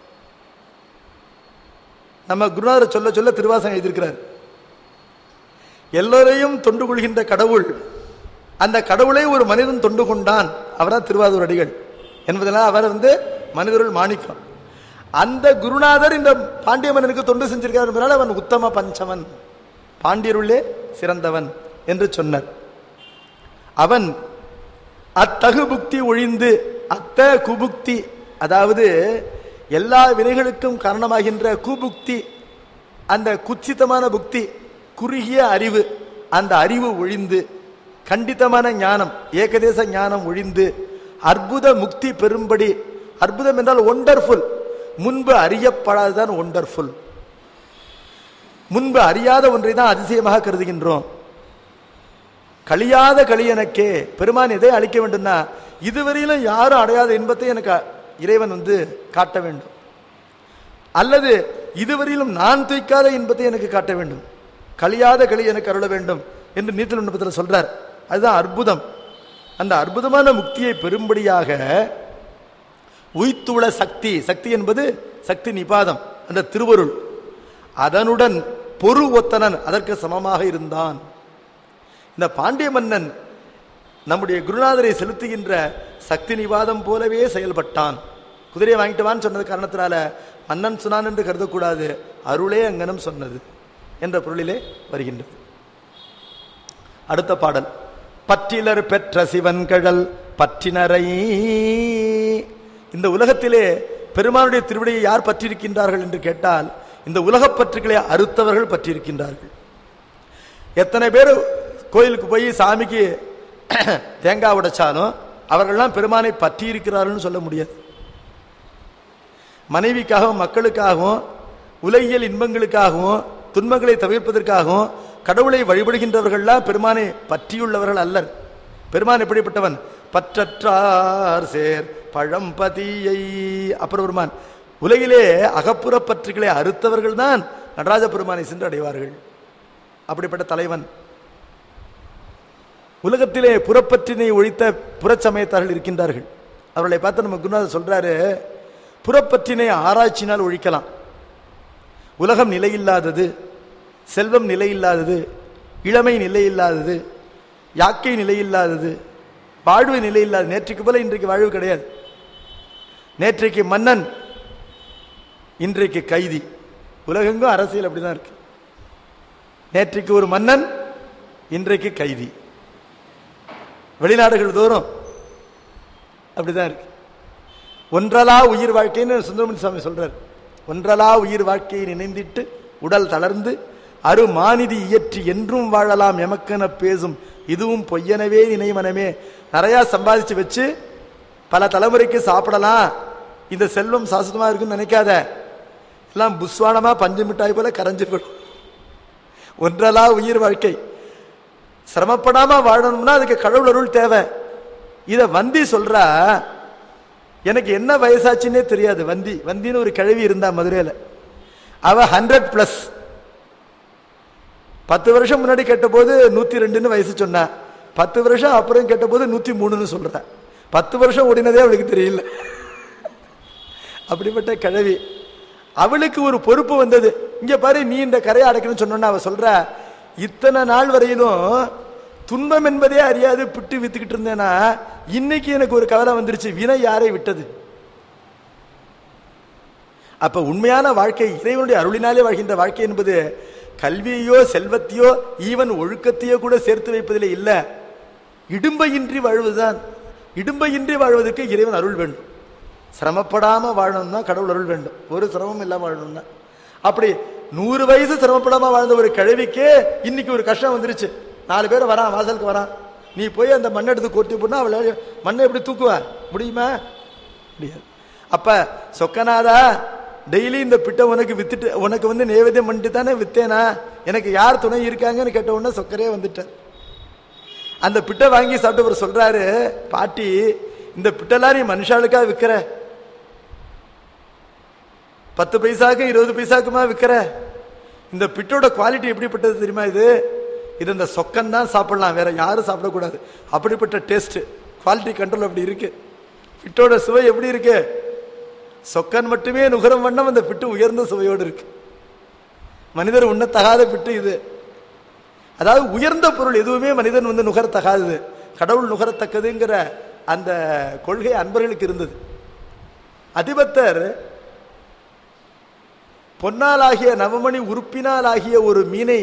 நம்ம குருநாதர் சொல்ல சொல்ல திருவாசகம் எழுதியிருக்கிறார் எல்லோரையும் தொண்டு கொள்கின்ற கடவுள் அந்த கடவுளை ஒரு மனிதன் தொண்டு கொண்டான் அவரா திருவாதூர் அடிகள் என்பதனால் அவர் வந்து மனிதருள் மாணிக்கம் அந்த குருநாதர் இந்த பாண்டிய மன்னனுக்கு தொண்டு செஞ்சிருக்கார் என்பதனால அவன் உத்தம பஞ்சவன் பாண்டியருள்ளே சிறந்தவன் என்று சொன்னார் அவன் அத்தகு புக்தி ஒழிந்து அத்த குபுக்தி அதாவது எல்லா வினைகளுக்கும் காரணமாகின்ற குபுக்தி அந்த குச்சிதமான புக்தி குறுகிய அறிவு அந்த அறிவு ஒழிந்து கண்டித்தமான ஞானம் ஏகதேச ஞானம் ஒழிந்து அற்புத முக்தி பெறும்படி அற்புதம் என்றால் ஒண்டர்ஃபுல் முன்பு அறியப்படாததான் ஒண்டர்ஃபுல் முன்பு அறியாத ஒன்றை தான் அதிசயமாக கருதுகின்றோம் கழியாத களியனக்கே பெருமான் எதை அழிக்க வேண்டும்னா இதுவரையிலும் யாரும் அடையாத இன்பத்தை எனக்கு இறைவன் வந்து காட்ட வேண்டும் அல்லது இதுவரையிலும் நான் தூய்க்காத இன்பத்தை எனக்கு காட்ட வேண்டும் கழியாத களி எனக்கு அருள வேண்டும் என்று நீத்தல் விண்ணப்பத்தில் சொல்றார் அதுதான் அற்புதம் அந்த அற்புதமான முக்தியை பெறும்படியாக உய்த்துள சக்தி சக்தி என்பது சக்தி நிபாதம் அந்த திருவருள் அதனுடன் பொறு ஒத்தனன் அதற்கு சமமாக இருந்தான் இந்த பாண்டிய மன்னன் நம்முடைய குருநாதரை செலுத்துகின்ற சக்தி நிவாதம் போலவே செயல்பட்டான் குதிரையை வாங்கிட்டு வான்னு சொன்னது காரணத்தினால மன்னன் சொன்னான் என்று கருதக்கூடாது அருளே அங்கனம் சொன்னது என்ற பொருளிலே வருகின்றது அடுத்த பாடல் பற்றிலர் பெற்ற சிவன்கழல் பற்றினரை இந்த உலகத்திலே பெருமானுடைய திருவிடையை யார் பற்றியிருக்கின்றார்கள் என்று கேட்டால் இந்த உலகப் பற்றுகளை அறுத்தவர்கள் பற்றியிருக்கின்றார்கள் எத்தனை பேர் கோயிலுக்கு போய் சாமிக்கு தேங்காய் உடைச்சாலும் அவர்கள்லாம் பெருமானை பற்றி இருக்கிறார்கள்னு சொல்ல முடியாது மனைவிக்காகவும் மக்களுக்காகவும் உலகியல் இன்பங்களுக்காகவும் துன்பங்களை தவிர்ப்பதற்காகவும் கடவுளை வழிபடுகின்றவர்கள்லாம் பெருமானை பற்றியுள்ளவர்கள் அல்லர் பெருமான் எப்படிப்பட்டவன் பற்றற்றார் சேர் பழம்பதியை அப்புறம் பெருமான் உலகிலே அகப்புற பற்றுகளை அறுத்தவர்கள் தான் நடராஜ பெருமானை சென்று அடைவார்கள் அப்படிப்பட்ட தலைவன் உலகத்திலே புறப்பற்றினை ஒழித்த புறச்சமயத்தார்கள் இருக்கின்றார்கள் அவர்களை பார்த்து நம்ம குருநாதர் சொல்றாரு புறப்பற்றினை ஆராய்ச்சினால் ஒழிக்கலாம் உலகம் நிலையில்லாதது செல்வம் நிலையில்லாதது இளமை நிலையில்லாதது யாக்கை நிலையில்லாதது வாழ்வு நிலையில்லாது நேற்றுக்கு போல இன்றைக்கு வாழ்வு கிடையாது நேற்றைக்கு மன்னன் இன்றைக்கு கைதி உலகெங்கும் அரசியல் அப்படிதான் இருக்கு நேற்றைக்கு ஒரு மன்னன் இன்றைக்கு கைதி வெளிநாடுகள் தோறும் அப்படிதான் இருக்கு ஒன்றலா உயிர் வாழ்க்கைன்னு சுந்தரமணி சுவாமி சொல்றார் ஒன்றலா உயிர் வாழ்க்கையை நினைந்திட்டு உடல் தளர்ந்து அரு மாநிதி இயற்றி என்றும் வாழலாம் எமக்கென பேசும் இதுவும் பொய்யனவே நினைமனமே நிறையா சம்பாதிச்சு வச்சு பல தலைமுறைக்கு சாப்பிடலாம் இந்த செல்வம் சாஸ்வதமா இருக்குன்னு நினைக்காத எல்லாம் புஸ்வானமா பஞ்சு மிட்டாய் போல கரைஞ்சு போயிடும் ஒன்றலா உயிர் வாழ்க்கை சிரமப்படாம வாழணும்னா அதுக்கு கடவுள் அருள் தேவை இத வந்தி சொல்றா எனக்கு என்ன வயசாச்சுன்னே தெரியாது வந்தி வந்தின்னு ஒரு கிழவி இருந்தா மதுரையில அவ ஹண்ட்ரட் பிளஸ் பத்து வருஷம் முன்னாடி கேட்டபோது நூத்தி ரெண்டுன்னு வயசு சொன்னா பத்து வருஷம் அப்புறம் கேட்டபோது நூத்தி மூணுன்னு சொல்ற பத்து வருஷம் ஓடினதே அவளுக்கு தெரியல அப்படிப்பட்ட கிழவி அவளுக்கு ஒரு பொறுப்பு வந்தது இங்க பாரு நீ இந்த கரையை அடைக்கணும்னு சொன்னோன்னா அவ சொல்ற இத்தனை நாள் வரையிலும் துன்பம் என்பதே அறியாது பிட்டு வித்துக்கிட்டு இருந்தேனா இன்னைக்கு எனக்கு ஒரு கவலை வந்துருச்சு வினை யாரை விட்டது அப்ப உண்மையான வாழ்க்கை இறைவனுடைய அருளினாலே வாழ்கின்ற வாழ்க்கை என்பது கல்வியையோ செல்வத்தையோ ஈவன் ஒழுக்கத்தையோ கூட சேர்த்து வைப்பதிலே இல்ல இடும்பையின்றி வாழ்வதுதான் இடும்பையின்றி வாழ்வதற்கு இறைவன் அருள் வேண்டும் சிரமப்படாம வாழணும்னா கடவுள் அருள் வேண்டும் ஒரு சிரமம் இல்லாம வாழணும்னா அப்படி நூறு வயசு சிரமப்படாம வாழ்ந்த ஒரு கிழவிக்கு இன்னைக்கு ஒரு கஷ்டம் வந்துருச்சு நாலு பேர் வரான் வாசலுக்கு வரான் நீ போய் அந்த மண்ணை எடுத்து கொட்டி போனா அவளை மண்ணை எப்படி தூக்குவ முடியுமா முடியாது அப்ப சொக்கநாதா டெய்லி இந்த பிட்டை உனக்கு வித்துட்டு உனக்கு வந்து நைவேத்தியம் பண்ணிட்டு தானே வித்தேனா எனக்கு யார் துணை இருக்காங்கன்னு கேட்ட உடனே சொக்கரே வந்துட்டார் அந்த பிட்டை வாங்கி சாப்பிட்டு சொல்றாரு பாட்டி இந்த பிட்டெல்லாம் நீ மனுஷாளுக்காக விற்கிற பத்து பைசாக்கு இருபது பைசாக்குமா விற்கிற இந்த பிட்டோட குவாலிட்டி எப்படிப்பட்டது தெரியுமா இது இது இந்த சொக்கன் தான் சாப்பிடலாம் வேற யாரும் சாப்பிடக்கூடாது அப்படிப்பட்ட டேஸ்ட் குவாலிட்டி கண்ட்ரோல் அப்படி இருக்கு பிட்டோட சுவை எப்படி இருக்கு சொக்கன் மட்டுமே நுகரும் வண்ணம் அந்த பிட்டு உயர்ந்த சுவையோடு இருக்கு மனிதர் உண்ணத்தகாத பிட்டு இது அதாவது உயர்ந்த பொருள் எதுவுமே மனிதன் வந்து நுகரத்தகாதது கடவுள் நுகரத்தக்கதுங்கிற அந்த கொள்கை அன்பர்களுக்கு இருந்தது அதிபத்தர் பொன்னாலாகிய நவமணி உறுப்பினாலாகிய ஒரு மீனை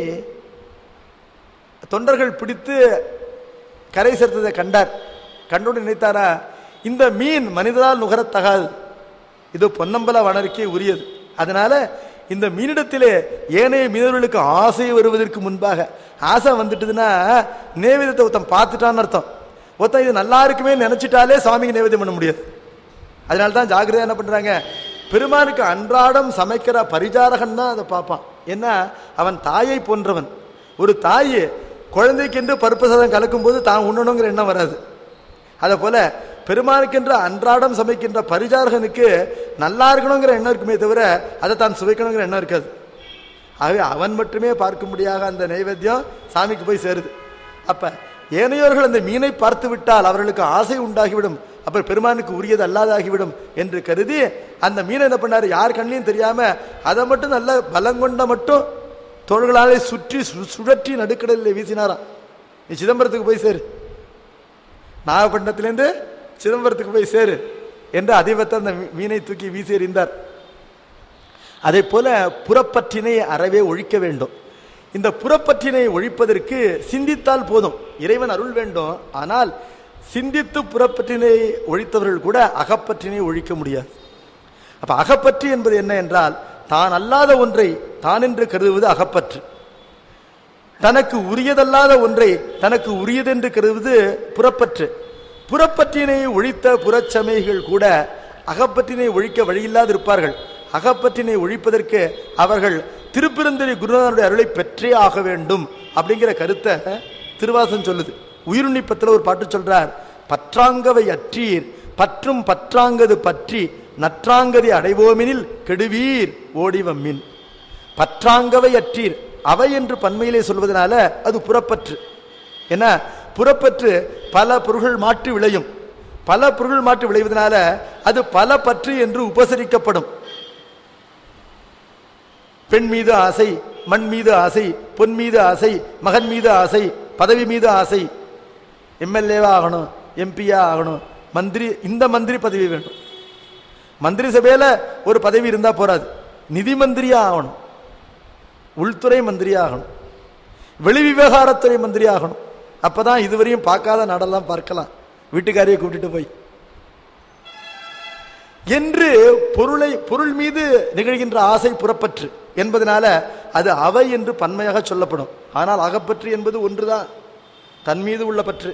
தொண்டர்கள் பிடித்து கரை சேர்த்ததை கண்டார் கண்டோடு நினைத்தாரா இந்த மீன் மனிதரால் நுகரத்தகாது இது பொன்னம்பல வனருக்கே உரியது அதனால இந்த மீனிடத்திலே ஏனைய மீனவர்களுக்கு ஆசை வருவதற்கு முன்பாக ஆசை வந்துட்டுதுன்னா நேவேதத்தை ஒருத்தன் பார்த்துட்டான்னு அர்த்தம் ஒருத்தன் இது நல்லா இருக்குமே நினைச்சிட்டாலே சாமிக்கு நேவேதம் பண்ண முடியாது அதனால தான் ஜாகிரதையா என்ன பண்றாங்க பெருமானுக்கு அன்றாடம் சமைக்கிற பரிசாரகன் தான் அதை பார்ப்பான் ஏன்னா அவன் தாயை போன்றவன் ஒரு தாய் குழந்தைக்கென்று பருப்பு சாதம் கலக்கும் போது தான் உண்ணணுங்கிற எண்ணம் வராது அதை போல பெருமானுக்கென்று அன்றாடம் சமைக்கின்ற பரிசாரகனுக்கு நல்லா இருக்கணுங்கிற எண்ணம் இருக்குமே தவிர அதை தான் சுவைக்கணுங்கிற எண்ணம் இருக்காது ஆகவே அவன் மட்டுமே பார்க்கும்படியாக அந்த நைவேத்தியம் சாமிக்கு போய் சேருது அப்ப ஏனையோர்கள் அந்த மீனை பார்த்து விட்டால் அவர்களுக்கு ஆசை உண்டாகிவிடும் அப்ப பெருமானுக்கு உரியது அல்லாதாகிவிடும் என்று கருதி அந்த மீனை என்ன பண்ணாரு யார் கண்ணிலையும் தெரியாம அதை மட்டும் நல்ல பலங்கொண்ட மட்டும் தோள்களாலே சுற்றி சு- சுழற்றி நடுக்கடலில் வீசினாராம் நீ சிதம்பரத்துக்கு போய் சேரு நாகப்பட்டினத்திலேருந்து சிதம்பரத்துக்கு போய் சேரு என்று அதிபத்தை அந்த மீ- மீனை தூக்கி வீசி எறிந்தார் அதே போல புறப்பற்றினை அறவே ஒழிக்க வேண்டும் இந்த புறப்பற்றினை ஒழிப்பதற்கு சிந்தித்தால் போதும் இறைவன் அருள் வேண்டும் ஆனால் சிந்தித்து புறப்பற்றினை ஒழித்தவர்கள் கூட அகப்பற்றினை ஒழிக்க முடியாது அப்ப அகப்பற்று என்பது என்ன என்றால் தான் அல்லாத ஒன்றை தான் என்று கருதுவது அகப்பற்று தனக்கு உரியதல்லாத ஒன்றை தனக்கு உரியதென்று கருதுவது புறப்பற்று புறப்பற்றினை ஒழித்த புறச்சமைகள் கூட அகப்பற்றினை ஒழிக்க வழியில்லாது இருப்பார்கள் அகப்பற்றினை ஒழிப்பதற்கு அவர்கள் திருப்பெருந்தரி குருநாதனுடைய அருளை பெற்றே ஆக வேண்டும் அப்படிங்கிற கருத்தை திருவாசன் சொல்லுது உயிருண்ணிப்பத்தில் ஒரு பாட்டு சொல்றார் பற்றாங்கவை அற்றீர் பற்றும் பற்றாங்கது பற்றி நற்றாங்கதி அடைவோமெனில் கெடுவீர் ஓடிவம்மின் பற்றாங்கவை அற்றீர் அவை என்று பன்மையிலே சொல்வதனால அது புறப்பற்று என்ன புறப்பற்று பல பொருள்கள் மாற்றி விளையும் பல பொருள்கள் மாற்றி விளைவதனால அது பல பற்று என்று உபசரிக்கப்படும் பெண் மீது ஆசை மண் மீது ஆசை பொன் மீது ஆசை மகன் மீது ஆசை பதவி மீது ஆசை எம்எல்ஏவா ஆகணும் எம்பியா ஆகணும் மந்திரி இந்த மந்திரி பதவி வேண்டும் மந்திரி சபையில ஒரு பதவி இருந்தா போறாது நிதி மந்திரியா ஆகணும் உள்துறை மந்திரியா ஆகணும் வெளி விவகாரத்துறை மந்திரி ஆகணும் அப்பதான் இதுவரையும் பார்க்காத நாடெல்லாம் பார்க்கலாம் வீட்டுக்காரியை கூட்டிட்டு போய் என்று பொருளை பொருள் மீது நிகழ்கின்ற ஆசை புறப்பற்று என்பதனால அது அவை என்று பன்மையாக சொல்லப்படும் ஆனால் அகப்பற்று என்பது ஒன்றுதான் தன் மீது உள்ள பற்று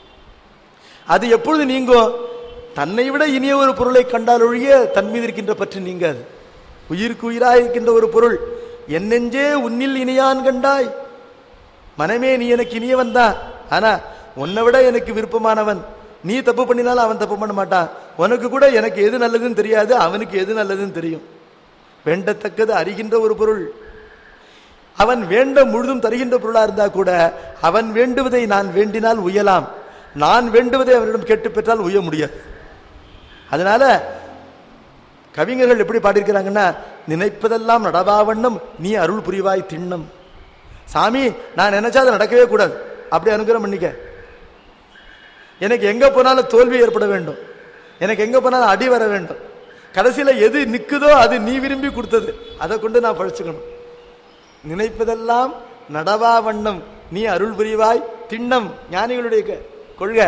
அது எப்பொழுது நீங்கும் தன்னை விட இனிய ஒரு பொருளை கண்டால் ஒழிய தன் மீது இருக்கின்ற பற்று நீங்காது உயிருக்கு உயிராய் இருக்கின்ற ஒரு பொருள் என் நெஞ்சே உன்னில் இனியான் கண்டாய் மனமே நீ எனக்கு இனியவன் தான் ஆனா உன்னை விட எனக்கு விருப்பமானவன் நீ தப்பு பண்ணினாலும் அவன் தப்பு பண்ண மாட்டான் உனக்கு கூட எனக்கு எது நல்லதுன்னு தெரியாது அவனுக்கு எது நல்லதுன்னு தெரியும் வேண்டத்தக்கது அறிகின்ற ஒரு பொருள் அவன் வேண்ட முழுதும் தருகின்ற பொருளா இருந்தா கூட அவன் வேண்டுவதை நான் வேண்டினால் உயலாம் நான் வேண்டுவதை அவனிடம் கேட்டு பெற்றால் உய முடியாது அதனால கவிஞர்கள் எப்படி பாடியிருக்கிறாங்கன்னா நினைப்பதெல்லாம் நடவாவண்ணம் நீ அருள் புரிவாய் திண்ணம் சாமி நான் நினைச்சா அது நடக்கவே கூடாது அப்படி அனுகிரகம் பண்ணிக்க எனக்கு எங்க போனாலும் தோல்வி ஏற்பட வேண்டும் எனக்கு எங்க போனாலும் அடி வர வேண்டும் கடைசியில எது நிக்குதோ அது நீ விரும்பி கொடுத்தது அதை கொண்டு நான் பழிச்சுக்கணும் நினைப்பதெல்லாம் நடவா வண்ணம் நீ அருள் புரிவாய் திண்ணம் ஞானிகளுடைய க- கொள்கை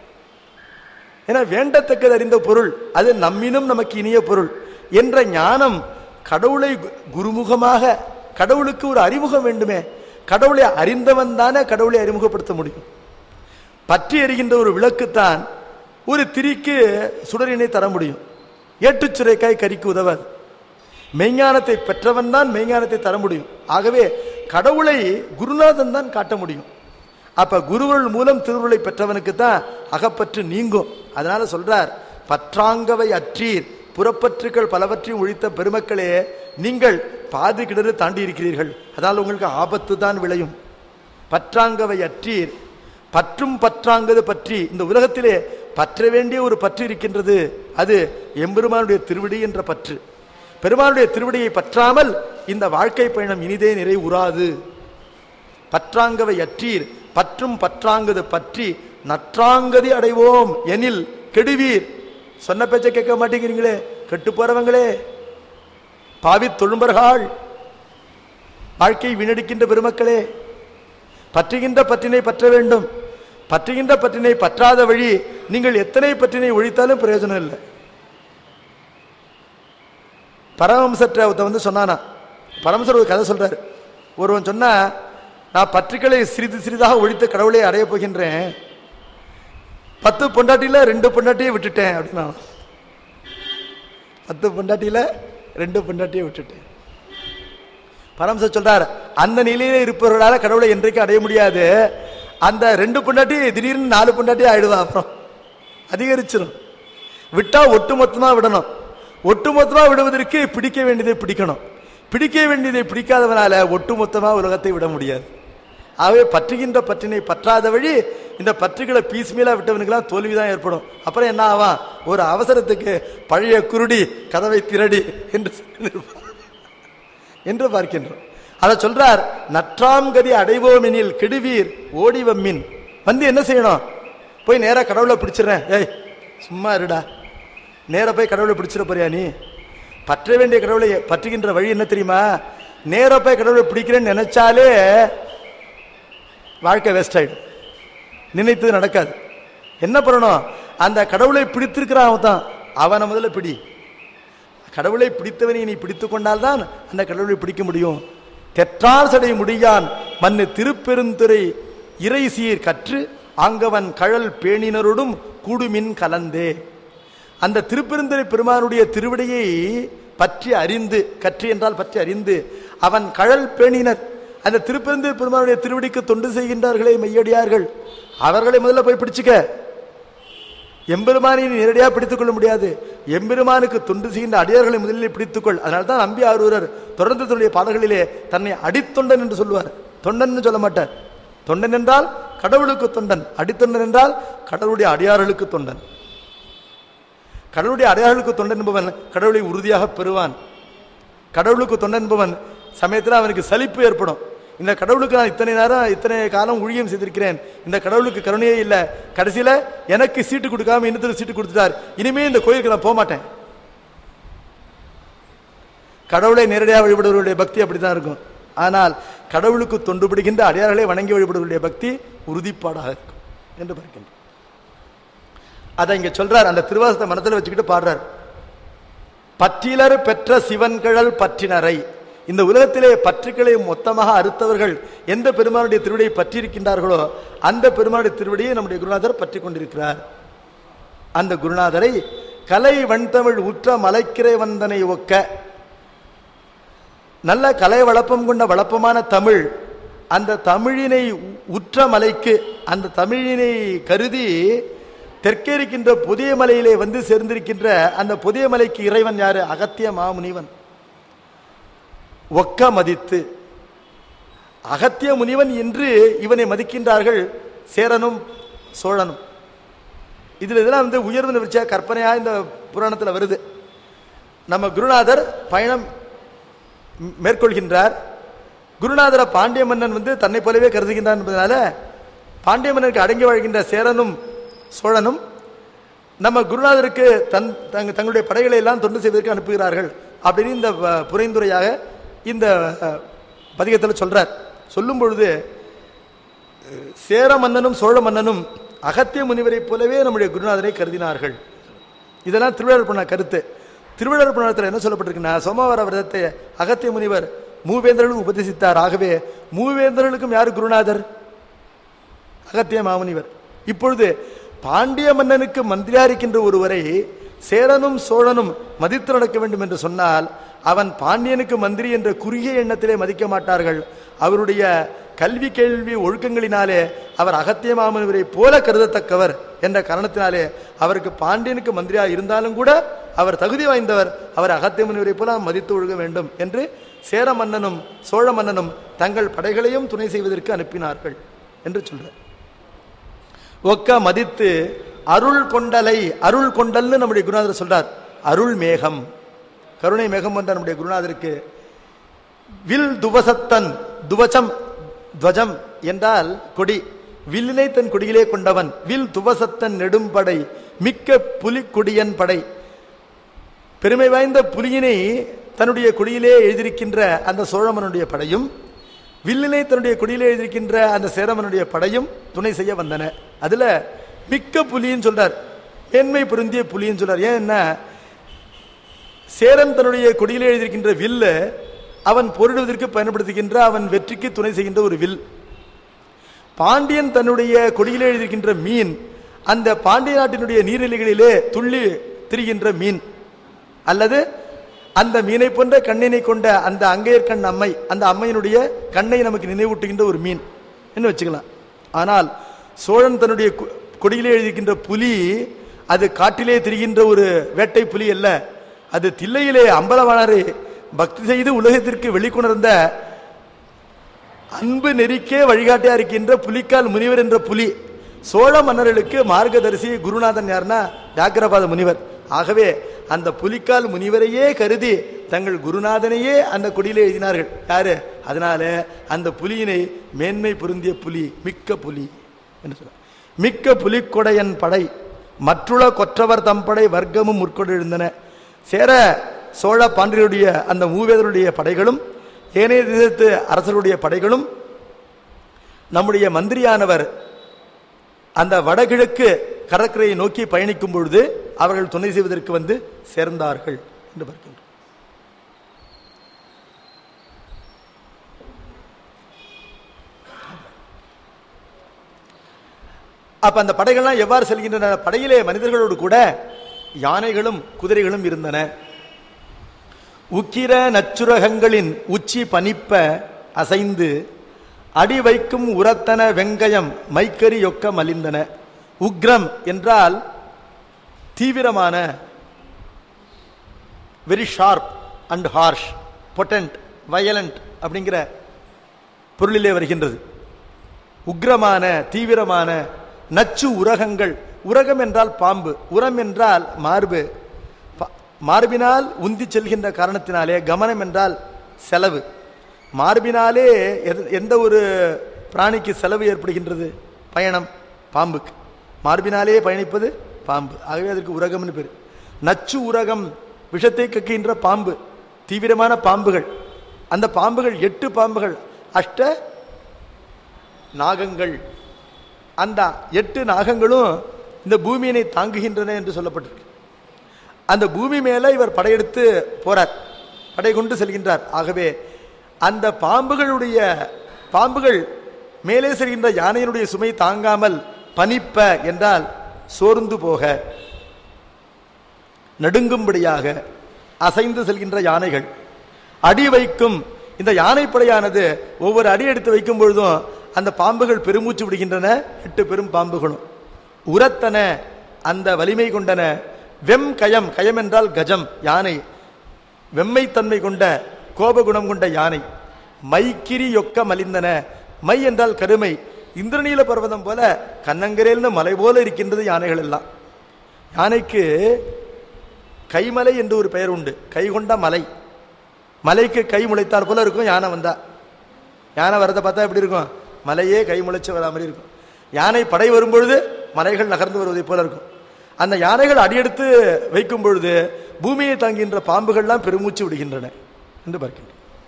ஏன்னா வேண்டத்தக்கது அறிந்த பொருள் அது நம்மினும் நமக்கு இனிய பொருள் என்ற ஞானம் கடவுளை கு- குருமுகமாக கடவுளுக்கு ஒரு அறிமுகம் வேண்டுமே கடவுளை அறிந்தவன் தானே கடவுளை அறிமுகப்படுத்த முடியும் பற்றி எறிகின்ற ஒரு விளக்குத்தான் ஒரு திரிக்கு சுடரினை தர முடியும் ஏட்டுச் சுரைக்காய் கறிக்கு உதவாது மெய்ஞானத்தை பெற்றவன் தான் மெய்ஞானத்தை தர முடியும் ஆகவே கடவுளை குருநாதன் தான் காட்ட முடியும் அப்ப குருவருள் மூலம் திருவுருளை பெற்றவனுக்கு தான் அகப்பற்று நீங்கும் அதனால சொல்றார் பற்றாங்கவை அற்றீர் புறப்பற்றுக்கள் பலவற்றையும் ஒழித்த பெருமக்களே நீங்கள் பாதி கிணறு தாண்டி இருக்கிறீர்கள் அதனால் உங்களுக்கு ஆபத்து தான் விளையும் பற்றாங்கவை அற்றீர் பற்றும் பற்றாங்கது பற்றி இந்த உலகத்திலே பற்ற வேண்டிய ஒரு பற்று இருக்கின்றது அது எம்பெருமானுடைய திருவடி என்ற பற்று பெருமானுடைய திருவடியை பற்றாமல் இந்த வாழ்க்கை பயணம் இனிதே நிறைவுறாது பற்றாங்கவை அற்றீர் பற்றும் பற்றாங்கது பற்றி நற்றாங்கதி அடைவோம் எனில் கெடுவீர் சொன்ன பேச்சை கேட்க மாட்டேங்கிறீங்களே கெட்டு போறவங்களே பாவி தொழும்பர்கள் வாழ்க்கை வீணடிக்கின்ற பெருமக்களே பற்றுகின்ற பற்றினை பற்ற வேண்டும் பற்றுகின்ற பற்றினை பற்றாத வழி நீங்கள் எத்தனை பற்றினை ஒழித்தாலும் பிரயோஜனம் இல்லை பரமஹம்சற்ற ஒருத்தன் வந்து சொன்னானா பரமசர் ஒரு கதை சொல்றாரு ஒருவன் சொன்னா நான் பற்றுக்களை சிறிது சிறிதாக ஒழித்து கடவுளை அடைய போகின்றேன் பத்து பொண்டாட்டியில ரெண்டு பொண்டாட்டியை விட்டுட்டேன் அப்படின்னா பத்து பொண்டாட்டியில ரெண்டு பொண்டாட்டியை விட்டுட்டேன் பரமசர் சொல்றார் அந்த நிலையில இருப்பவர்களால கடவுளை என்றைக்கும் அடைய முடியாது அந்த ரெண்டு பொண்டாட்டி திடீர்னு நாலு பொண்டாட்டி ஆயிடுவா அப்புறம் அதிகரிச்சிடும் விட்டா ஒட்டு மொத்தமா விடணும் ஒட்டு மொத்தமா விடுவதற்கு பிடிக்க வேண்டியதை பிடிக்கணும் பிடிக்க வேண்டியதை பிடிக்காதவனால ஒட்டு மொத்தமா உலகத்தை விட முடியாது ஆகவே பற்றுகின்ற பற்றினை பற்றாத வழி இந்த பற்றுகளை பீஸ்மீலா விட்டவனுக்கெல்லாம் தோல்விதான் ஏற்படும் அப்புறம் என்ன ஆவான் ஒரு அவசரத்துக்கு பழைய குருடி கதவை திரடி என்று சொல்லியிருப்பான். என்று பார்க்கின்றோம் அதை சொல்றார் நற்றாம் கதி அடைவோமெனில் கெடுவீர் ஓடி வம்மின் வந்து என்ன செய்யணும் போய் நேரா கடவுளை பிடிச்சிடுறேன் ஏய் சும்மா இருடா நேரா போய் கடவுளை பிடிச்சிட போறியா நீ பற்ற வேண்டிய கடவுளை பற்றுகின்ற வழி என்ன தெரியுமா நேரா போய் கடவுளை பிடிக்கிறேன்னு நினைச்சாலே வாழ்க்கை வேஸ்ட் ஆயிடும் நினைத்தது நடக்காது என்ன பண்ணணும் அந்த கடவுளை பிடித்திருக்கிறான் அவன் தான் அவனை முதல்ல பிடி கடவுளை பிடித்தவனை நீ பிடித்து கொண்டால்தான் அந்த கடவுளை பிடிக்க முடியும் தெற்றார் சடை முடியான் மண்ணு திருப்பெருந்துறை இறை சீர் கற்று ஆங்கவன் கழல் பேணினரோடும் கூடுமின் கலந்தே அந்த திருப்பெருந்துறை பெருமானுடைய திருவிடையை பற்றி அறிந்து கற்று என்றால் பற்றி அறிந்து அவன் கழல் பேணினர் அந்த திருப்பெருந்துறை பெருமானுடைய திருவிடைக்கு தொண்டு செய்கின்றார்களே மெய்யடியார்கள் அவர்களை முதல்ல போய் பிடிச்சுக்க எம்பெருமானை நீ நேரடியாக பிடித்துக் கொள்ள முடியாது எம்பெருமானுக்கு தொண்டு செய்கின்ற அடியார்களை முதலில் பிடித்துக்கொள் அதனால தான் நம்பி ஆரூரர் தொடர்ந்து தன்னுடைய பாடல்களிலே தன்னை அடித்தொண்டன் என்று சொல்லுவார் தொண்டன் சொல்ல மாட்டார் தொண்டன் என்றால் கடவுளுக்கு தொண்டன் அடித்தொண்டன் என்றால் கடவுளுடைய அடியார்களுக்கு தொண்டன் கடவுளுடைய அடையாளுக்கு தொண்டன் என்பவன் கடவுளை உறுதியாக பெறுவான் கடவுளுக்கு தொண்டன் என்பவன் சமயத்தில் அவனுக்கு சலிப்பு ஏற்படும் இந்த கடவுளுக்கு நான் இத்தனை நேரம் இத்தனை காலம் ஊழியம் செய்திருக்கிறேன் இந்த கடவுளுக்கு கருணையே இல்லை கடைசியில் எனக்கு சீட்டு கொடுக்காம இன்னொரு சீட்டு கொடுத்துட்டார் இனிமே இந்த கோயிலுக்கு நான் போக மாட்டேன் கடவுளை நேரடியாக வழிபடுவர்களுடைய பக்தி அப்படித்தான் இருக்கும் ஆனால் கடவுளுக்கு தொண்டுபிடிக்கின்ற அடையாளங்களை வணங்கி வழிபடுவர்களுடைய பக்தி உறுதிப்பாடாக இருக்கும் என்று பார்க்கின்றோம் அதை இங்க சொல்றார் அந்த திருவாசத்தை மனத்தில் வச்சுக்கிட்டு பாடுறார் பற்றிலர் பெற்ற சிவன்கழல் பற்றினரை இந்த உலகத்திலே பற்றுக்களை மொத்தமாக அறுத்தவர்கள் எந்த பெருமானுடைய திருவிடையை பற்றியிருக்கின்றார்களோ அந்த பெருமானுடைய திருவிடையை நம்முடைய குருநாதர் பற்றி கொண்டிருக்கிறார் அந்த குருநாதரை கலை வண்தமிழ் உற்ற மலைக்கிறை வந்தனை ஒக்க நல்ல கலை வளப்பம் கொண்ட வளப்பமான தமிழ் அந்த தமிழினை உற்ற மலைக்கு அந்த தமிழினை கருதி தெற்கே இருக்கின்ற புதிய மலையிலே வந்து சேர்ந்திருக்கின்ற அந்த புதிய மலைக்கு இறைவன் யாரு அகத்திய மாமுனிவன் ஒக்க மதித்து அகத்திய முனிவன் என்று இவனை மதிக்கின்றார்கள் சேரனும் சோழனும் இதுல இதெல்லாம் வந்து உயர்வு நிகழ்ச்சியாக கற்பனையா இந்த புராணத்தில் வருது நம்ம குருநாதர் பயணம் ம்- மேற்கொள்கின்றார் குருநாதரை பாண்டிய மன்னன் வந்து தன்னை போலவே கருதுகின்றான் என்பதனால பாண்டிய மன்னனுக்கு அடங்கி வாழ்கின்ற சேரனும் சோழனும் நம்ம குருநாதருக்கு தன் தங்க தங்களுடைய படைகளை எல்லாம் தொண்டு செய்வதற்கு அனுப்புகிறார்கள் அப்படின்னு இந்த வ- புரைந்துரையாக இந்த அஹ், பதிகத்தில் சொல்றார் சொல்லும் பொழுது அஹ், சேர மன்னனும் சோழ மன்னனும் அகத்திய முனிவரைப் போலவே நம்முடைய குருநாதரை கருதினார்கள் இதெல்லாம் திருவிழர் பண்ண கருத்து திருவிழர் புராணத்தில் என்ன சொல்லப்பட்டிருக்குன்னா சோமவார விரதத்தை அகத்திய முனிவர் மூவேந்தர்களுக்கு உபதேசித்தார் ஆகவே மூவேந்தர்களுக்கும் யார் குருநாதர் அகத்திய மாமுனிவர் இப்பொழுது பாண்டிய மன்னனுக்கு மந்திரியா இருக்கின்ற ஒருவரை சேரனும் சோழனும் மதித்து நடக்க வேண்டும் என்று சொன்னால் அவன் பாண்டியனுக்கு மந்திரி என்ற குறுகிய எண்ணத்திலே மதிக்க மாட்டார்கள் அவருடைய கல்வி கேள்வி ஒழுக்கங்களினாலே அவர் அகத்திய மாமுனிவரை போல கருதத்தக்கவர் என்ற காரணத்தினாலே அவருக்கு பாண்டியனுக்கு மந்திரியா இருந்தாலும் கூட அவர் தகுதி வாய்ந்தவர் அவர் அகத்திய முனிவரை போல மதித்து ஒழுக வேண்டும் என்று சேர மன்னனும் சோழ மன்னனும் தங்கள் படைகளையும் துணை செய்வதற்கு அனுப்பினார்கள் என்று சொல்றார் ஒக்க மதித்து அருள் கொண்டலை அருள் கொண்டல்னு நம்முடைய குருநாதர் சொல்றார் அருள் மேகம் கருணை மேகம் என்ற நம்முடைய குருநாதருக்கு வில் துவசத்தன் துவசம் துவஜம் என்றால் கொடி வில்லினை தன் கொடியிலே கொண்டவன் வில் துவசத்தன் நெடும்படை மிக்க புலிக்கொடியன் படை பெருமை வாய்ந்த புலியினை தன்னுடைய கொடியிலே எழுதியிருக்கின்ற அந்த சோழமனுடைய படையும் வில்லிலே தன்னுடைய கொடியிலே எழுதியிருக்கின்ற அந்த சேரமனுடைய படையும் துணை செய்ய வந்தன அதுல மிக்க புலின்னு சொல்றார் மேன்மை பொருந்திய புலின்னு சொல்றார் ஏன் என்ன சேரன் தன்னுடைய கொடியிலே எழுதியிருக்கின்ற வில்லு அவன் போரிடுவதற்கு பயன்படுத்துகின்ற அவன் வெற்றிக்கு துணை செய்கின்ற ஒரு வில் பாண்டியன் தன்னுடைய கொடியிலே எழுதியிருக்கின்ற மீன் அந்த பாண்டிய நாட்டினுடைய நீர்நிலைகளிலே துள்ளி திரிகின்ற மீன் அல்லது அந்த மீனை போன்ற கண்ணினை கொண்ட அந்த அங்கையர்கண் அம்மை அந்த அம்மையினுடைய கண்ணை நமக்கு நினைவூட்டுகின்ற ஒரு மீன் என்ன வச்சுக்கலாம் ஆனால் சோழன் தன்னுடைய கொ- கொடியிலே எழுதியிருக்கின்ற புலி அது காட்டிலே திரிகின்ற ஒரு வேட்டை புலி அல்ல அது தில்லையிலே அம்பலவாணரை பக்தி செய்து உலகத்திற்கு வெளிக்கொணர்ந்த அன்பு நெறிக்கே வழிகாட்டியா இருக்கின்ற புலிக்கால் முனிவர் என்ற புலி சோழ மன்னர்களுக்கு மார்க்கதரிசி குருநாதன் யாருன்னா வியாக்கிரபாத முனிவர் ஆகவே அந்த புலிக்கால் முனிவரையே கருதி தங்கள் குருநாதனையே அந்த கொடியிலே எழுதினார்கள் யாரு அதனால அந்த புலியினை மேன்மை பொருந்திய புலி மிக்க புலி என்று சொல்றார் மிக்க புலிக்கொடையன் படை மற்றுள கொற்றவர் தம்படை வர்க்கமும் முற்கொண்டு எழுந்தன சேர சோழ பாண்டியருடைய அந்த மூவேதருடைய படைகளும் ஏனைய தேசத்து அரசருடைய படைகளும் நம்முடைய மந்திரியானவர் அந்த வடகிழக்கு கடற்கரையை நோக்கி பயணிக்கும் பொழுது அவர்கள் துணை செய்வதற்கு வந்து சேர்ந்தார்கள் என்று பார்க்கின்றோம் அப்ப அந்த படைகள்லாம் எவ்வாறு செல்கின்றன படையிலே மனிதர்களோடு கூட யானைகளும் குதிரைகளும் இருந்தன உக்கிர நச்சுரகங்களின் உச்சி பனிப்ப அசைந்து அடி வைக்கும் உரத்தன வெங்கயம் மைக்கரி యొக்க மலிந்தன உக்ரம் என்றால் தீவிரமான very sharp and harsh potent violent அப்படிங்கிற பொருளிலே வருகின்றது உக்ரமான தீவிரமான நச்சு உரகங்கள் உரகம் என்றால் பாம்பு உரம் என்றால் மார்பு ப- மார்பினால் உந்தி செல்கின்ற காரணத்தினாலே கமனம் என்றால் செலவு மார்பினாலே எது- எந்த ஒரு பிராணிக்கு செலவு ஏற்படுகின்றது பயணம் பாம்புக்கு மார்பினாலே பயணிப்பது பாம்பு ஆகவே அதற்கு உரகம்னு பேர் நச்சு உரகம் விஷத்தை கக்குகின்ற பாம்பு தீவிரமான பாம்புகள் அந்த பாம்புகள் எட்டு பாம்புகள் அஷ்ட நாகங்கள் அந்த எட்டு நாகங்களும் இந்த பூமியினை தாங்குகின்றன என்று சொல்லப்பட்டிருக்கு அந்த பூமி மேல இவர் படையெடுத்து போறார் படை கொண்டு செல்கின்றார் ஆகவே அந்த பாம்புகளுடைய பாம்புகள் மேலே செல்கின்ற யானையினுடைய சுமை தாங்காமல் பனிப்ப என்றால் சோர்ந்து போக நடுங்கும்படியாக அசைந்து செல்கின்ற யானைகள் அடி வைக்கும் இந்த யானைப்படையானது ஒவ்வொரு அடி எடுத்து வைக்கும் பொழுதும் அந்த பாம்புகள் பெருமூச்சு விடுகின்றன எட்டு பெரும் பாம்புகளும் உரத்தன அந்த வலிமை கொண்டன வெம் கயம் கயம் என்றால் கஜம் யானை வெம்மைத்தன்மை கொண்ட கோபகுணம் கொண்ட யானை மைக்கிரி యొக்க மலிந்தன மை என்றால் கருமை இந்திரநீல பர்வதம் போல கண்ணங்கரேல்னு மலை போல இருக்கின்றது யானைகள் எல்லாம் யானைக்கு கைமலை என்று ஒரு பெயர் உண்டு கை கொண்ட மலை மலைக்கு கை முளைத்தார் போல இருக்கும் யானை வந்தா யானை வரதை பார்த்தா எப்படி இருக்கும் மலையே கை முளைச்சு வரா மாதிரி இருக்கும் யானை படை வரும்பொழுது மலைகள் நகர்ந்து வருவதைப் போல இருக்கும் அந்த யானைகள் அடியெடுத்து வைக்கும் பொழுது பூமியை தாங்குகின்ற பாம்புகள்லாம் பெருமூச்சு விடுகின்றன என்று பார்க்கின்றோம்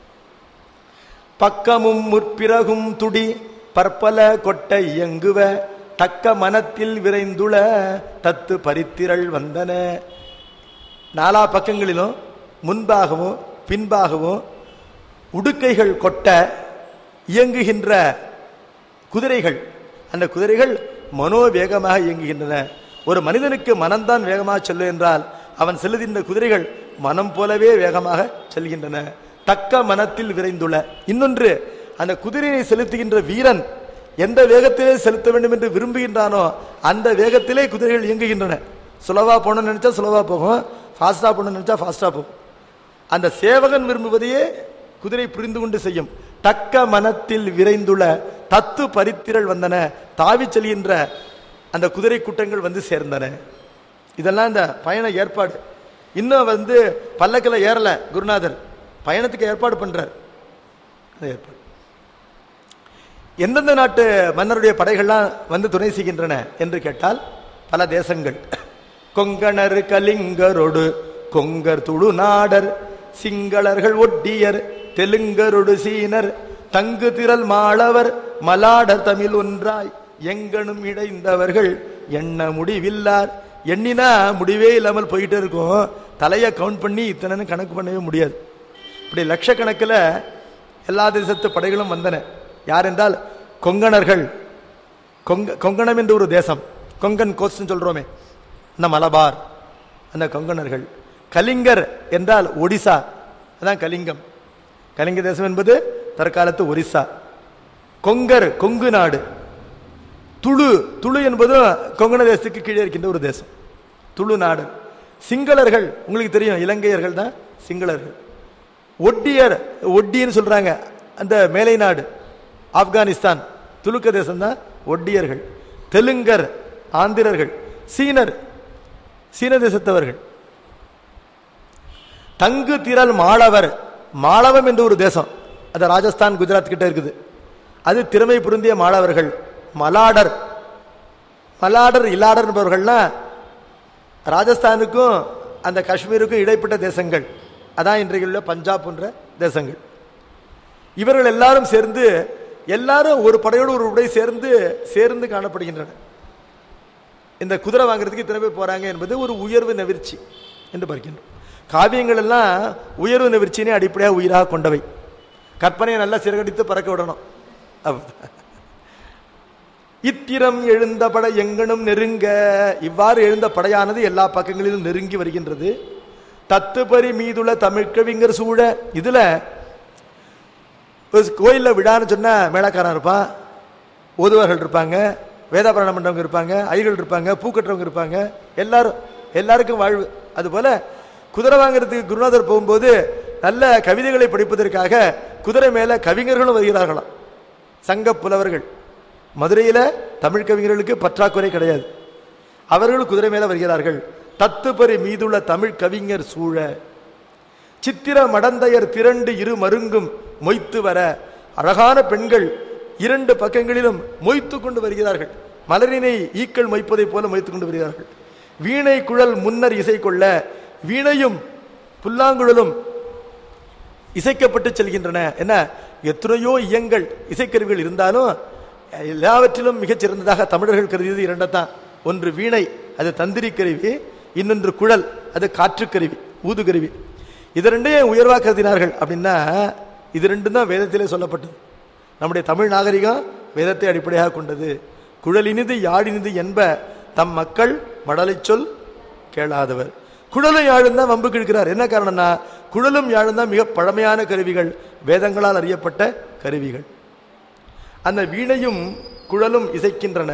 பக்கமும் முற்பிறகும் துடி பற்பல கொட்ட இயங்குவ தக்க மனத்தில் விரைந்துள தத்து பரித்திரள் வந்தன நாலா பக்கங்களிலும் முன்பாகவும் பின்பாகவும் உடுக்கைகள் கொட்ட இயங்குகின்ற குதிரைகள் அந்த குதிரைகள் மனோவேகமாக இயங்குகின்றன ஒரு மனிதனுக்கு மனம்தான் வேகமாக செல்லும் என்றால் அவன் செல்லுகின்ற குதிரைகள் மனம் போலவே வேகமாக செல்கின்றன தக்க மனத்தில் விரைந்துள்ள இன்னொன்று அந்த குதிரையை செலுத்துகின்ற வீரன் எந்த வேகத்திலே செலுத்த வேண்டும் என்று விரும்புகின்றானோ அந்த வேகத்திலே குதிரைகள் இயங்குகின்றன சுலவா போகணும்னு நினைச்சா சுலவா போகும் ஃபாஸ்டா போகணும்னு நினைச்சா ஃபாஸ்டா போகும் அந்த சேவகன் விரும்புவதையே குதிரை புரிந்து கொண்டு செய்யும் தக்க மனத்தில் விரைந்துள்ள தத்து பரித்திரள் வந்தன தாவி செல்கின்ற அந்த குதிரை கூட்டங்கள் வந்து சேர்ந்தன இதெல்லாம் இந்த பயண ஏற்பாடு இன்னும் வந்து பல்லக்கில் ஏறல குருநாதர் பயணத்துக்கு ஏற்பாடு பண்றார் அந்த ஏற்பாடு எந்தெந்த நாட்டு மன்னருடைய படைகள்லாம் வந்து துணை செய்கின்றன என்று கேட்டால் பல தேசங்கள் கொங்கணர் கலிங்கரோடு கொங்கர் துளு நாடர் சிங்களர்கள் ஒட்டியர் தெலுங்கரொடு சீனர் தங்கு திரள் மாளவர் மலாடர் தமிழ் ஒன்றாய் எங்கனும் இடைந்தவர்கள் எண்ண முடிவில்லார் எண்ணினா முடிவே இல்லாமல் போயிட்டே இருக்கும் தலையை கவுண்ட் பண்ணி இத்தனைன்னு கணக்கு பண்ணவே முடியாது இப்படி லட்சக்கணக்கில் எல்லா தேசத்து படைகளும் வந்தன யார் என்றால் கொங்கணர்கள் கொங்க கொங்கணம் என்று ஒரு தேசம் கொங்கன் கோஸ்ட்னு சொல்றோமே அந்த மலபார் அந்த கொங்கணர்கள் கலிங்கர் என்றால் ஒடிசா அதான் கலிங்கம் கலிங்க தேசம் என்பது தற்காலத்து ஒரிசா கொங்கர் கொங்கு நாடு துளு துளு என்பதும் கொங்கண தேசத்துக்கு கீழே இருக்கின்ற ஒரு தேசம் துளு நாடு சிங்களர்கள் உங்களுக்கு தெரியும் இலங்கையர்கள் தான் சிங்களர்கள் ஒட்டியர் ஒட்டின்னு சொல்றாங்க அந்த மேலை நாடு ஆப்கானிஸ்தான் துலுக்க தேசம் தான் ஒட்டியர்கள் தெலுங்கர் ஆந்திரர்கள் சீனர் சீன தேசத்தவர்கள் தங்கு திரள் மாளவர் மாளவம் என்று ஒரு தேசம் அது ராஜஸ்தான் குஜராத் கிட்ட இருக்குது அது திறமை பொருந்திய மாளவர்கள் மலாடர் மலாடர் இல்லாடர் என்பவர்கள்னா ராஜஸ்தானுக்கும் அந்த காஷ்மீருக்கும் இடைப்பட்ட தேசங்கள் அதான் இன்றைக்கு உள்ள பஞ்சாப் போன்ற தேசங்கள் இவர்கள் எல்லாரும் சேர்ந்து எல்லாரும் ஒரு படையோடு ஒரு உடை சேர்ந்து சேர்ந்து காணப்படுகின்றன இந்த குதிரை வாங்குறதுக்கு இத்தனை பேர் போறாங்க என்பது ஒரு உயர்வு நெவிர்ச்சி என்று பார்க்கின்றோம் காவியங்கள் எல்லாம் உயர்வு நெவிர்ச்சினே அடிப்படையாக உயிராக கொண்டவை கற்பனையை நல்லா சிறகடித்து பறக்க விடணும் அவ்வளவுதான். இத்திரம் எழுந்த படை எங்கனும் நெருங்க இவ்வாறு எழுந்த படையானது எல்லா பக்கங்களிலும் நெருங்கி வருகின்றது தத்துப்பரி மீதுள்ள தமிழ்கவிஞர் சூழ இதுல ஒரு கோயில்ல விழான்னு சொன்னா மேளக்காரன் இருப்பான் ஓதுவார்கள் இருப்பாங்க வேதாபரணம் பண்றவங்க இருப்பாங்க ஐகள் இருப்பாங்க பூக்கட்டுறவங்க இருப்பாங்க எல்லாரும் எல்லாருக்கும் வாழ்வு அதுபோல குதிரை வாங்குறதுக்கு குருநாதர் போகும்போது நல்ல கவிதைகளை படிப்பதற்காக குதிரை மேல கவிஞர்களும் வருகிறார்களாம் சங்க புலவர்கள் மதுரையில தமிழ் கவிஞர்களுக்கு பற்றாக்குறை கிடையாது அவர்களும் குதிரை மேல வருகிறார்கள் தத்துப்பரி மீதுள்ள தமிழ் கவிஞர் சூழ சித்திர மடந்தையர் திரண்டு இரு மருங்கும் மொய்த்து வர அழகான பெண்கள் இரண்டு பக்கங்களிலும் மொய்த்து கொண்டு வருகிறார்கள் மலரினை ஈக்கள் மொய்ப்பதைப் போல மொய்த்து கொண்டு வருகிறார்கள் வீணை குழல் முன்னர் இசை கொள்ள வீணையும் புல்லாங்குழலும் இசைக்கப்பட்டு செல்கின்றன என்ன எத்தனையோ இயங்கள் இசைக்கருவிகள் இருந்தாலும் எல்லாவற்றிலும் மிகச் சிறந்ததாக தமிழர்கள் கருதியது இரண்டத்தான் ஒன்று வீணை அது தந்திரி கருவி இன்னொன்று குழல் அது காற்றுக்கருவி ஊதுகருவி இது ரெண்டையும் உயர்வா கருதினார்கள் அப்படின்னா இது ரெண்டும் தான் வேதத்திலே சொல்லப்பட்டது நம்முடைய தமிழ் நாகரிகம் வேதத்தை அடிப்படையாக கொண்டது குழலினிது யாழினிது என்ப தம் மக்கள் மடலைச் சொல் கேளாதவர் குழலும் யாழும் தான் வம்புக்கு இழுக்கிறார் என்ன காரணம்னா குழலும் யாழும் தான் மிக பழமையான கருவிகள் வேதங்களால் அறியப்பட்ட கருவிகள் அந்த வீணையும் குழலும் இசைக்கின்றன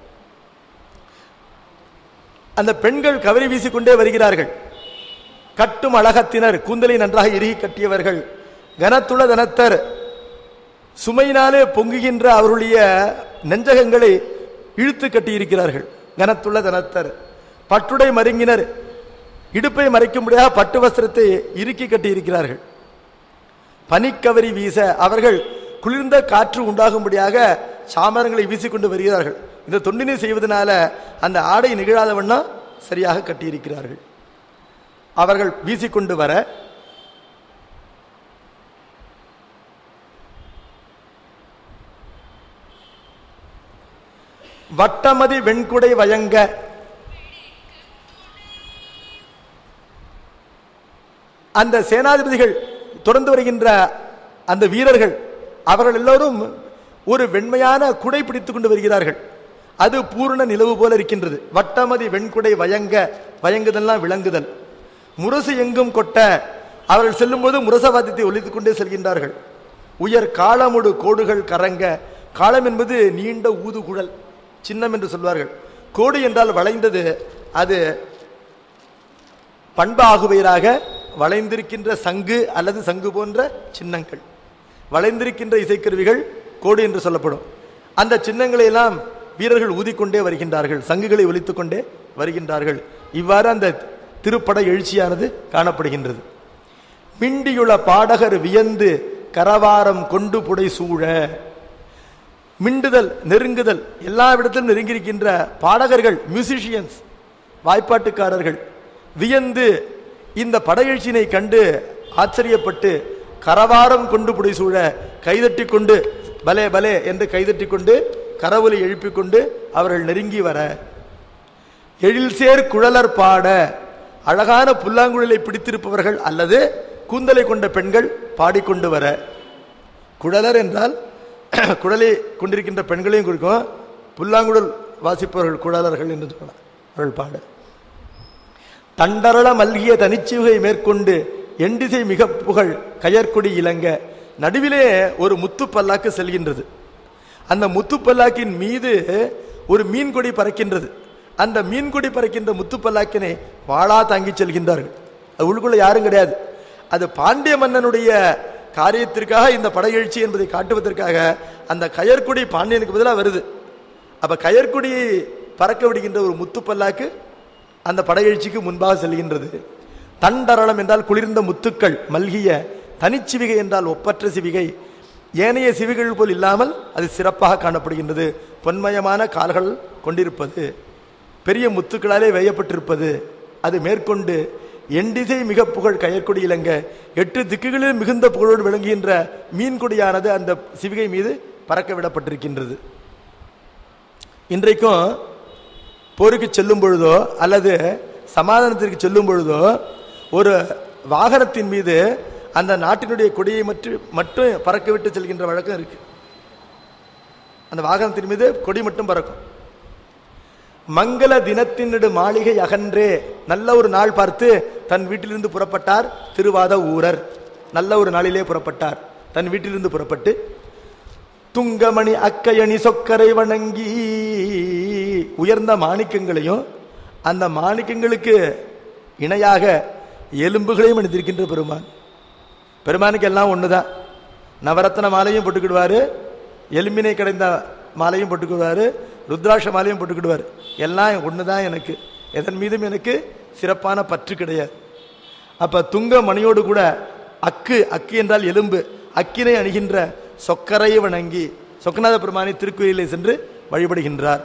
அந்த பெண்கள் கவரி வீசிக்கொண்டே வருகிறார்கள் கட்டும் அழகத்தினர் கூந்தலை நன்றாக இறுகி கட்டியவர்கள் கனத்துள தனத்தர் சுமையினாலே பொங்குகின்ற அவருடைய நெஞ்சகங்களை இழுத்து கட்டியிருக்கிறார்கள் கனத்துள்ள தனத்தர் பட்டுடை மருங்கினர் இடுப்பை மறைக்கும்படியாக பட்டு வஸ்திரத்தை இறுக்கி கட்டியிருக்கிறார்கள் பனிக்கவரி வீச அவர்கள் குளிர்ந்த காற்று உண்டாகும்படியாக சாமரங்களை வீசிக்கொண்டு வருகிறார்கள் இந்த தொண்டினை செய்வதனால அந்த ஆடை நிகழாத வண்ணம் சரியாக கட்டியிருக்கிறார்கள் அவர்கள் வீசிக்கொண்டு வர வட்டமதி வெண்குடை வயங்க அந்த சேனாதிபதிகள் தொடர்ந்து வருகின்ற அந்த வீரர்கள் அவர்கள் எல்லோரும் ஒரு வெண்மையான குடை பிடித்துக் கொண்டு வருகிறார்கள் அது பூர்ண நிலவு போல இருக்கின்றது வட்டமதி வெண்குடை வயங்க வயங்குதல்லாம் விளங்குதல் முரசு எங்கும் கொட்ட அவர்கள் செல்லும்போது முரசவாதத்தை ஒலித்துக் கொண்டே செல்கின்றார்கள் உயர் காளமுடு கோடுகள் கரங்க காளம் என்பது நீண்ட ஊதுகுழல் சின்னம் என்று சொல்வார்கள் கோடு என்றால் வளைந்தது அது பண்பாகுவையராக வளைந்திருக்கின்ற சங்கு அல்லது சங்கு போன்ற சின்னங்கள் வளைந்திருக்கின்ற இசைக்கருவிகள் கோடு என்று சொல்லப்படும் அந்த சின்னங்களை எல்லாம் வீரர்கள் ஊதிக்கொண்டே வருகின்றார்கள் சங்குகளை ஒலித்துக் கொண்டே வருகின்றார்கள் இவ்வாறு அந்த திருப்பட எழுச்சியானது காணப்படுகின்றது மிண்டியுள்ள பாடகர் வியந்து கரவாரம் கொண்டு புடை சூழ மிண்டுதல் நெருங்குதல் எல்லா இடத்திலும் நெருங்கியிருக்கின்ற பாடகர்கள் மியூசிஷியன்ஸ் வாய்ப்பாட்டுக்காரர்கள் வியந்து இந்த படையெழுச்சினை கண்டு ஆச்சரியப்பட்டு கரவாரம் கொண்டு புடைசூழ கைதட்டி கொண்டு பலே பலே என்று கைதட்டி கொண்டு கரவொலி எழுப்பிக் கொண்டு அவர்கள் நெருங்கி வர எழில்சேர் குழலர் பாட அழகான புல்லாங்குழலை பிடித்திருப்பவர்கள் அல்லது கூந்தலை கொண்ட பெண்கள் பாடிக்கொண்டு வர குழலர் என்றால் குழலை கொண்டிருக்கின்ற பெண்களையும் குறிக்கும் புல்லாங்குழல் வாசிப்பவர்கள் குழலர்கள் என்று சொல்லலாம் அவர்கள் பாட தண்டரள மல்கிய தனிச்சிவுகை மேற்கொண்டு எண்டிசை மிக புகழ் கயற்கொடி இலங்க நடுவிலே ஒரு முத்து பல்லாக்கு செல்கின்றது அந்த முத்து பல்லாக்கின் மீது ஒரு மீன் கொடி பறக்கின்றது அந்த மீன் கொடி பறக்கின்ற முத்து பல்லாக்கினை வாளா தாங்கி செல்கின்றார்கள் அது உள்ளுக்குள்ள யாரும் கிடையாது அது பாண்டிய மன்னனுடைய காரியத்திற்காக இந்த படையெழுச்சி என்பதை காட்டுவதற்காக அந்த கயற்கொடி பாண்டியனுக்கு பதிலாக வருது அப்ப கயற்கொடியை பறக்க விடுகின்ற ஒரு முத்து பல்லாக்கு அந்த படையெழுச்சிக்கு முன்பாக செல்கின்றது தண்டரளம் என்றால் குளிர்ந்த முத்துக்கள் மல்கிய தனிச்சிவிகை என்றால் ஒப்பற்ற சிவிகை ஏனைய சிவிகள் போல் இல்லாமல் அது சிறப்பாக காணப்படுகின்றது பொன்மயமான கால்கள் கொண்டிருப்பது பெரிய முத்துக்களாலே வேயப்பட்டிருப்பது அது மேற்கொண்டு எண்டிசை மிக புகழ் கயற்கொடி இலங்க எட்டு திக்குகளில் மிகுந்த புகழோடு விளங்குகின்ற மீன் கொடியானது அந்த சிவிகை மீது பறக்க விடப்பட்டிருக்கின்றது இன்றைக்கும் போருக்கு செல்லும் பொழுதோ அல்லது சமாதானத்திற்கு செல்லும் பொழுதோ ஒரு வாகனத்தின் மீது அந்த நாட்டினுடைய கொடியை மட்டும் மட்டும் பறக்க விட்டு செல்கின்ற வழக்கம் இருக்கு அந்த வாகனத்தின் மீது கொடி மட்டும் பறக்கும் மங்கள தினத்தினிடு மாளிகை அகன்றே நல்ல ஒரு நாள் பார்த்து தன் வீட்டிலிருந்து புறப்பட்டார் திருவாத ஊரர் நல்ல ஒரு நாளிலே புறப்பட்டார் தன் வீட்டிலிருந்து புறப்பட்டு துங்கமணி அக்கையணி சொக்கரை வணங்கி உயர்ந்த மாணிக்கங்களையும் அந்த மாணிக்கங்களுக்கு இணையாக எலும்புகளையும் அணிந்திருக்கின்ற பெருமான் பெருமானுக்கு எல்லாம் ஒண்ணுதான் நவரத்ன மாலையும் போட்டுக்கிடுவாரு எலும்பினை கடைந்த மாலையும் போட்டுக்கிடுவாரு ருத்ராட்ச மாலையும் போட்டுக்கிடுவார் எல்லாம் ஒண்ணுதான் எனக்கு எதன் மீதும் எனக்கு சிறப்பான பற்று கிடையாது அப்ப துங்க மணியோடு கூட அக்கு அக்கு என்றால் எலும்பு அக்கினை அணிகின்ற சொக்கரை வணங்கி சொக்கநாத பெருமானை திருக்கோயிலை சென்று வழிபடுகின்றார்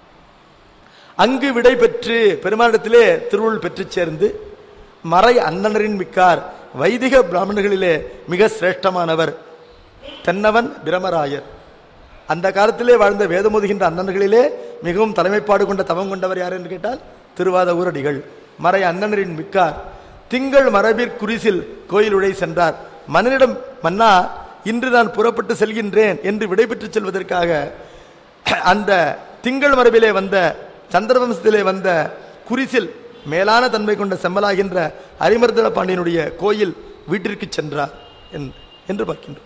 அங்கு விடை பெற்று பெருமானிடத்திலே திருவுள் பெற்றுச் சேர்ந்து மறை அந்தணரின் மிக்கார் வைதிக பிராமணர்களிலே மிக சிரேஷ்டமானவர் தென்னவன் பிரமராயர் அந்த காலத்திலே வாழ்ந்த வேதமோதுகின்ற அண்ணன்களிலே மிகவும் தலைமைப்பாடு கொண்ட தவம் கொண்டவர் யார் என்று கேட்டால் திருவாத ஊரடிகள் மறை அண்ணனரின் மிக்கார் திங்கள் மரபிற் குரிசில் கோயில் உழை சென்றார் மன்னனிடம் மன்னா இன்று நான் புறப்பட்டு செல்கின்றேன் என்று விடைபெற்று செல்வதற்காக அந்த திங்கள் மரபிலே வந்த சந்திரவம்சத்திலே வந்த குரிசில் மேலான தன்மை கொண்ட செம்மலாகின்ற அரிமர்தன பாண்டியனுடைய கோயில் வீட்டிற்கு சென்றார் என்று- என்று பார்க்கின்றோம்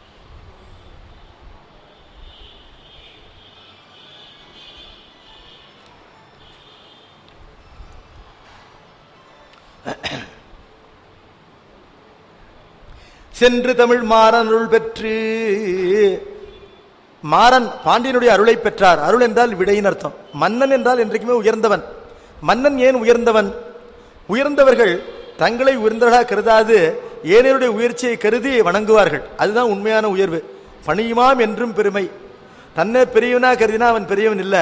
சென்று தமிழ் மாறன் அருள் பெற்று மாறன் பாண்டியனுடைய அருளை பெற்றார் அருள் என்றால் விடையின் அர்த்தம் மன்னன் என்றால் என்றைக்குமே உயர்ந்தவன் மன்னன் ஏன் உயர்ந்தவன் உயர்ந்தவர்கள் தங்களை உயர்ந்தவர்களாக கருதாது ஏனையருடைய உயர்ச்சியை கருதி வணங்குவார்கள் அதுதான் உண்மையான உயர்வு பணியுமாம் என்றும் பெருமை தன்னை பெரியவனா கருதினா அவன் பெரியவன் இல்லை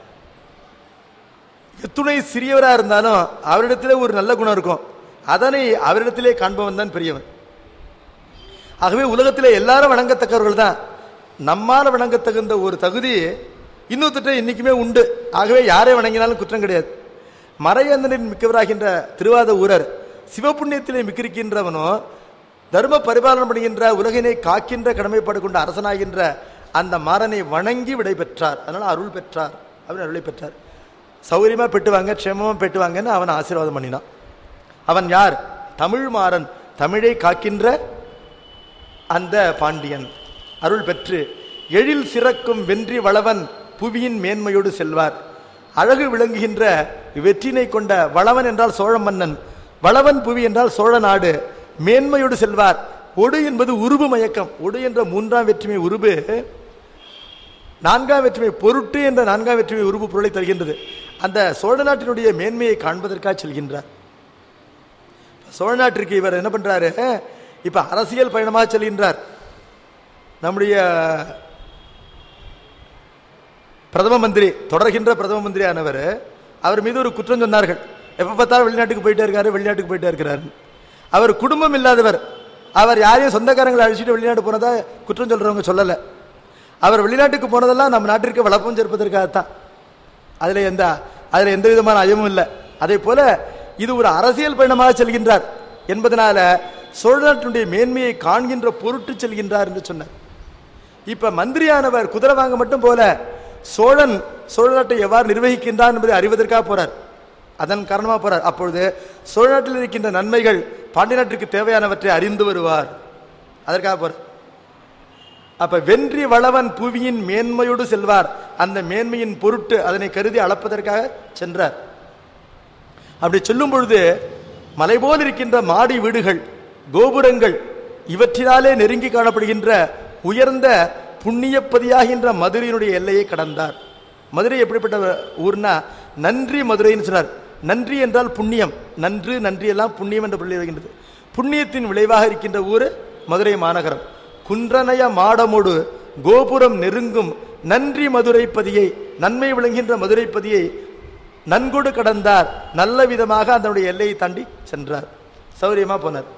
எத்துணை சிறியவரா இருந்தாலும் அவரிடத்திலே ஒரு நல்ல குணம் இருக்கும் அதனை அவரிடத்திலே காண்பவன் தான் பெரியவன் ஆகவே உலகத்திலே எல்லாரும் வணங்கத்தக்கவர்கள் தான் நம்மால் வணங்கத்தகுந்த ஒரு தகுதி இன்னொருத்தட்ட இன்னைக்குமே உண்டு ஆகவே யாரை வணங்கினாலும் குற்றம் கிடையாது மறையந்தனின் மிக்கவராகின்ற திருவாத ஊரர் சிவபுண்ணியத்திலே மிக்கிருக்கின்றவனோ தர்ம பரிபாலனம் பண்ணுகின்ற உலகினை காக்கின்ற கடமைப்பாடு கொண்ட அரசனாகின்ற அந்த மாறனை வணங்கி விடை பெற்றார் அதனால அருள் பெற்றார் அவன் அருளை பெற்றார் சௌகரியமா பெட்டுவாங்க க்ஷேமமா பெட்டுவாங்கன்னு அவன் ஆசீர்வாதம் பண்ணினான் அவன் யார் தமிழ் மாறன் தமிழை காக்கின்ற அந்த பாண்டியன் அருள் பெற்று எழில் சிறக்கும் வென்றி வளவன் புவியின் மேன்மையோடு செல்வார் அழகு விளங்குகின்ற வெற்றினை கொண்ட வளவன் என்றால் சோழ மன்னன் வளவன் புவி என்றால் சோழ நாடு மேன்மையோடு செல்வார் ஒடு என்பது உருபு மயக்கம் ஒடு என்ற மூன்றாம் வெற்றிமை உருபு நான்காம் வெற்றிமை பொருட்டு என்ற நான்காம் வெற்றிமை உருபு பொருளை தருகின்றது அந்த சோழ நாட்டினுடைய மேன்மையை காண்பதற்காக செல்கின்றார் சோழ நாட்டிற்கு இவர் என்ன பண்றாரு இப்ப அரசியல் பயணமாக செல்கின்றார் நம்முடைய பிரதம மந்திரி தொடர்கின்ற பிரதம மந்திரியானவர் அவர் மீது ஒரு குற்றம் சொன்னார்கள் எப்ப பார்த்தாலும் வெளிநாட்டுக்கு போயிட்டே இருக்காரு வெளிநாட்டுக்கு போயிட்டே இருக்கிறாரு அவர் குடும்பம் இல்லாதவர் அவர் யாரையும் சொந்தக்காரங்களை அழிச்சிட்டு வெளிநாடு போனதா குற்றம் சொல்றவங்க சொல்லலை அவர் வெளிநாட்டுக்கு போனதெல்லாம் நம்ம நாட்டிற்கு வளப்பம் சேர்ப்பதற்காகத்தான் அதுல எந்த அதுல எந்த விதமான ஐயமும் இல்லை அதே போல இது ஒரு அரசியல் பயணமாக செல்கின்றார் என்பதனால சோழ நாட்டினுடைய மேன்மையை காண்கின்ற பொருட்டு செல்கின்றார் என்று சொன்னார் இப்ப மந்திரியானவர் குதிரை வாங்க மட்டும் போல சோழன் சோழ நாட்டை எவ்வாறு நிர்வகிக்கின்றான் என்பதை அறிவதற்காக போறார் அதன் காரணமா போறார் அப்பொழுது சோழ நாட்டில் இருக்கின்ற நன்மைகள் பாண்டிய நாட்டிற்கு தேவையானவற்றை அறிந்து வருவார் அதற்காக போறார் அப்ப வென்றி வளவன் புவியின் மேன்மையோடு செல்வார் அந்த மேன்மையின் பொருட்டு அதனை கருதி அளப்பதற்காக சென்றார் அப்படி சொல்லும் பொழுது மலை போல் இருக்கின்ற மாடி வீடுகள் கோபுரங்கள் இவற்றினாலே நெருங்கி காணப்படுகின்ற உயர்ந்த புண்ணியப்பதியாகின்ற மதுரையினுடைய எல்லையை கடந்தார் மதுரை எப்படிப்பட்ட ஊர்னா நன்றி மதுரைன்னு சொன்னார் நன்றி என்றால் புண்ணியம் நன்று நன்றி எல்லாம் புண்ணியம் என்ற புள்ளி வருகின்றது புண்ணியத்தின் விளைவாக இருக்கின்ற ஊர் மதுரை மாநகரம் குன்றனய மாடமோடு கோபுரம் நெருங்கும் நன்றி மதுரைப்பதியை நன்மை விளங்குகின்ற மதுரைப்பதியை நன்கொடு கடந்தார் நல்ல விதமாக அதனுடைய எல்லையை தாண்டி சென்றார் சௌரியமா போனார்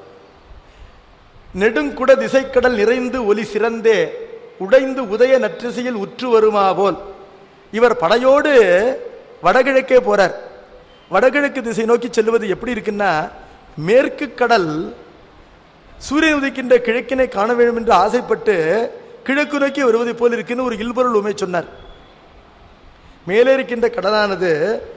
நெடுங்குட திசைக்கடல் நிறைந்து ஒலி சிறந்தே உடைந்து உதய நற்றிசையில் உற்று வருமா போல் இவர் படையோடு வடகிழக்கே போறார் வடகிழக்கு திசை நோக்கி செல்வது எப்படி இருக்குன்னா மேற்கு கடல் சூரியன் உதிக்கின்ற கிழக்கினை காண வேண்டும் என்று ஆசைப்பட்டு கிழக்கு நோக்கி வருவதை போல் இருக்குன்னு ஒரு இல்பொருள் உமை சொன்னார் மேலே இருக்கின்ற கடலானது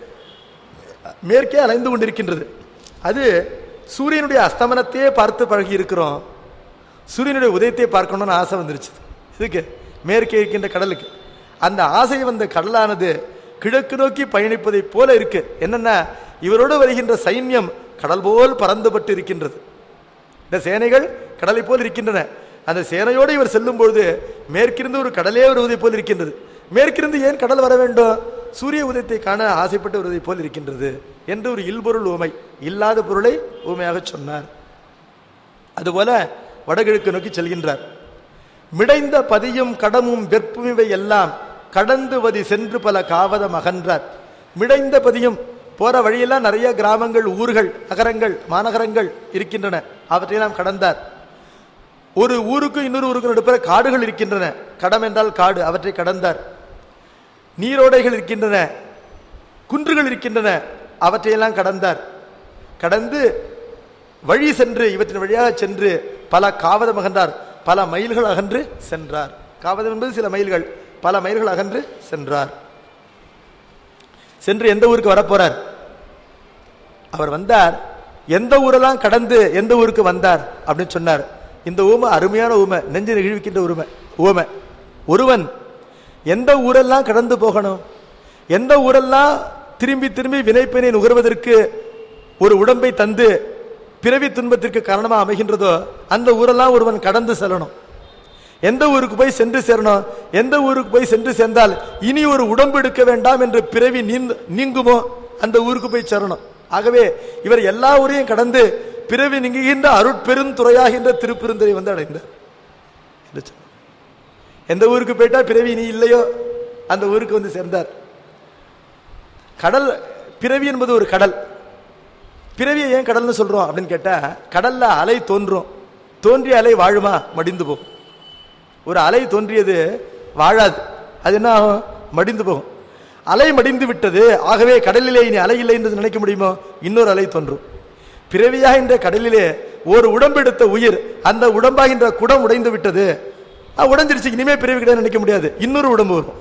மேற்கே அலைந்து கொண்டிருக்கின்றது அது சூரியனுடைய அஸ்தமனத்தையே பார்த்து பழகி இருக்கிறோம் சூரியனுடைய உதயத்தை பார்க்கணும்னு ஆசை வந்துருச்சு இதுக்கு மேற்கே இருக்கின்ற கடலுக்கு அந்த ஆசை வந்த கடலானது கிழக்கு நோக்கி பயணிப்பதைப் போல இருக்கு என்னன்னா இவரோடு வருகின்ற சைன்யம் கடல் போல் பறந்துபட்டு இருக்கின்றது இந்த சேனைகள் கடலை போல் இருக்கின்றன அந்த சேனையோடு இவர் செல்லும் பொழுது மேற்கிருந்து ஒரு கடலே வருவதைப் போல் இருக்கின்றது மேற்கிருந்து ஏன் கடல் வர வேண்டும் சூரிய உதயத்தை காண ஆசைப்பட்டு வருவதைப் போல் இருக்கின்றது என்று ஒரு இல்பொருள் உமை இல்லாத பொருளை உமையாக சொன்னார் அதுபோல வடகிழக்கு நோக்கி செல்கின்றார் மிடைந்த பதியும் கடமும் வெற்பும் இவை எல்லாம் கடந்து வதி சென்று பல காவதம் அகன்றார் மிடைந்த பதியும் போற வழியெல்லாம் நிறைய கிராமங்கள் ஊர்கள் நகரங்கள் மாநகரங்கள் இருக்கின்றன அவற்றையெல்லாம் கடந்தார் ஒரு ஊருக்கும் இன்னொரு ஊருக்கும் நடுப்புற காடுகள் இருக்கின்றன கடம் என்றால் காடு அவற்றை கடந்தார் நீரோடைகள் இருக்கின்றன குன்றுகள் இருக்கின்றன அவற்றையெல்லாம் கடந்தார் கடந்து வழி சென்று இவற்றின் வழியாக சென்று பல காவதம் அகன்றார் பல மைல்கள் அகன்று சென்றார் காவதம் என்பது சில மைல்கள் பல மைல்கள் அகன்று சென்றார் சென்று எந்த ஊருக்கு வரப்போறார் அவர் வந்தார் எந்த ஊரெல்லாம் கடந்து எந்த ஊருக்கு வந்தார் அப்படின்னு சொன்னார் இந்த ஊமை அருமையான ஊமை நெஞ்சு நெகிழ்விக்கின்ற உரிமை ஊமை ஒருவன் எந்த ஊரெல்லாம் கடந்து போகணும் எந்த ஊரெல்லாம் திரும்பி திரும்பி வினைப்பினை நுகர்வதற்கு ஒரு உடம்பை தந்து பிறவி துன்பத்திற்கு காரணமா அமைகின்றதோ அந்த ஊரெல்லாம் ஒருவன் கடந்து செல்லணும் எந்த ஊருக்கு போய் சென்று சேரணும் எந்த ஊருக்கு போய் சென்று சேர்ந்தால் இனி ஒரு உடம்பு எடுக்க வேண்டாம் என்று பிறவி நீந்து நீங்குமோ அந்த ஊருக்கு போய் சேரணும் ஆகவே இவர் எல்லா ஊரையும் கடந்து பிறவி நீங்குகின்ற அருட்பெருந்துறையாகின்ற திருப்பெருந்துறை வந்து அடைந்தார் என்று சொன்னார். எந்த ஊருக்கு போயிட்டா பிறவி நீ இல்லையோ அந்த ஊருக்கு வந்து சேர்ந்தார் கடல் பிறவி என்பது ஒரு கடல் பிறவியை ஏன் கடல்னு சொல்றோம் அப்படின்னு கேட்டா கடல்ல அலை தோன்றும் தோன்றிய அலை வாழுமா மடிந்து போகும் ஒரு அலை தோன்றியது வாழாது அது என்ன ஆகும் மடிந்து போகும் அலை மடிந்து விட்டது ஆகவே கடலிலே இனி அலை இல்லை என்று நினைக்க முடியுமோ இன்னொரு அலை தோன்றும் பிறவியாகின்ற கடலிலே ஒரு உடம்பெடுத்த உயிர் அந்த உடம்பாகின்ற குடம் உடைந்து விட்டது ஆ, உடைஞ்சிருச்சு இனிமே பிறவி கிடையாது நினைக்க முடியாது இன்னொரு உடம்பு வரும்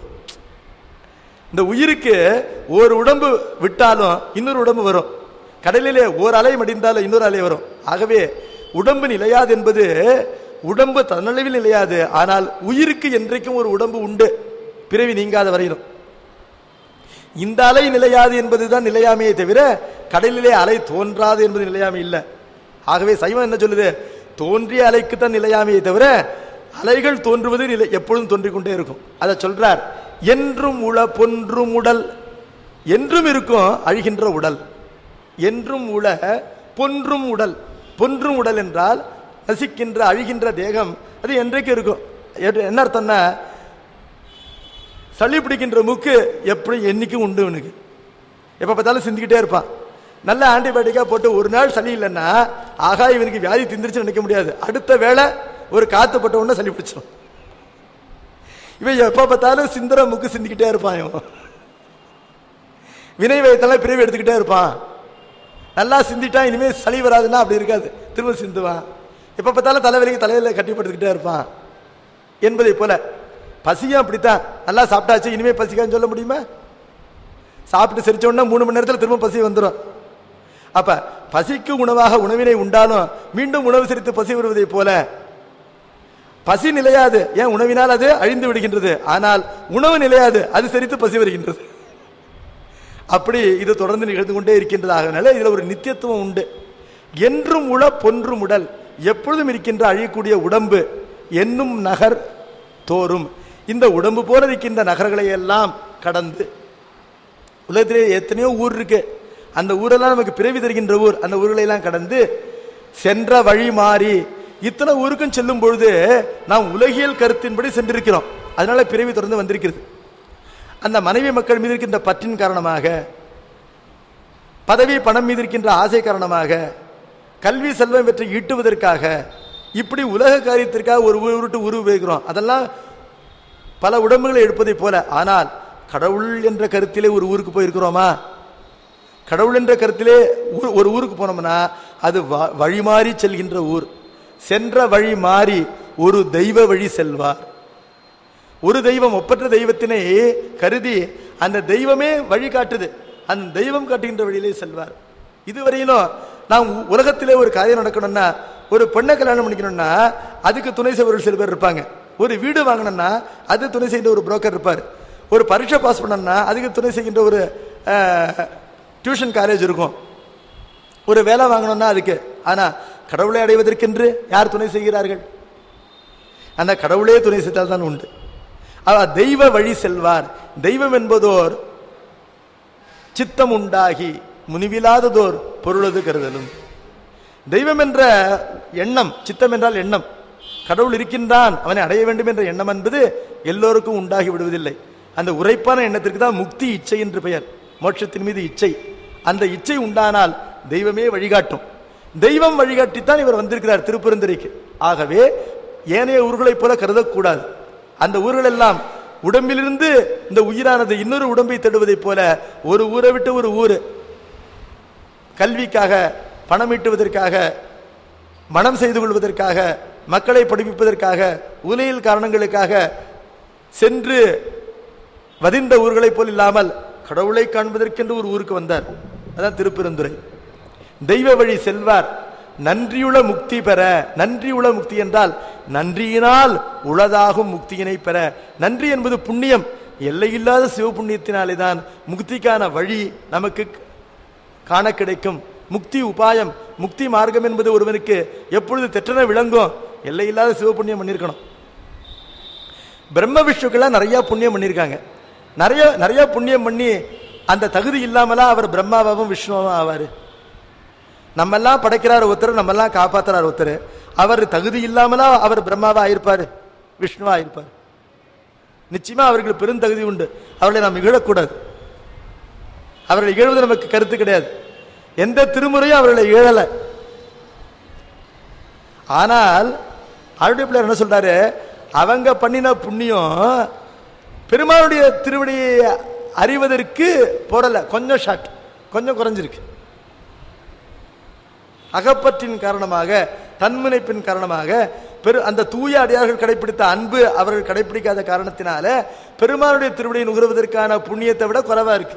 இந்த உயிருக்கு ஒரு உடம்பு விட்டாலும் இன்னொரு உடம்பு வரும் கடலிலே ஓர் அலை மடிந்தாலும் இன்னொரு அலை வரும் ஆகவே உடம்பு நிலையாது என்பது உடம்பு தன்னளவில் நிலையாது ஆனால் உயிருக்கு என்றைக்கும் ஒரு உடம்பு உண்டு பிறவி நீங்காத வரையிலும் இந்த அலை நிலையாது என்பதுதான் நிலையாமையே தவிர கடலிலே அலை தோன்றாது என்பது நிலையாமை இல்லை ஆகவே சைவம் என்ன சொல்லுது தோன்றிய அலைக்கு தான் நிலையாமையே தவிர அலைகள் தோன்றுவது நிலை எப்பொழுதும் தோன்றிக் கொண்டே இருக்கும் அதை சொல்றார் என்றும் உள பொன்றும் உடல் என்றும் இருக்கும் அழிகின்ற உடல் என்றும் உள பொன்றும் உடல் பொன்றும் உடல் என்றால் நசிக்கின்ற அழிகின்ற தேகம் அது என்றைக்கு இருக்கும் எது- என்ன அர்த்தம்னா சளி பிடிக்கின்ற மூக்கு எப்படி என்னைக்கும் உண்டு இவனுக்கு எப்போ பார்த்தாலும் சிந்திக்கிட்டே இருப்பான் நல்ல ஆன்டிபயோட்டிக்கா போட்டு ஒரு நாள் சளி இல்லைன்னா ஆகா இவனுக்கு வியாதி திந்திருச்சு நினைக்க முடியாது அடுத்த வேளை ஒரு காத்து பட்ட உடனே சளி பிடிச்சிடும் இவன் எப்ப பார்த்தாலும் சிந்தர முக்கு சிந்திக்கிட்டே இருப்பான் இவன் வினை வயத்தெல்லாம் பிரிவு எடுத்துக்கிட்டே இருப்பான் நல்லா சிந்திட்டான் இனிமே சளி வராதுன்னா அப்படி இருக்காது திரும்ப சிந்துவான் எப்ப பார்த்தாலும் தலைவலிக்கு தலையில கட்டிப்படுத்திக்கிட்டே இருப்பான் என்பதை போல பசியும் அப்படித்தான் நல்லா சாப்பிட்டாச்சு இனிமே பசிக்கான்னு சொல்ல முடியுமா சாப்பிட்டு சிரிச்ச உடனே மூணு மணி நேரத்தில் திரும்ப பசி வந்துடும் அப்ப பசிக்கு உணவாக உணவினை உண்டாலும் மீண்டும் உணவு சிரித்து பசி வருவதை போல பசி நிலையாது ஏன் உணவினால் அது அழிந்து விடுகின்றது ஆனால் உணவு நிலையாது அது செரித்து பசி வருகின்றது அப்படி இது தொடர்ந்து நிகழ்ந்து கொண்டே இருக்கின்றதாகனால இதுல ஒரு நித்தியத்துவம் உண்டு என்றும் உள பொன்றும் உடல் எப்பொழுதும் இருக்கின்ற அழியக்கூடிய உடம்பு என்னும் நகர் தோறும் இந்த உடம்பு போல இருக்கின்ற நகர்களை எல்லாம் கடந்து உலகத்திலே எத்தனையோ ஊர் இருக்கு அந்த ஊரெல்லாம் நமக்கு பிறவி தருகின்ற ஊர் அந்த ஊர்களை எல்லாம் கடந்து சென்ற வழி மாறி இத்தனை ஊருக்கும் செல்லும் பொழுது நாம் உலகியல் கருத்தின்படி சென்றிருக்கிறோம் அதனால பிறவி தொடர்ந்து வந்திருக்கிறது அந்த மனைவி மக்கள் மீது இருக்கின்ற பற்றின் காரணமாக பதவி பணம் மீது இருக்கின்ற ஆசை காரணமாக கல்வி செல்வம் பெற்று ஈட்டுவதற்காக இப்படி உலக காரியத்திற்காக ஒரு ஊர் விட்டு ஊர் உபயோகிக்கிறோம் அதெல்லாம் பல உடம்புகளை எடுப்பதை போல ஆனால் கடவுள் என்ற கருத்திலே ஒரு ஊருக்கு போயிருக்கிறோமா கடவுள் என்ற கருத்திலே ஊர் ஒரு ஊருக்கு போனோம்னா அது வ- வழி மாறி செல்கின்ற ஊர் சென்ற வழி மாறி ஒரு தெய்வ வழி செல்வார் ஒரு தெய்வம் ஒப்பற்ற தெய்வத்தினை கருதி அந்த தெய்வமே வழி காட்டுது அந்த தெய்வம் காட்டுகின்ற வழியிலே செல்வார் இதுவரையிலும் நாம் உ- உலகத்திலே ஒரு காரியம் நடக்கணும்னா ஒரு பெண்ணை கல்யாணம் பண்ணிக்கணும்னா அதுக்கு துணை செய்வர்கள் சில பேர் இருப்பாங்க ஒரு வீடு வாங்கணும்னா அது துணை செய்கின்ற ஒரு புரோக்கர் இருப்பார் ஒரு பரீட்சை பாஸ் பண்ணணும்னா அதுக்கு துணை செய்கின்ற ஒரு டியூஷன் காலேஜ் இருக்கும் ஒரு வேலை வாங்கணும்னா அதுக்கு ஆனா கடவுளை அடைவதற்கென்று யார் துணை செய்கிறார்கள் அந்த கடவுளே துணை செய்தால் தான் உண்டு அவர் தெய்வ வழி செல்வார் தெய்வம் என்பதோர் சித்தம் உண்டாகி முனிவிலாததோர் பொருளது கருதலும் தெய்வம் என்ற எண்ணம் சித்தம் என்றால் எண்ணம் கடவுள் இருக்கின்றான் அவனை அடைய வேண்டும் என்ற எண்ணம் என்பது எல்லோருக்கும் உண்டாகி விடுவதில்லை அந்த உரைப்பான எண்ணத்திற்கு தான் முக்தி இச்சை என்று பெயர் மோட்சத்தின் மீது இச்சை அந்த இச்சை உண்டானால் தெய்வமே வழிகாட்டும் தெய்வம் வழிகாட்டித்தான் இவர் வந்திருக்கிறார் திருப்பெருந்துறைக்கு ஆகவே ஏனைய ஊர்களைப் போல கருதக்கூடாது அந்த ஊர்கள் எல்லாம் உடம்பிலிருந்து இந்த உயிரானது இன்னொரு உடம்பை தேடுவதைப் போல ஒரு ஊரை விட்டு ஒரு ஊர் கல்விக்காக பணம் ஈட்டுவதற்காக மனம் செய்து கொள்வதற்காக மக்களை படிப்பிப்பதற்காக உலையில் காரணங்களுக்காக சென்று வதிந்த ஊர்களைப் போல் இல்லாமல் கடவுளை காண்பதற்கென்று ஒரு ஊருக்கு வந்தார் அதான் திருப்பெருந்துறை தெய்வ வழி செல்வார் நன்றியுள முக்தி பெற நன்றியுள முக்தி என்றால் நன்றியினால் உளதாகும் முக்தியினை பெற நன்றி என்பது புண்ணியம் எல்லையில்லாத சிவபுண்ணியத்தினாலே தான் முக்திக்கான வழி நமக்கு காண கிடைக்கும் முக்தி உபாயம் முக்தி மார்க்கம் என்பது ஒருவனுக்கு எப்பொழுது தெற்றன விளங்கும் எல்லையில்லாத சிவபுண்ணியம் பண்ணியிருக்கணும் பிரம்ம விஷ்ணுக்கெல்லாம் நிறைய புண்ணியம் பண்ணியிருக்காங்க நிறைய நிறைய புண்ணியம் பண்ணி அந்த தகுதி இல்லாமலா அவர் பிரம்மாவாகவும் விஷ்ணுவாகவும் ஆவார் நம்மெல்லாம் படைக்கிறார் ஒருத்தர் நம்மெல்லாம் காப்பாத்துறார் ஒருத்தர் அவர் தகுதி இல்லாமலா அவர் பிரம்மாவா ஆயிருப்பாரு விஷ்ணுவா ஆயிருப்பார் நிச்சயமா அவர்களுக்கு பெருந்தகுதி உண்டு அவர்களை நாம் இகழக்கூடாது அவர்களை இகழ்வது நமக்கு கருத்து கிடையாது எந்த திருமுறையும் அவர்களை இகழல ஆனால் அருடைய பிள்ளையார் என்ன சொல்றாரு அவங்க பண்ணின புண்ணியம் பெருமாளுடைய திருவடியை அறிவதற்கு போறல கொஞ்சம் ஷார்ட் கொஞ்சம் குறைஞ்சிருக்கு அகப்பற்றின் காரணமாக தன்முனைப்பின் காரணமாக பெரு அந்த தூய அடியார்கள் கடைபிடித்த அன்பு அவர்கள் கடைபிடிக்காத காரணத்தினால பெருமாளுடைய திருவிடையை நுகர்வதற்கான புண்ணியத்தை விட குறைவா இருக்கு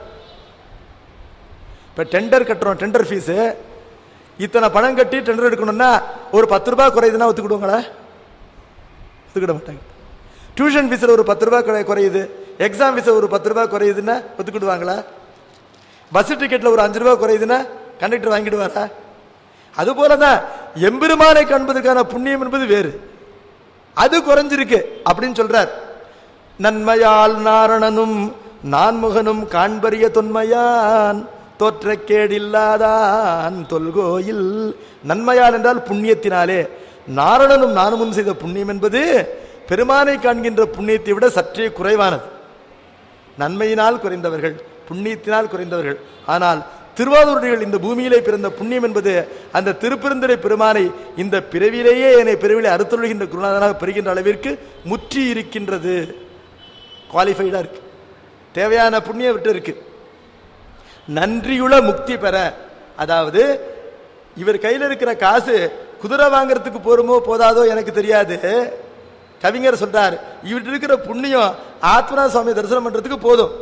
இப்ப டெண்டர் கட்டுறோம் டெண்டர் ஃபீஸு இத்தனை பணம் கட்டி டெண்டர் எடுக்கணும்னா ஒரு பத்து ரூபாய் குறையுதுன்னா ஒத்துக்கிடுவாங்களா ஒத்துக்கிட மாட்டாங்க டியூஷன் ஃபீஸில் ஒரு பத்து ரூபாய் குறை- குறையுது எக்ஸாம் ஃபீஸில் ஒரு பத்து ரூபாய் குறையுதுன்னா ஒத்துக்கிடுவாங்களா பஸ் டிக்கெட்டில் ஒரு அஞ்சு ரூபாய் குறையுதுன்னா கண்டக்டர் வாங்கிடுவாரா அதுபோல தான் எம்பெருமானை காண்பதற்கான புண்ணியம் என்பது வேறு அது குறைஞ்சிருக்கு அப்படின்னு சொல்றார் நன்மையால் நாரணனும் நான்முகனும் காண்பரிய தொன்மையான் தோற்ற கேடில்லாதான் தொல்கோயில் நன்மையால் என்றால் புண்ணியத்தினாலே நாரணனும் நானுமும் செய்த புண்ணியம் என்பது பெருமானை காண்கின்ற புண்ணியத்தை விட சற்றே குறைவானது நன்மையினால் குறைந்தவர்கள் புண்ணியத்தினால் குறைந்தவர்கள் ஆனால் திருவாதூரடிகள் இந்த பூமியிலே பிறந்த புண்ணியம் என்பது அந்த திருப்பெருந்துரை பெருமானை இந்த பிறவிலேயே என்னை பிறவிலே அறுத்தொழுகின்ற குருநாதனாக பெறுகின்ற அளவிற்கு முற்றி இருக்கின்றது குவாலிஃபைடா இருக்கு தேவையான புண்ணியம் விட்டு இருக்கு நன்றியுள்ள முக்தி பெற அதாவது இவர் கையில் இருக்கிற காசு குதிரை வாங்குறதுக்கு போருமோ போதாதோ எனக்கு தெரியாது கவிஞர் சொல்றார் இவர்கிட்ட இருக்கிற புண்ணியம் ஆத்மனா சுவாமி தரிசனம் பண்றதுக்கு போதும்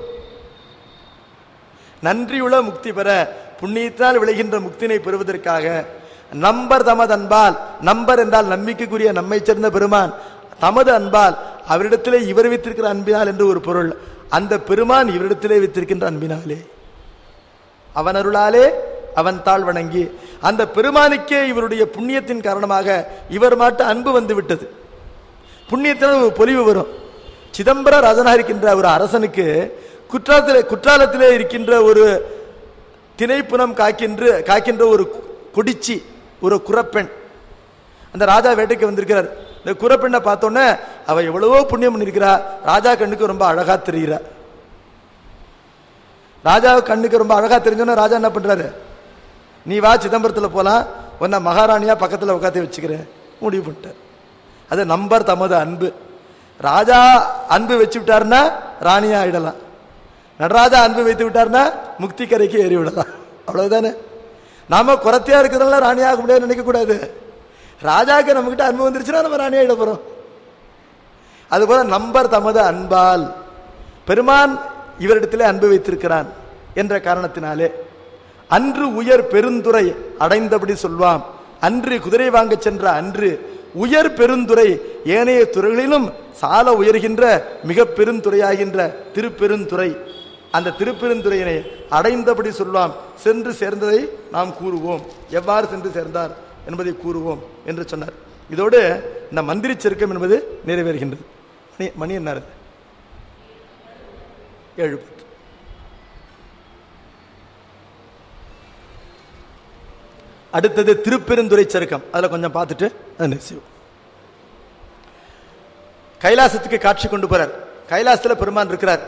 நன்றியுள்ள முக்தி பெற புண்ணியத்தால் விளைகின்ற முக்தினை பெறுவதற்காக நம்பர் தமது அன்பால் நம்பர் என்றால் நம்பிக்கைக்குரிய நம்மை சேர்ந்த பெருமான் தமது அன்பால் அவரிடத்திலே இவர் வைத்திருக்கிற அன்பினால் என்று ஒரு பொருள் அந்த பெருமான் இவரிடத்திலே வைத்திருக்கின்ற அன்பினாலே அவன் அருளாலே அவன் தாழ் வணங்கி அந்த பெருமானுக்கே இவருடைய புண்ணியத்தின் காரணமாக இவர் மாட்டு அன்பு வந்து விட்டது புண்ணியத்தினால் ஒரு பொலிவு வரும் சிதம்பர ராஜனாக இருக்கின்ற ஒரு அரசனுக்கு குற்றாலத்திலே குற்றாலத்திலே இருக்கின்ற ஒரு திணைப்புனம் காக்கின்ற காக்கின்ற ஒரு கொடிச்சி ஒரு குரப்பெண் அந்த ராஜா வேட்டைக்கு வந்திருக்கிறார் இந்த குரப்பெண்ணை பார்த்தோன்னே அவ எவ்வளவோ புண்ணியம் பண்ணியிருக்கிறா ராஜா கண்ணுக்கு ரொம்ப அழகா தெரிகிறா ராஜா கண்ணுக்கு ரொம்ப அழகா தெரிஞ்சோன்னே ராஜா என்ன பண்றாரு நீ வா சிதம்பரத்துல போலாம் உன்னை மகாராணியா பக்கத்துல உட்காந்து வச்சுக்கிறேன் முடிவு பண்ணிட்டார் அது நம்பர் தமது அன்பு ராஜா அன்பு வச்சு விட்டாருன்னா ராணியா ஆயிடலாம் நடராஜா அன்பு வைத்து விட்டாருன்னா முக்தி கரைக்கு ஏறி விடலாம் அவ்வளவுதானே நாம குறத்தையா இருக்கிறதுனால ராணியாக முடியாது நினைக்க கூடாது ராஜாக்கு நம்மகிட்ட அன்பு வந்துருச்சுன்னா நம்ம ராணி ஆயிட போறோம் அதுபோல நம்பர் தமது அன்பால் பெருமான் இவரிடத்திலே அன்பு வைத்திருக்கிறான் என்ற காரணத்தினாலே அன்று உயர் பெருந்துரை அடைந்தபடி சொல்வாம் அன்று குதிரை வாங்கச் சென்ற அன்று உயர் பெருந்துரை ஏனைய துறைகளிலும் சால உயர்கின்ற மிக பெருந்துறையாகின்ற திருப்பெருந்துறை அந்த திருப்பெருந்துறையினை அடைந்தபடி சொல்வாம் சென்று சேர்ந்ததை நாம் கூறுவோம் எவ்வாறு சென்று சேர்ந்தார் என்பதை கூறுவோம் என்று சொன்னார் இதோடு இந்த மந்திரி செருக்கம் என்பது நிறைவேறுகின்றது மணி மணி என்ன இருக்கு? ஏழு பத்து அடுத்தது திருப்பெருந்துறை சருக்கம் அதில் கொஞ்சம் பார்த்துட்டு அதை நிறுத்திவோம் கைலாசத்துக்கு காட்சி கொண்டு போறார் கைலாசத்தில் பெருமான் இருக்கிறார்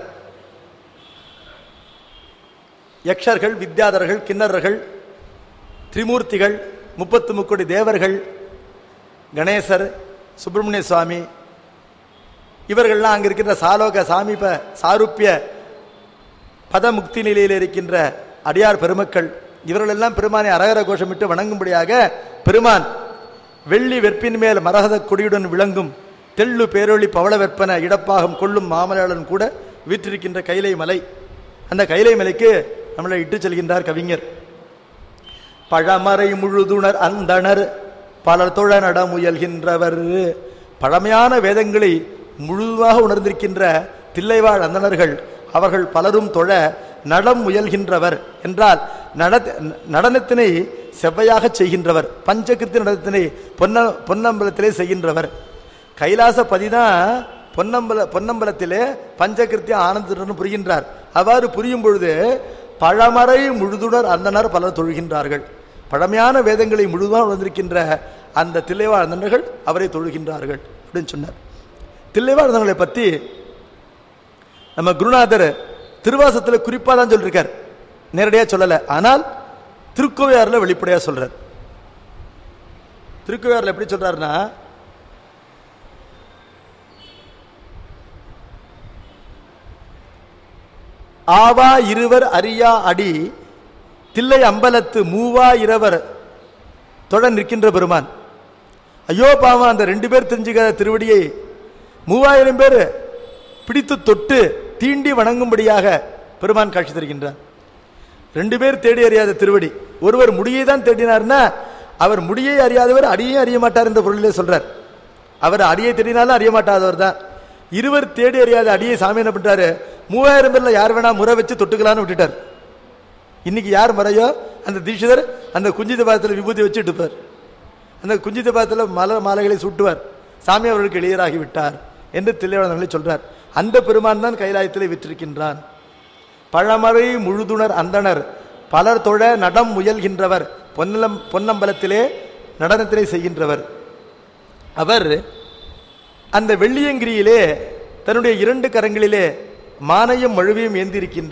யக்ஷர்கள் வித்யாதர்கள் கிண்ணறர்கள் திரிமூர்த்திகள் முப்பத்து முக்கோடி தேவர்கள் கணேசர் சுப்பிரமணிய சுவாமி இவர்கள்லாம் அங்க இருக்கின்ற சாலோக சாமீப சாருப்பிய பதமுக்தி நிலையில் இருக்கின்ற அடியார் பெருமக்கள் இவர்களெல்லாம் பெருமானை அரகர கோஷமிட்டு வணங்கும்படியாக பெருமான் வெள்ளி வெற்பின் மேல் மரகத கொடியுடன் விளங்கும் தெள்ளு பேரொளி பவள வெப்பன இடப்பாகம் கொள்ளும் மாமலையாளன் கூட வீற்றிருக்கின்ற கைலை மலை அந்த கைலை மலைக்கு நம்மளை இட்டு செல்கின்றார் கவிஞர் பழமறை முழுதுணர் அந்தணர் பலர் தொழ நட முயல்கின்றவர் பழமையான வேதங்களை முழுதாக உணர்ந்திருக்கின்ற தில்லைவாழ் அந்தணர்கள் அவர்கள் பலரும் தொழ நடம் முயல்கின்றவர் என்றால் நட நடனத்தினை செவ்வையாக செய்கின்றவர் பஞ்சகிருத்தி நடனத்தினை பொன்ன பொன்னம்பலத்திலே செய்கின்றவர் கைலாச பதிதான் பொன்னம்பல பொன்னம்பலத்திலே பஞ்சகிருத்தியம் ஆனந்தத்துடன் புரிகின்றார் அவ்வாறு புரியும் பொழுது பழமறை முழுதுணர் அந்தனர் பலர் தொழுகின்றார்கள் பழமையான வேதங்களை முழுதாக உணர்ந்திருக்கின்ற அந்த தில்லைவாழ் அந்தனர்கள் அவரை தொழுகின்றார்கள் அப்படின்னு சொன்னார் தில்லைவாழ் அந்தனர்களை பற்றி நம்ம குருநாதர் திருவாசத்தில் குறிப்பாக தான் சொல்லியிருக்கார் நேரடியாக சொல்லலை ஆனால் திருக்கோவையாரில் வெளிப்படையாக சொல்றார் திருக்கோவையாரில் எப்படி சொல்றாருன்னா ஆவா இருவர் அரியா அடி தில்லை அம்பலத்து மூவா இரவர் தொட நிற்கின்ற பெருமான் ஐயோ பாவம் அந்த ரெண்டு பேர் தெரிஞ்சுக்காத திருவடியை மூவாயிரம் பேர் பிடித்து தொட்டு தீண்டி வணங்கும்படியாக பெருமான் காட்சி தருகின்றார் ரெண்டு பேர் தேடி அறியாத திருவடி ஒருவர் முடியை தான் தேடினார்னா அவர் முடியை அறியாதவர் அடியை அறிய மாட்டார் என்ற பொருளிலே சொல்றார் அவர் அடியை தேடினாலும் அறிய மாட்டாதவர் தான் இருவர் தேடி அறியாத அடியை சாமி என்ன பண்றாரு மூவாயிரம் பேர்ல யார் வேணா முறை வச்சு தொட்டுக்கலான்னு விட்டுட்டார் இன்னைக்கு யார் முறையோ அந்த தீட்சிதர் அந்த குஞ்சித பாதத்தில் விபூதி வச்சு எடுப்பார் அந்த குஞ்சித பாதத்தில் மலர் மாலைகளை சூட்டுவார் சாமி அவர்களுக்கு எளியராகி விட்டார் என்று தில்லைவளங்களை சொல்றார் அந்த பெருமான் தான் கைலாயத்திலே விற்றிருக்கின்றான் பழமறை முழுதுணர் அந்தணர் பலர் தொழ நடம் முயல்கின்றவர் பொன்னலம் பொன்னம்பலத்திலே நடனத்திலே செய்கின்றவர் அவர் அந்த வெள்ளியங்கிரியிலே தன்னுடைய இரண்டு கரங்களிலே மானையும் மழுவையும் ஏந்திருக்கின்றார்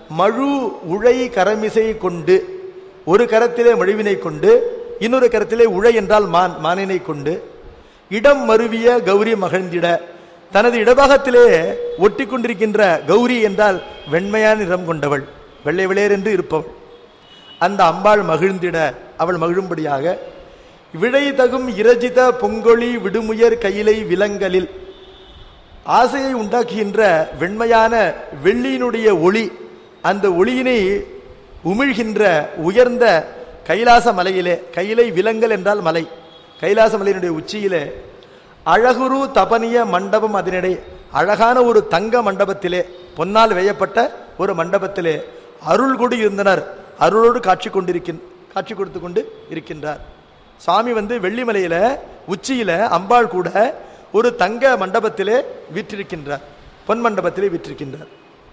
மழு உழை கரமிசை கொண்டு ஒரு கரத்திலே மழுவினை கொண்டு இன்னொரு கரத்திலே உழை என்றால் மான் மானினை கொண்டு இடம் மருவிய கௌரி மகிழ்ந்திட தனது இடபாகத்திலே ஒட்டி கொண்டிருக்கின்ற கௌரி என்றால் வெண்மையான நிறம் கொண்டவள் வெள்ளை வெளையர் என்று இருப்பவள் அந்த அம்பாள் மகிழ்ந்திட அவள் மகிழும்படியாக விடை தகும் இரஜித பொங்கொழி விடுமுயர் கையிலை விலங்கலில் ஆசையை உண்டாக்குகின்ற வெண்மையான வெள்ளியினுடைய ஒளி அந்த ஒளியினை உமிழ்கின்ற உயர்ந்த கைலாச மலையிலே கையிலை விலங்கல் என்றால் மலை கைலாச மலையினுடைய உச்சியிலே அழகுரு தபனிய மண்டபம் அதனிடை அழகான ஒரு தங்க மண்டபத்திலே பொன்னால் வேயப்பட்ட ஒரு மண்டபத்திலே அருள் கொடி இருந்தனர் அருளோடு காட்சி கொண்டிருக்கின் காட்சி கொடுத்து கொண்டு இருக்கின்றார் சாமி வந்து வெள்ளிமலையில உச்சியில அம்பாள் கூட ஒரு தங்க மண்டபத்திலே விற்றிருக்கின்றார் பொன் மண்டபத்திலே விற்றிருக்கின்றார்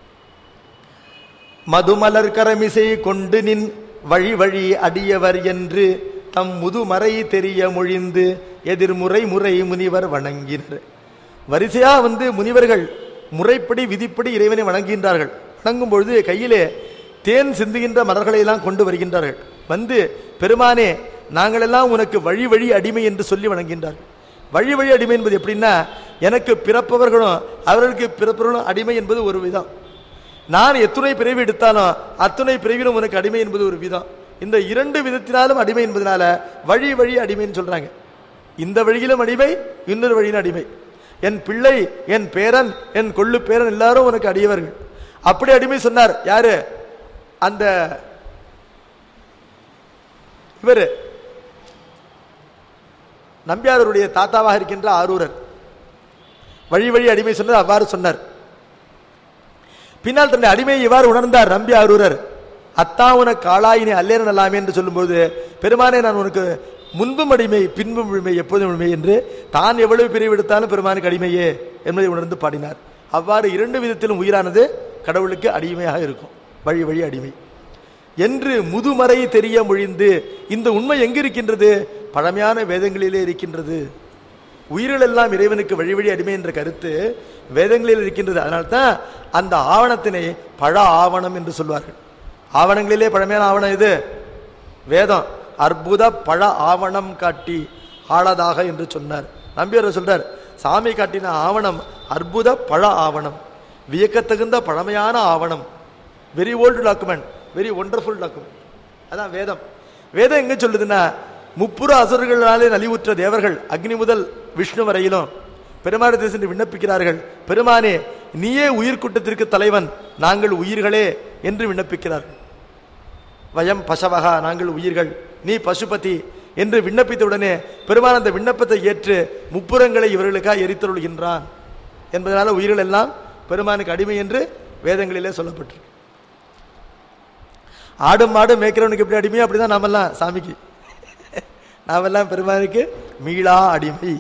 மதுமலர் கரமிசை கொண்டு நின் வழி வழி அடியவர் என்று தம் முதுமறை தெரிய மொழிந்து எதிர்முறை முறை முனிவர் வணங்கினர் வரிசையா வந்து முனிவர்கள் முறைப்படி விதிப்படி இறைவனை வணங்குகின்றார்கள் வணங்கும் பொழுது கையிலே தேன் சிந்துகின்ற மலர்களை எல்லாம் கொண்டு வருகின்றார்கள் வந்து பெருமானே நாங்களெல்லாம் உனக்கு வழி வழி அடிமை என்று சொல்லி வணங்குகின்றார்கள் வழி வழி அடிமை என்பது எப்படின்னா எனக்கு பிறப்பவர்களும் அவர்களுக்கு பிறப்பவர்களும் அடிமை என்பது ஒரு விதம் நான் எத்துணை பிறவி எடுத்தாலும் அத்துணை பிறவிலும் உனக்கு அடிமை என்பது ஒரு விதம் இந்த இரண்டு விதத்தினாலும் அடிமை என்பதனால வழி வழி அடிமைன்னு சொல்றாங்க இந்த வழியிலும் அடிமை இன்னொரு வழியிலும் அடிமை என் பிள்ளை என் பேரன் என் கொள்ளு பேரன் எல்லாரும் உனக்கு அடியவர்கள் அப்படி அடிமை சொன்னார் யாரு அந்த இவரு நம்பியாரருடைய தாத்தாவாக இருக்கின்ற ஆரூரர் வழி வழி அடிமை சொன்னது அவ்வாறு சொன்னார் பின்னால் தன்னுடைய அடிமையை இவ்வாறு உணர்ந்தார் நம்பி ஆரூரர் அத்தா உனக்கு ஆளாயினை அல்லேரன் அல்லாமே என்று சொல்லும்போது பெருமானே நான் உனக்கு முன்பும் அடிமை பின்பும் அடிமை எப்போதும் அடிமை என்று தான் எவ்வளவு பிரிவு எடுத்தாலும் பெருமானுக்கு அடிமையே என்பதை உணர்ந்து பாடினார் அவ்வாறு இரண்டு விதத்திலும் உயிரானது கடவுளுக்கு அடிமையாக இருக்கும் வழி வழி அடிமை என்று முதுமறை தெரிய மொழிந்து இந்த உண்மை எங்கு இருக்கின்றது பழமையான வேதங்களிலே இருக்கின்றது உயிர்கள் எல்லாம் இறைவனுக்கு வழி வழி அடிமை என்ற கருத்து வேதங்களில் இருக்கின்றது அதனால்தான் அந்த ஆவணத்தினை பழ ஆவணம் என்று சொல்வார்கள் ஆவணங்களிலே பழமையான ஆவணம் இது வேதம் அற்புத பழ ஆவணம் காட்டி ஆளதாக என்று சொன்னார் நம்பியார் சொல்றார் சாமி காட்டின ஆவணம் அற்புத பழ ஆவணம் வியக்கத்தகுந்த பழமையான ஆவணம் very old document very wonderful document அதான் வேதம் வேதம் எங்க சொல்லுதுன்னா முப்புற அசுரர்களாலே நலிவுற்ற தேவர்கள் அக்னி முதல் விஷ்ணு வரையிலும் பெருமானத்தை சென்று விண்ணப்பிக்கிறார்கள் பெருமானே நீயே உயிர்க்கூட்டத்திற்கு தலைவன் நாங்கள் உயிர்களே என்று விண்ணப்பிக்கிறார்கள் வயம் பசவகா நாங்கள் உயிர்கள் நீ பசுபதி என்று விண்ணப்பித்தவுடனே பெருமான் அந்த விண்ணப்பத்தை ஏற்று முப்புறங்களை இவர்களுக்காக எரித்தருள்கின்றான் என்பதனால உயிர்கள் எல்லாம் பெருமானுக்கு அடிமை என்று வேதங்களிலே சொல்லப்பட்டிருக்கு ஆடும் மாடும் மேய்க்கிறவனுக்கு எப்படி அடிமையோ அப்படிதான் நாமெல்லாம் சாமிக்கு நாமெல்லாம் பெருமானுக்கு மீளா அடிமை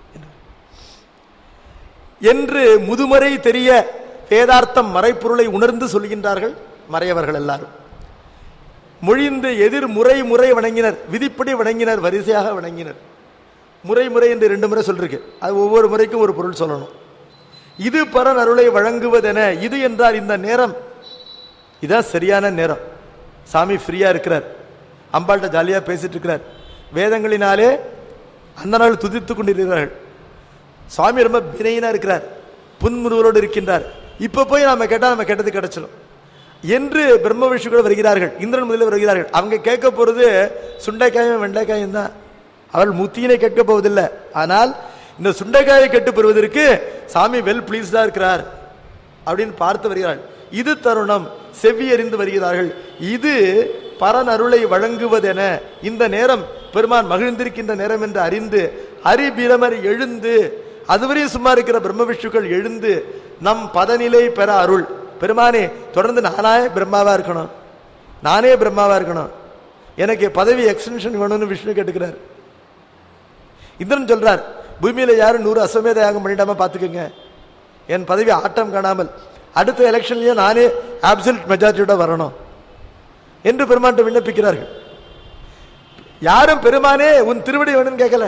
என்று முதுமறை தெரிய வேதார்த்தம் மறைப்பொருளை உணர்ந்து சொல்கின்றார்கள் மறையவர்கள் எல்லாரும் மொழிந்து எதிர் முறை முறை வணங்கினர் விதிப்படி வணங்கினர் வரிசையாக வணங்கினர் முறை முறை என்று ரெண்டு முறை சொல்லிருக்கு அது ஒவ்வொரு முறைக்கும் ஒரு பொருள் சொல்லணும் இது பரன் அருளை வழங்குவதென இது என்றால் இந்த நேரம் இதான் சரியான நேரம் சாமி ஃப்ரீயா இருக்கிறார் அம்பாள்கிட்ட ஜாலியா பேசிட்டு இருக்கிறார் வேதங்களினாலே அந்த நாள் துதித்து கொண்டிருக்கிறார்கள் சுவாமி ரொம்ப வினையினா இருக்கிறார் புன்முறுவலோடு இருக்கின்றார் இப்ப போய் நாம கேட்டா நம்ம கேட்டது கிடைச்சிடும் என்று பிரம்ம விஷ்ணுகள் வருகிறார்கள் இந்திரன் முதலில் வருகிறார்கள் அவங்க கேட்க போறது சுண்டைக்காயும் வெண்டைக்காயும் தான் அவர்கள் முத்தியினை கேட்க போவதில்லை ஆனால் இந்த சுண்டைக்காயை கேட்டு பெறுவதற்கு சாமி வெல் பிளீஸ்டா இருக்கிறார் அப்படின்னு பார்த்து வருகிறார்கள் இது தருணம் செவ்வி அறிந்து வருகிறார்கள் இது பரன் அருளை வழங்குவதென இந்த நேரம் பெருமான் மகிழ்ந்திருக்கின்ற நேரம் என்று அறிந்து அரிபிரமர் எழுந்து அதுவரையும் சும்மா இருக்கிற பிரம்ம விஷ்ணுக்கள் எழுந்து நம் பதநிலை பெற அருள் பெருமானே தொடர்ந்து நானே பிரம்மாவா இருக்கணும் நானே பிரம்மாவா இருக்கணும் எனக்கு பதவி எக்ஸ்டென்ஷன் வேணும்னு விஷ்ணு கேட்டுக்கிறார் இந்திரன் சொல்றார் பூமியில யாரும் நூறு அஸ்வமேத யாகம் பண்ணிடாம பாத்துக்கோங்க என் பதவி ஆட்டம் காணாமல் அடுத்த எலெக்ஷன்லயும் நானே ஆப்சல்ட் மெஜாரிட்டியோட வரணும் என்று பெருமான்ட்ட விண்ணப்பிக்கிறார்கள் யாரும் பெருமானே உன் திருவடி வேணும்னு கேட்கல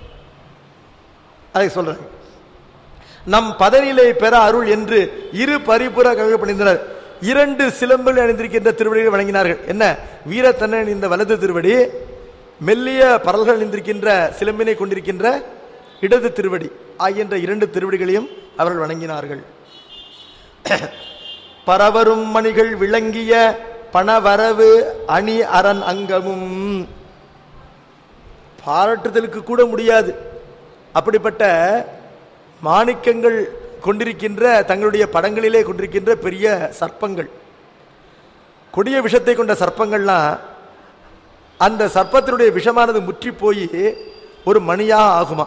அதை சொல்றாங்க நம் பதனிலை பெற அருள் என்று இரு பரிபுற கழக பணிந்தனர் இரண்டு சிலம்புகள் அணிந்திருக்கின்ற திருவடிகளை வழங்கினார்கள் என்ன வீரத்தன்னன் இந்த வலது திருவடி மெல்லிய பரல்கள் அணிந்திருக்கின்ற சிலம்பினை கொண்டிருக்கின்ற இடது திருவடி ஆகின்ற இரண்டு திருவடிகளையும் அவர்கள் வணங்கினார்கள் பரவரும் மணிகள் விளங்கிய பணவரவு அணி அரண் அங்கமும் பாராட்டுதலுக்கு கூட முடியாது அப்படிப்பட்ட மாணிக்கங்கள் கொண்டிருக்கின்ற தங்களுடைய படங்களிலே கொண்டிருக்கின்ற பெரிய சர்ப்பங்கள் கொடிய விஷத்தை கொண்ட சர்ப்பங்கள்லாம் அந்த சர்ப்பத்தினுடைய விஷமானது முற்றி போய் ஒரு மணியாக ஆகுமா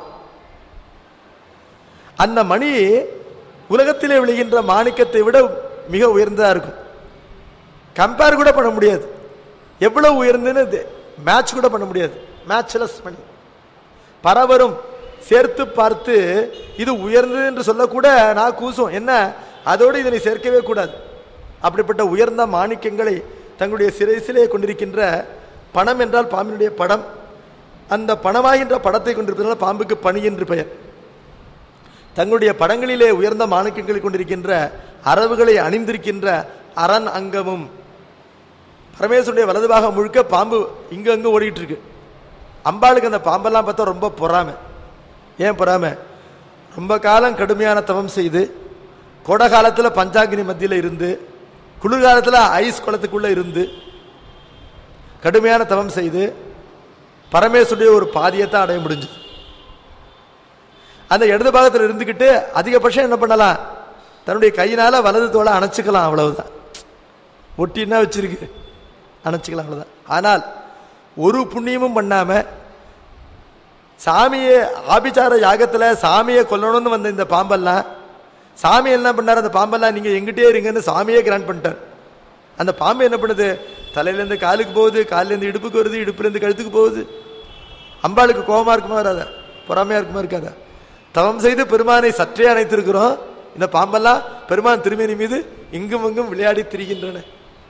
அந்த மணி உலகத்திலே விழுகின்ற மாணிக்கத்தை விட மிக உயர்ந்ததா இருக்கும் கம்பேர் கூட பண்ண முடியாது எவ்வளவு உயர்ந்துன்னு மேட்ச் கூட பண்ண முடியாது மேட்ச்லெஸ் மணி பரவரும் சேர்த்து பார்த்து இது உயர்ந்தது என்று சொல்லக்கூட நான் கூசும் என்ன அதோடு இதனை சேர்க்கவே கூடாது அப்படிப்பட்ட உயர்ந்த மாணிக்கங்களை தங்களுடைய சிறைசிலே கொண்டிருக்கின்ற பணம் என்றால் பாம்பினுடைய படம் அந்த பணமாகின்ற படத்தை கொண்டிருப்பதனால பாம்புக்கு பணி என்று பெயர் தங்களுடைய படங்களிலே உயர்ந்த மாணிக்கங்களை கொண்டிருக்கின்ற அரவுகளை அணிந்திருக்கின்ற அரண் அங்கமும் பரமேஸ்வருடைய வலது பாகம் முழுக்க பாம்பு இங்க அங்க ஓடிட்டு இருக்கு அம்பாளுக்கு அந்த பாம்பெல்லாம் பார்த்தா ரொம்ப பொறாமை ஏன் பொறாமை ரொம்ப காலம் கடுமையான தவம் செய்து கோடை காலத்தில் பஞ்சாகினி மத்தியில் இருந்து குளிர்காலத்தில் ஐஸ் குளத்துக்குள்ள இருந்து கடுமையான தவம் செய்து பரமேஸ்வருடைய ஒரு பாதியத்தை அடைய முடிஞ்சது அந்த இடது பாகத்தில் இருந்துக்கிட்டு அதிகபட்சம் என்ன பண்ணலாம் தன்னுடைய கையினால வலது தோலை அணைச்சிக்கலாம் அவ்வளவுதான் ஒட்டின்னா வச்சிருக்கு அணைச்சிக்கலாம் அவ்வளவுதான் ஆனால் ஒரு புண்ணியமும் பண்ணாம சாமியை ஆபிச்சார யாகத்துல சாமியை கொல்லணும்னு வந்த இந்த பாம்பெல்லாம் சாமி என்ன பண்ணார் அந்த பாம்பெல்லாம் நீங்க எங்கிட்டே இருங்கன்னு சாமியே கிராண்ட் பண்ணிட்டார் அந்த பாம்பு என்ன பண்ணுது தலையிலேருந்து காலுக்கு போகுது காலிலேருந்து இடுப்புக்கு வருது இடுப்புலேருந்து கழுத்துக்கு போகுது அம்பாளுக்கு கோபமா இருக்குமா வராதா பொறாமையா இருக்குமா இருக்காதா தவம் செய்து பெருமானை சற்றே அணைத்திருக்கிறோம் இந்த பாம்பெல்லாம் பெருமான் திருமேனி மீது இங்கும் இங்கும் விளையாடி திரிகின்றன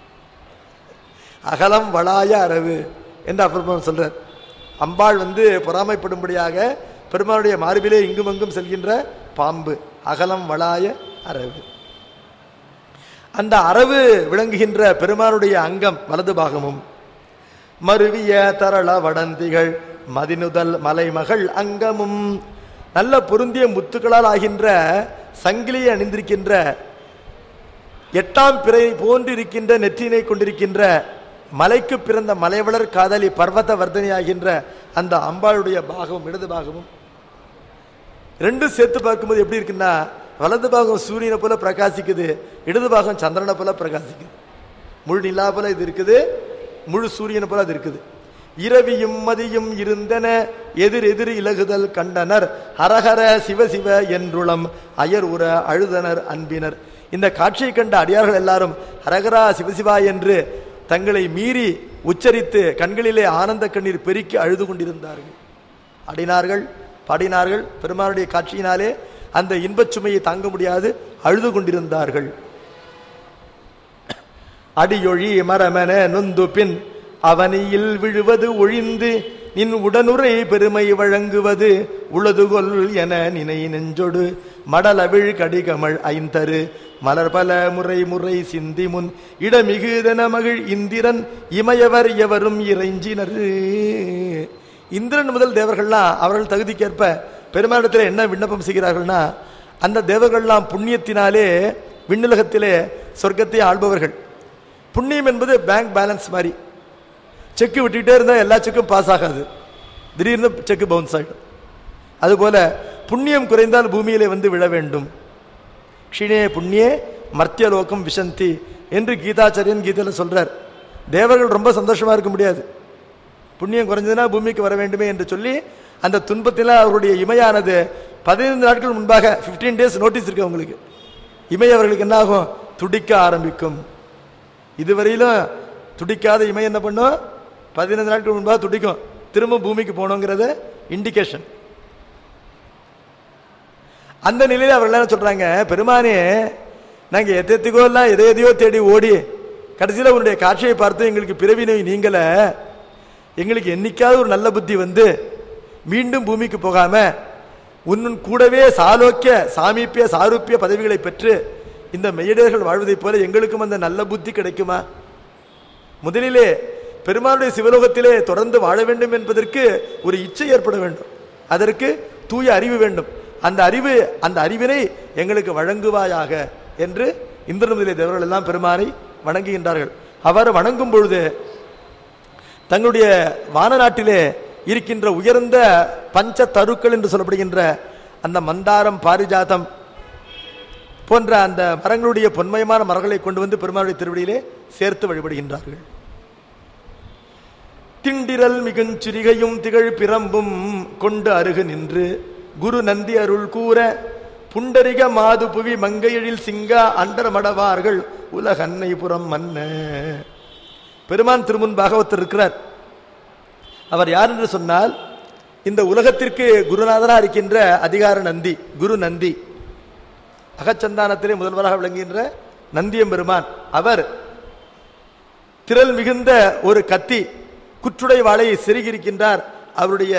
அகலம் வளாய அரவு என்று அப்புறமா சொல்றார் அம்பாள் வந்து பொறாமைப்படும்படியாக பெருமானுடைய மார்பிலே இங்கும் அங்கும் செல்கின்ற பாம்பு அகலம் வளாய அரவு அந்த அரவு விளங்குகின்ற பெருமானுடைய அங்கம் வலது பாகமும் மருவிய தரள வடந்திகள் மதினுதல் மலைமகள் அங்கமும் நல்ல பொருந்திய முத்துக்களால் ஆகின்ற சங்கிலியை அணிந்திருக்கின்ற எட்டாம் பிறை போன்று இருக்கின்ற நெற்றினை கொண்டிருக்கின்ற மலைக்கு பிறந்த மலைவளர் காதலி பர்வத வர்தனி ஆகின்ற அந்த அம்பாளுடைய பாகமும் இடது பாகமும் ரெண்டும் சேர்த்து பார்க்கும்போது எப்படி இருக்குன்னா வலது பாகம் சூரியனை போல பிரகாசிக்குது இடது பாகம் சந்திரனை போல பிரகாசிக்குது முழு நிலா போல இது இருக்குது முழு சூரியனை போல அது இருக்குது இரவியும் மதியும் இருந்தன எதிர் எதிர் இலகுதல் கண்டனர் ஹரஹர சிவசிவ என்றுளம் அயர் உற அழுதனர் அன்பினர் இந்த காட்சியை கண்ட அடியார்கள் எல்லாரும் ஹரஹரா சிவசிவா என்று தங்களை மீறி உச்சரித்து கண்களிலே ஆனந்த கண்ணீர் பெருக்கி அழுது கொண்டிருந்தார்கள் அடினார்கள் பாடினார்கள் பெருமானுடைய காட்சியினாலே அந்த இன்பச் சுமையை தாங்க முடியாது அழுது கொண்டிருந்தார்கள் அடியொழி மரமென நொந்து பின் அவனியில் விழுவது ஒழிந்து நின் உடனுரை பெருமை வழங்குவது உளதுகொல் என நினை நெஞ்சொடு மடலவிழ் கடிகமள் ஐந்தரு மலர் பல முறை முறை சிந்தி முன் இடமிகுதன மகிழ் இந்திரன் இமையவர் எவரும் இறைஞ்சினர் இந்திரன் முதல் தேவர்கள்லாம் அவர்கள் தகுதிக்கேற்ப பெருமானிடத்தில் என்ன விண்ணப்பம் செய்கிறார்கள்னா அந்த தேவர்கள்லாம் புண்ணியத்தினாலே விண்ணுலகத்திலே சொர்க்கத்தை ஆள்பவர்கள் புண்ணியம் என்பது பேங்க் பேலன்ஸ் மாதிரி செக்கு விட்டுக்கிட்டே இருந்தால் எல்லா செக்கும் பாஸ் ஆகாது திடீர்னு செக்கு பவுன்ஸ் ஆகிடும் அதுபோல புண்ணியம் குறைந்தால் பூமியிலே வந்து விழ வேண்டும் க்ஷிணே புண்ணியே மர்த்தியலோகம் விஷந்தி என்று கீதாச்சாரியன் கீதையில் சொல்றார் தேவர்கள் ரொம்ப சந்தோஷமா இருக்க முடியாது புண்ணியம் குறைஞ்சதுன்னா பூமிக்கு வர வேண்டுமே என்று சொல்லி அந்த துன்பத்தில் அவருடைய இமையானது பதினைந்து நாட்கள் முன்பாக 15 டேஸ் நோட்டீஸ் இருக்கு அவங்களுக்கு இமை அவர்களுக்கு என்ன ஆகும் துடிக்க ஆரம்பிக்கும் இதுவரையிலும் துடிக்காத இமை என்ன பண்ணும் பதினைந்து நாட்கள் முன்பாக துடிக்கும் திரும்ப பூமிக்கு போகணுங்கிறத இண்டிகேஷன் அந்த நிலையில அவர்கள் என்ன சொல்றாங்க பெருமானே நாங்க எத்தெத்துக்கோ எல்லாம் எதை எதையோ தேடி ஓடி கடைசியில் உன்னுடைய காட்சியை பார்த்து எங்களுக்கு பிறவி நோய் நீங்கள எங்களுக்கு என்னைக்காவது ஒரு நல்ல புத்தி வந்து மீண்டும் பூமிக்கு போகாம உன் கூடவே சாலோக்கிய சாமீப்பிய சாரூப்பிய பதவிகளை பெற்று இந்த மெய்யடியர்கள் வாழ்வதைப் போல எங்களுக்கும் அந்த நல்ல புத்தி கிடைக்குமா முதலிலே பெருமானுடைய சிவலோகத்திலே தொடர்ந்து வாழ வேண்டும் என்பதற்கு ஒரு இச்சை ஏற்பட வேண்டும் அதற்கு தூய அறிவு வேண்டும் அந்த அறிவு அந்த அறிவினை எங்களுக்கு வழங்குவாயாக என்று இந்திரமுதலிய தேவர்கள் எல்லாம் பெருமானை வணங்குகின்றார்கள் அவர் வணங்கும் பொழுது தங்களுடைய வான நாட்டிலே இருக்கின்ற உயர்ந்த பஞ்ச தருக்கள் என்று சொல்லப்படுகின்ற அந்த மந்தாரம் பாரிஜாதம் போன்ற அந்த மரங்களுடைய பொன்மயமான மரங்களை கொண்டு வந்து பெருமாளுடைய திருவடியிலே சேர்த்து வழிபடுகின்றார்கள் திண்டிரல் மிகுஞ்சிறிகையும் திகழ் பிரம்பும் கொண்டு அருகு நின்று குரு நந்தி அருள் கூற புண்டரிக மாது புவி மங்கையெழில் சிங்கா அண்டரமடவார்கள் உலகன்னை புறம் மன்ன பெருமான் திருமுன்பாக ஒருத்தர் இருக்கிறார் அவர் யார் என்று சொன்னால் இந்த உலகத்திற்கு குருநாதராக இருக்கின்ற அதிகார நந்தி குரு நந்தி அகச்சந்தானத்திலே முதல்வராக விளங்குகின்ற நந்தியம் பெருமான் அவர் திரள் மிகுந்த ஒரு கத்தி குற்றுடை வாளை செருகியிருக்கின்றார் அவருடைய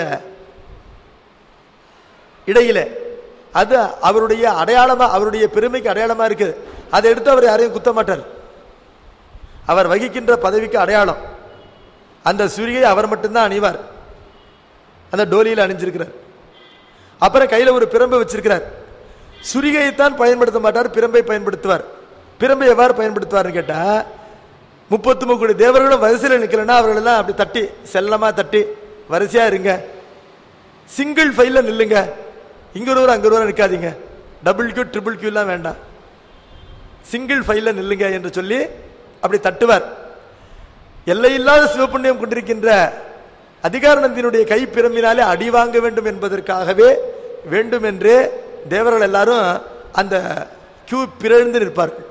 இடையில அது அவருடைய அடையாளமா அவருடைய பெருமைக்கு அடையாளமா இருக்குது அதை எடுத்து அவர் யாரையும் குத்த மாட்டார் அவர் வகிக்கின்ற பதவிக்கு அடையாளம் அந்த சுரியை அவர் மட்டும்தான் அணிவார் அந்த டோலியில் அணிஞ்சிருக்கிறார் அப்புறம் கையில் ஒரு பிரம்பை வச்சிருக்கிறார் சுரிகையைத்தான் பயன்படுத்த மாட்டார் பிரம்பை பயன்படுத்துவார் பிரம்பை எவ்வாறு பயன்படுத்துவார்னு கேட்டா முப்பத்து முக்கோடி தேவர்களும் வரிசையில் நிற்கலன்னா அவர்களெல்லாம் அப்படி தட்டி செல்லமா தட்டி வரிசையா இருங்க சிங்கிள் ஃபைல்ல நில்லுங்க இங்க ஒருவர் அங்க ஒருவர் நிற்காதீங்க டபுள் கியூ ட்ரிபிள் கியூ எல்லாம் வேண்டாம் சிங்கிள் ஃபைல்ல நில்லுங்க என்று சொல்லி அப்படி தட்டுவார் எல்லையில்லாத சிவப்புண்ணியம் கொண்டிருக்கின்ற அதிகாரநந்தினுடைய கை பிரம்பினாலே அடி வாங்க வேண்டும் என்பதற்காகவே வேண்டும் என்று தேவர்கள் எல்லாரும் அந்த கியூ பிறழ்ந்து நிற்பார்கள்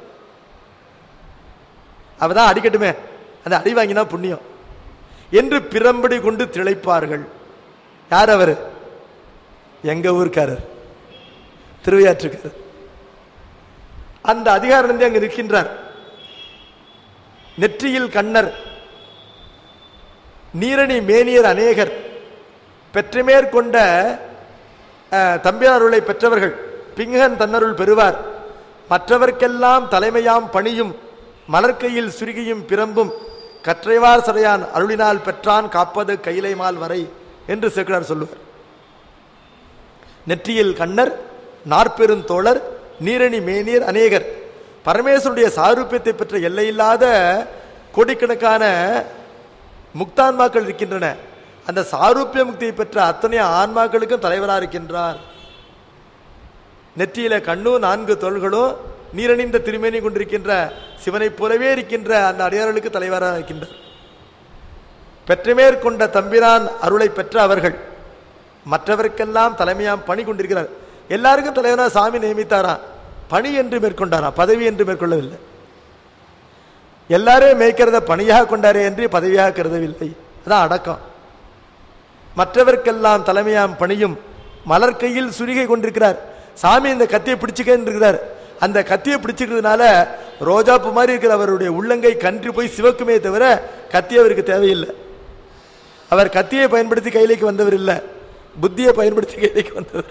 அவதான் அடிக்கட்டுமே அந்த அடி வாங்கினா புண்ணியம் என்று பிரம்படி கொண்டு திளைப்பார்கள் யார் அவர் எங்க ஊர்க்காரர் திருவையாற்றுக்காரர் அந்த அதிகாரநந்தி அங்கு நிற்கின்றார் நெற்றியில் கண்ணர் நீரணி மேனியர் அநேகர் பெற்றமேற்கொண்ட அஹ், தம்பியார் அருளை பெற்றவர்கள் பிங்கன் தன்னருள் பெறுவார் மற்றவர்க்கெல்லாம் தலைமையாம் பணியும் மலர்க்கையில் சுருகியும் பிரம்பும் கற்றைவார் சடையான் அருளினால் பெற்றான் காப்பது கைலைமால் வரை என்று சேக்கிரார் சொல்லுவார் நெற்றியில் கண்ணர் நாற்பெருந்தோழர் நீரணி மேனீர் அநேகர் பரமேஸ்வருடைய சாரூபியத்தை பெற்ற எல்லையில்லாத கோடிக்கணக்கான முக்தான்மாக்கள் இருக்கின்றன அந்த சாரூபிய முக்தியை பெற்ற அத்தனை ஆன்மாக்களுக்கும் தலைவராக இருக்கின்றார் நெற்றியில கண்ணும் நான்கு தோள்களும் நீரணிந்த திருமேனி கொண்டிருக்கின்ற சிவனைப் போலவே இருக்கின்ற அந்த அடியார்களுக்கு தலைவராக இருக்கின்றார் பெற்றமேற்கொண்ட தம்பிரான் அருளை பெற்ற அவர்கள் மற்றவர்க்கெல்லாம் தலைமையாம் பணி கொண்டிருக்கிறார் எல்லாருக்கும் தலைவனா சாமி நியமித்தாராம் பணி என்று மேற்கொண்டாராம் பதவி என்று மேற்கொள்ளவில்லை எல்லாரும் மேய்க்கிறத பணியாக கொண்டாரே என்று பதவியாக கருதவில்லை அதான் அடக்கம் மற்றவர்க்கெல்லாம் தலைமையாம் பணியும் மலர் கையில் சுரிகை கொண்டிருக்கிறார் சாமி இந்த கத்தியை பிடிச்சுக்கிறார் அந்த கத்தியை பிடிச்சிக்கிறதுனால ரோஜாப்பு மாதிரி இருக்கிற அவருடைய உள்ளங்கை கன்றி போய் சிவக்குமே தவிர கத்தி அவருக்கு தேவையில்லை அவர் கத்தியை பயன்படுத்தி கையிലേക്ക് வந்தவர் இல்லை புத்தியை பயன்படுத்தி கையிലേക്ക് வந்தவர்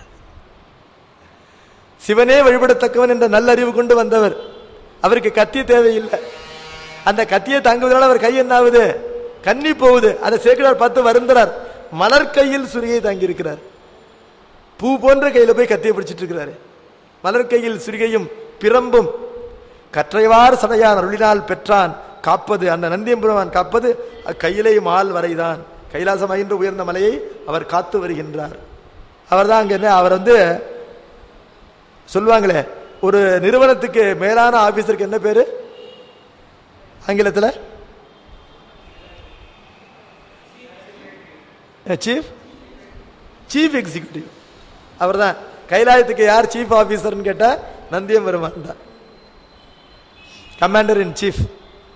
சிவனே வழிபடத்தக்கவன் என்ற நல்லறிவு கொண்டு வந்தவர் அவருக்கு கத்தி தேவையில்லை அந்த கத்தியை தாங்குவதனால அவர் கை என்ன ஆகுது கன்னி போகுது அதை சேக்கிடார் பார்த்து வருந்துறார் மலர் கையில் சுரியை தாங்கி இருக்கிறார் பூ போன்ற கையில போய் கத்தியை பிடிச்சிட்டு இருக்கிறாரு மலர் கையில் சுரிகையும் பிரம்பும் கற்றைவார் சடையான் அருளினால் பெற்றான் காப்பது அந்த நந்தியம்புரமான் காப்பது கையிலே மால் வரைதான் கைலாசமாகின்ற உயர்ந்த மலையை அவர் காத்து வருகின்றார் அவர்தான் அங்க என்ன அவர் வந்து சொல்லுவாங்களே ஒரு நிறுவனத்துக்கு மேலான ஆபீசருக்கு என்ன பேரு ஆங்கிலத்தில் சீஃப் சீஃப் எக்ஸிக்யூட்டிவ் அவர்தான் கைலாயத்துக்கு யார் சீஃப் ஆபீசர்னு கேட்டா நந்தியம் பெருமான் தான் கமாண்டர் இன் சீஃப்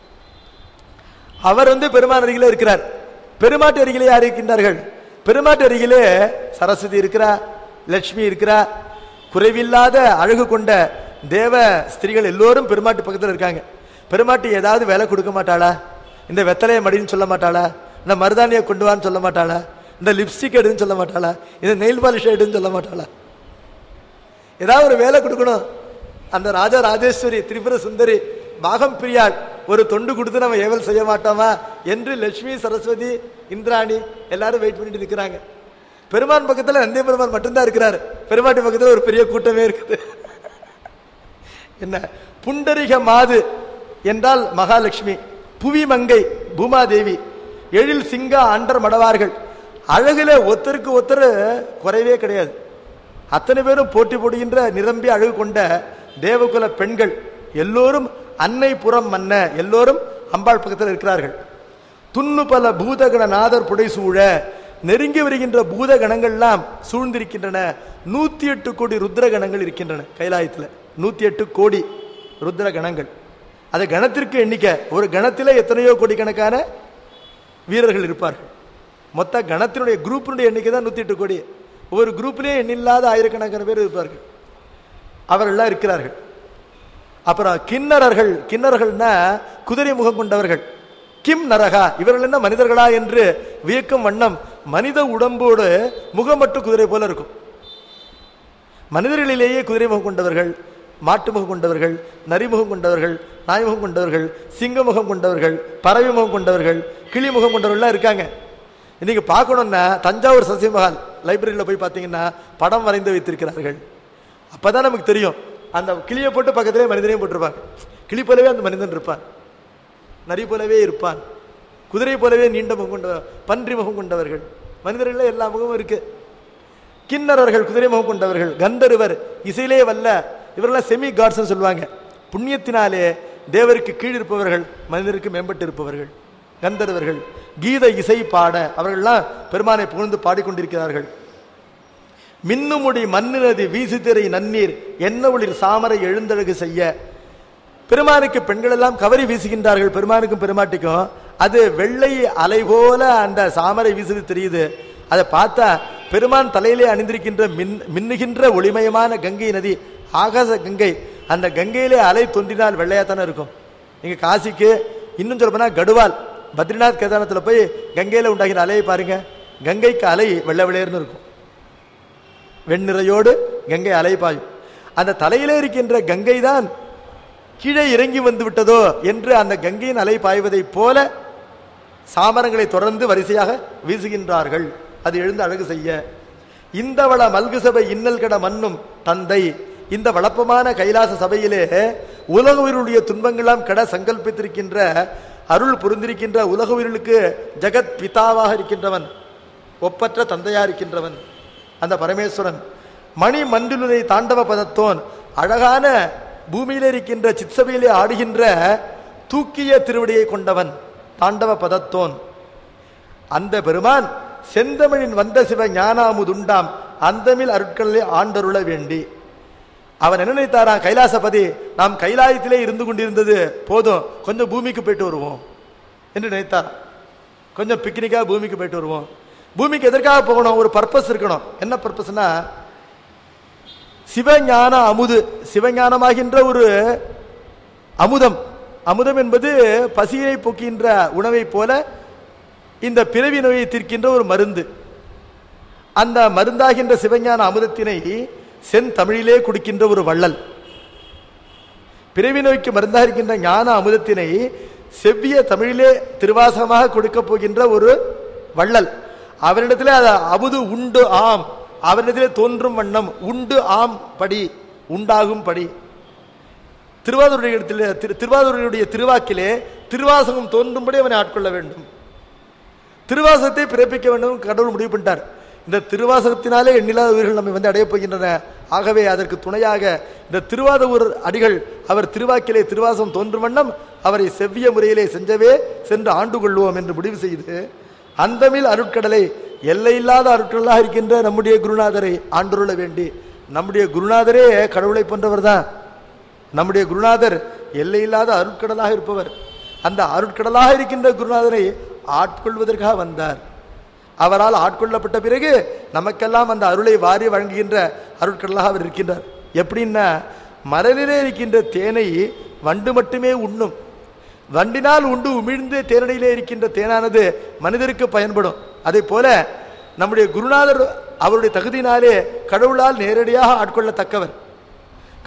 அவர் வந்து பெருமான் அருகிலே இருக்கிறார் பெருமாட்டு அருகிலே யார் இருக்கின்றார்கள் பெருமாட்டு அருகிலே சரஸ்வதி இருக்கிறா லட்சுமி இருக்கிறா குறைவில்லாத அழகு கொண்ட தேவ ஸ்திரீகள் எல்லோரும் பெருமாட்டு பக்கத்தில் இருக்காங்க பெருமாட்டி ஏதாவது வேலை கொடுக்க மாட்டாளா இந்த வெத்தலையை மடின்னு சொல்ல மாட்டாளா இந்த மருதானியை கொண்டு வான்னு சொல்ல மாட்டாளா இந்த லிப்ஸ்டிக் எடுன்னு சொல்ல மாட்டாளா இந்த நெயில் பாலிஷ் எடுன்னு சொல்ல மாட்டாளா ஏதாவது ஒரு வேலை கொடுக்கணும் அந்த ராஜா ராஜேஸ்வரி திரிபுர சுந்தரி பாகம் பிரியாள் ஒரு தொண்டு கொடுத்து நம்ம ஏவல் செய்ய மாட்டோமா என்று லட்சுமி சரஸ்வதி இந்திராணி எல்லாரும் வெயிட் பண்ணிட்டு நிற்கிறாங்க பெருமான் பக்கத்துல நந்திய பெருமான் மட்டும்தான் இருக்கிறாரு பெருமாட்டி பக்கத்துல ஒரு பெரிய கூட்டமே இருக்குது என்ன புண்டரிக மாது என்றால் மகாலட்சுமி புவி மங்கை பூமாதேவி எழில் சிங்க அண்டர் மடவார்கள் அழகுல ஒருத்தருக்கு ஒருத்தர் குறைவே கிடையாது அத்தனை பேரும் போட்டி போடுகின்ற நிரம்பி அழகு கொண்ட தேவகுல பெண்கள் எல்லோரும் அன்னை புறம் மன்ன எல்லோரும் அம்பாள் பக்கத்தில் இருக்கிறார்கள் துண்ணு பல பூதகண நாதர் புடைசூழ நெருங்கி வருகின்ற பூத கணங்கள்லாம் சூழ்ந்திருக்கின்றன நூத்தி எட்டு கோடி ருத்ர கணங்கள் இருக்கின்றன கைலாயத்துல நூத்தி எட்டு கோடி ருத்ர கணங்கள் அது கணத்திற்கு எண்ணிக்கை ஒரு கணத்திலே எத்தனையோ கோடிக்கணக்கான வீரர்கள் இருப்பார்கள் மொத்த கணத்தினுடைய குரூப்பினுடைய எண்ணிக்கை தான் நூத்தி எட்டு கோடி ஒவ்வொரு குரூப்லேயே எண்ணில்லாத ஆயிரக்கணக்கான பேர் இருப்பார்கள் அவர்கள்லாம் இருக்கிறார்கள் அப்புறம் கிண்ணறர்கள் கிண்ணறர்கள்னா குதிரை முகம் கொண்டவர்கள் கிம் நரகா இவர்கள் என்ன மனிதர்களா என்று வியக்கும் வண்ணம் மனித உடம்போடு முகம் மட்டும் குதிரை போல இருக்கும் மனிதர்களிலேயே குதிரை முகம் கொண்டவர்கள் மாட்டு முகம் கொண்டவர்கள் நரிமுகம் கொண்டவர்கள் நாய்முகம் கொண்டவர்கள் சிங்க முகம் கொண்டவர்கள் பறவை முகம் கொண்டவர்கள் கிளி முகம் கொண்டவர்கள்லாம் இருக்காங்க இன்னைக்கு பார்க்கணும்னா தஞ்சாவூர் சசிமஹால் லைப்ரரியில் போய் பார்த்தீங்கன்னா படம் வரைந்து வைத்திருக்கிறார்கள் அப்பதான் நமக்கு தெரியும் அந்த கிளியை போட்டு பக்கத்திலே மனிதனையும் போட்டிருப்பாங்க கிளி போலவே அந்த மனிதன் இருப்பான் நரி போலவே இருப்பான் குதிரை போலவே நீண்ட முகம் கொண்டவர் பன்றி முகம் கொண்டவர்கள் மனிதர்களே எல்லா முகமும் இருக்கு கிண்ணறர்கள் குதிரை முகம் கொண்டவர்கள் கந்தருவர் இசையிலே வல்ல இவரெல்லாம் செமி காட்ஸ்னு சொல்லுவாங்க புண்ணியத்தினாலே தேவருக்கு கீழ் இருப்பவர்கள் மனிதருக்கு மேம்பட்டு இருப்பவர்கள் கந்தர்வர்கள் கீத இசை பாட அவர்கள்லாம் பெருமானை புகழ்ந்து பாடிக்கொண்டிருக்கிறார்கள் மின்னுமுடி மண்ணினது வீசுதிரை நன்னீர் என்ன ஒளிர் சாமரை எழுந்தழகு செய்ய பெருமானுக்கு பெண்கள் எல்லாம் கவரி வீசுகின்றார்கள் பெருமானுக்கும் பெருமாட்டிக்கும் அது வெள்ளை அலை போல அந்த சாமரை வீசுது தெரியுது அதை பார்த்தா பெருமான் தலையிலே அணிந்திருக்கின்ற மின் மின்னுகின்ற ஒளிமயமான கங்கை நதி ஆகாச கங்கை அந்த கங்கையிலே அலை தோன்றினால் வெள்ளையாத்தானே இருக்கும் நீங்க காசிக்கு இன்னும் சொல்ல போனா கடுவால் பத்ரிநாத் கேதாரத்தில் போய் கங்கையில உண்டாகிற அலையை பாருங்க கங்கைக்கு அலை வெள்ளை வெள்ளையர்னு இருக்கும் வெண்ணிறையோடு கங்கை அலை பாயும் அந்த தலையிலே இருக்கின்ற கங்கை தான் கீழே இறங்கி வந்து விட்டதோ என்று அந்த கங்கையின் அலை பாய்வதைப் போல சாமரங்களை தொடர்ந்து வரிசையாக வீசுகின்றார்கள் அது எழுந்து அழகு செய்ய இந்த வள மல்கு சபை இன்னல் கட மண்ணும் தந்தை இந்த வளப்பமான கைலாச சபையிலே உலக உயிருடைய துன்பங்களாம் கட சங்கல்பித்திருக்கின்ற அருள் புரிந்திருக்கின்ற உலக உயிர்களுக்கு ஜெகத் பிதாவாக இருக்கின்றவன் ஒப்பற்ற தந்தையா இருக்கின்றவன் அந்த பரமேஸ்வரன் மணி மண்டிலுரை தாண்டவ பதத்தோன் அழகான பூமியிலே இருக்கின்ற சிற்சபையிலே ஆடுகின்ற தூக்கிய திருவடியை கொண்டவன் தாண்டவ பதத்தோன் அந்த பெருமான் செந்தமிழின் வந்த சிவ ஞானாமுதுண்டாம் அந்தமில் அருட்களிலே ஆண்டருள வேண்டி அவன் என்ன நினைத்தாராம் கைலாசபதி நாம் கைலாயத்திலே இருந்து கொண்டிருந்தது போதும் கொஞ்சம் பூமிக்கு போயிட்டு வருவோம் என்று நினைத்தாராம் கொஞ்சம் பிக்னிக்காக பூமிக்கு போயிட்டு வருவோம் பூமிக்கு எதற்காக போகணும் ஒரு பர்பஸ் இருக்கணும் என்ன பர்பஸ்னா சிவஞான அமுது சிவஞானமாகின்ற ஒரு அமுதம் அமுதம் என்பது பசியை போக்கின்ற உணவைப் போல இந்த பிறவி நோயை தீர்க்கின்ற ஒரு மருந்து அந்த மருந்தாகின்ற சிவஞான அமுதத்தினை செந்தமிழிலே குடிக்கின்ற ஒரு வள்ளல் பிறவி நோய்க்கு மருந்தாக இருக்கின்ற ஞான அமுதத்தினை செவ்விய தமிழிலே திருவாசகமாக கொடுக்க போகின்ற ஒரு வள்ளல் அவரிடத்திலே அது அமுது உண்டு ஆம் அவரிடத்திலே தோன்றும் வண்ணம் உண்டு ஆம் படி உண்டாகும் படி திருவாதூருடைய இடத்திலே திரு திருவாதூருடைய திருவாக்கிலே திருவாசகம் தோன்றும்படி அவனை ஆட்கொள்ள வேண்டும் திருவாசகத்தை பிறப்பிக்க வேண்டும் கடவுள் முடிவு பண்ணிட்டார் இந்த திருவாசகத்தினாலே எண்ணில்லாத உயிர்கள் நம்மை வந்து அடையப் போகின்றன ஆகவே அதற்கு துணையாக இந்த திருவாதூர் அடிகள் அவர் திருவாக்கிலே திருவாசகம் தோன்றும் வண்ணம் அவரை செவ்விய முறையிலே செஞ்சவே சென்று ஆண்டு கொள்வோம் என்று முடிவு செய்து அந்தமில் அருட்கடலை எல்லையில்லாத அருட்கடலாக இருக்கின்ற நம்முடைய குருநாதரை ஆண்டுருள வேண்டி நம்முடைய குருநாதரே கடவுளை போன்றவர் தான் நம்முடைய குருநாதர் எல்லையில்லாத அருட்கடலாக இருப்பவர் அந்த அருட்கடலாக இருக்கின்ற குருநாதரை ஆட்கொள்வதற்காக வந்தார் அவரால் ஆட்கொள்ளப்பட்ட பிறகு நமக்கெல்லாம் அந்த அருளை வாரி வழங்குகின்ற அருட்கடலாக அவர் இருக்கின்றார் எப்படின்னா மரலிலே இருக்கின்ற தேனை வண்டு மட்டுமே உண்ணும் வண்டினால் உண்டு உமிழ்ந்து தேனடியிலே இருக்கின்ற தேனானது மனிதருக்கு பயன்படும் அதே போல நம்முடைய குருநாதர் அவருடைய தகுதியினாலே கடவுளால் நேரடியாக ஆட்கொள்ளத்தக்கவர்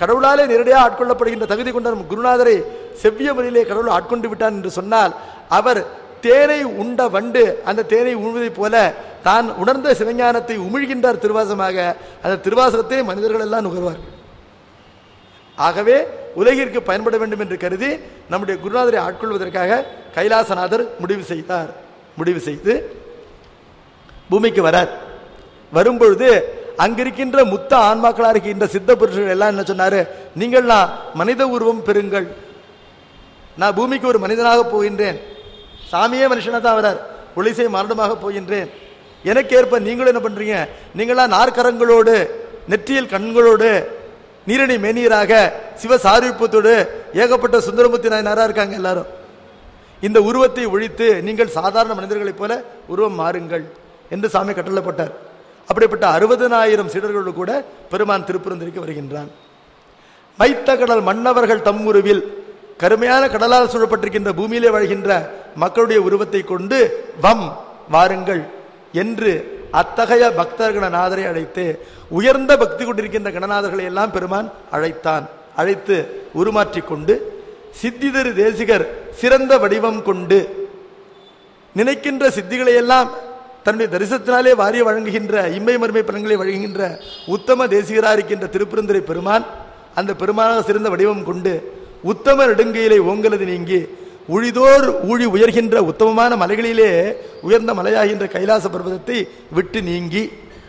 கடவுளாலே நேரடியாக ஆட்கொள்ளப்படுகின்ற தகுதி கொண்ட நம் குருநாதரை செவ்விய முறையிலே கடவுள் ஆட்கொண்டு விட்டான் என்று சொன்னால் அவர் தேனை உண்ட வண்டு அந்த தேனை உண்வதைப் போல தான் உணர்ந்த சிவஞானத்தை உமிழ்கின்றார் திருவாசமாக அந்த திருவாசகத்தை மனிதர்கள் எல்லாம் நுகர்வார்கள் ஆகவே உலகிற்கு பயன்பட வேண்டும் என்று கருதி நம்முடைய குருநாதரை ஆட்கொள்வதற்காக கைலாசநாதர் முடிவு செய்தார் முடிவு செய்து பூமிக்கு வரார் வரும்பொழுது அங்கிருக்கின்ற முத்த ஆன்மாக்களா இருக்கின்ற சித்த புருஷர்கள் எல்லாம் என்ன சொன்னாரு நீங்கள்லாம் மனித உருவம் பெறுங்கள் நான் பூமிக்கு ஒரு மனிதனாக போகின்றேன் சாமியே மனுஷனா தான் வரார் ஒளிசை மரணமாக போகின்றேன் எனக்கு ஏற்ப நீங்களும் என்ன பண்றீங்க நீங்களாம் நாற்கரங்களோடு நெற்றியில் கண்களோடு நீரணி மேனீராக சிவ சாரூபத்தோடு ஏகப்பட்ட சுந்தரமூர்த்தி நாயனாரா இருக்காங்க எல்லாரும் இந்த உருவத்தை ஒழித்து நீங்கள் சாதாரண மனிதர்களைப் போல உருவம் மாறுங்கள் என்று சாமி கட்டளப்பட்டார் அப்படிப்பட்ட அறுபதனாயிரம் சீடர்களோடு கூட பெருமான் திருப்பரந்தரிக்கு வருகின்றான் மைத்த கடல் மன்னவர்கள் தம் உருவில் கருமையான கடலால் சூழப்பட்டிருக்கின்ற பூமியிலே வாழ்கின்ற மக்களுடைய உருவத்தை கொண்டு வம் வாருங்கள் என்று அத்தகைய பக்தர் கணநாதரை அழைத்து உயர்ந்த பக்தி கொண்டிருக்கின்ற கணநாதர்களை எல்லாம் பெருமான் அழைத்தான் அழைத்து உருமாற்றிக் கொண்டு சித்திதரு தேசிகர் சிறந்த வடிவம் கொண்டு நினைக்கின்ற சித்திகளை எல்லாம் தன்னுடைய தரிசனத்தினாலே வாரிய வழங்குகின்ற இம்மை மறுமை பலன்களை வழங்குகின்ற உத்தம தேசிகராக இருக்கின்ற திருப்பெருந்துரை பெருமான் அந்த பெருமானாக சிறந்த வடிவம் கொண்டு உத்தம நெடுங்கையிலே ஓங்கலது நீங்கி உழிதோர் ஊழி உயர்கின்ற உத்தமமான மலைகளிலே உயர்ந்த மலையாகின்ற கைலாச பர்வதத்தை விட்டு நீங்கி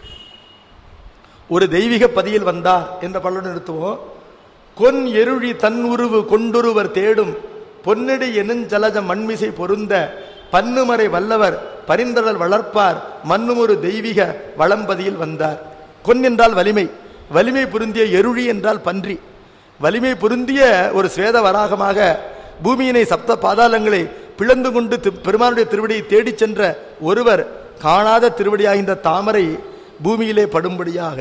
ஒரு தெய்வீக பதியில் வந்தார் என்ற பலன் நிறுத்துவோம் கொன் எருழி தன் உருவு கொண்டொருவர் தேடும் பொன்னடி எனுஞ்சலஜ மண்மிசை பொருந்த பன்னுமறை வல்லவர் பரிந்தடல் வளர்ப்பார் மன்னும் ஒரு தெய்வீக வளம்பதியில் வந்தார் கொன் என்றால் வலிமை வலிமை பொருந்திய எருழி என்றால் பன்றி வலிமை பொருந்திய ஒரு சுவேத வராகமாக பூமியினை சப்த பாதாளங்களை பிளந்து கொண்டு தி- பெருமானுடைய திருவடியை தேடிச் சென்ற ஒருவர் காணாத திருவடியாகின்ற தாமரை பூமியிலே படும்படியாக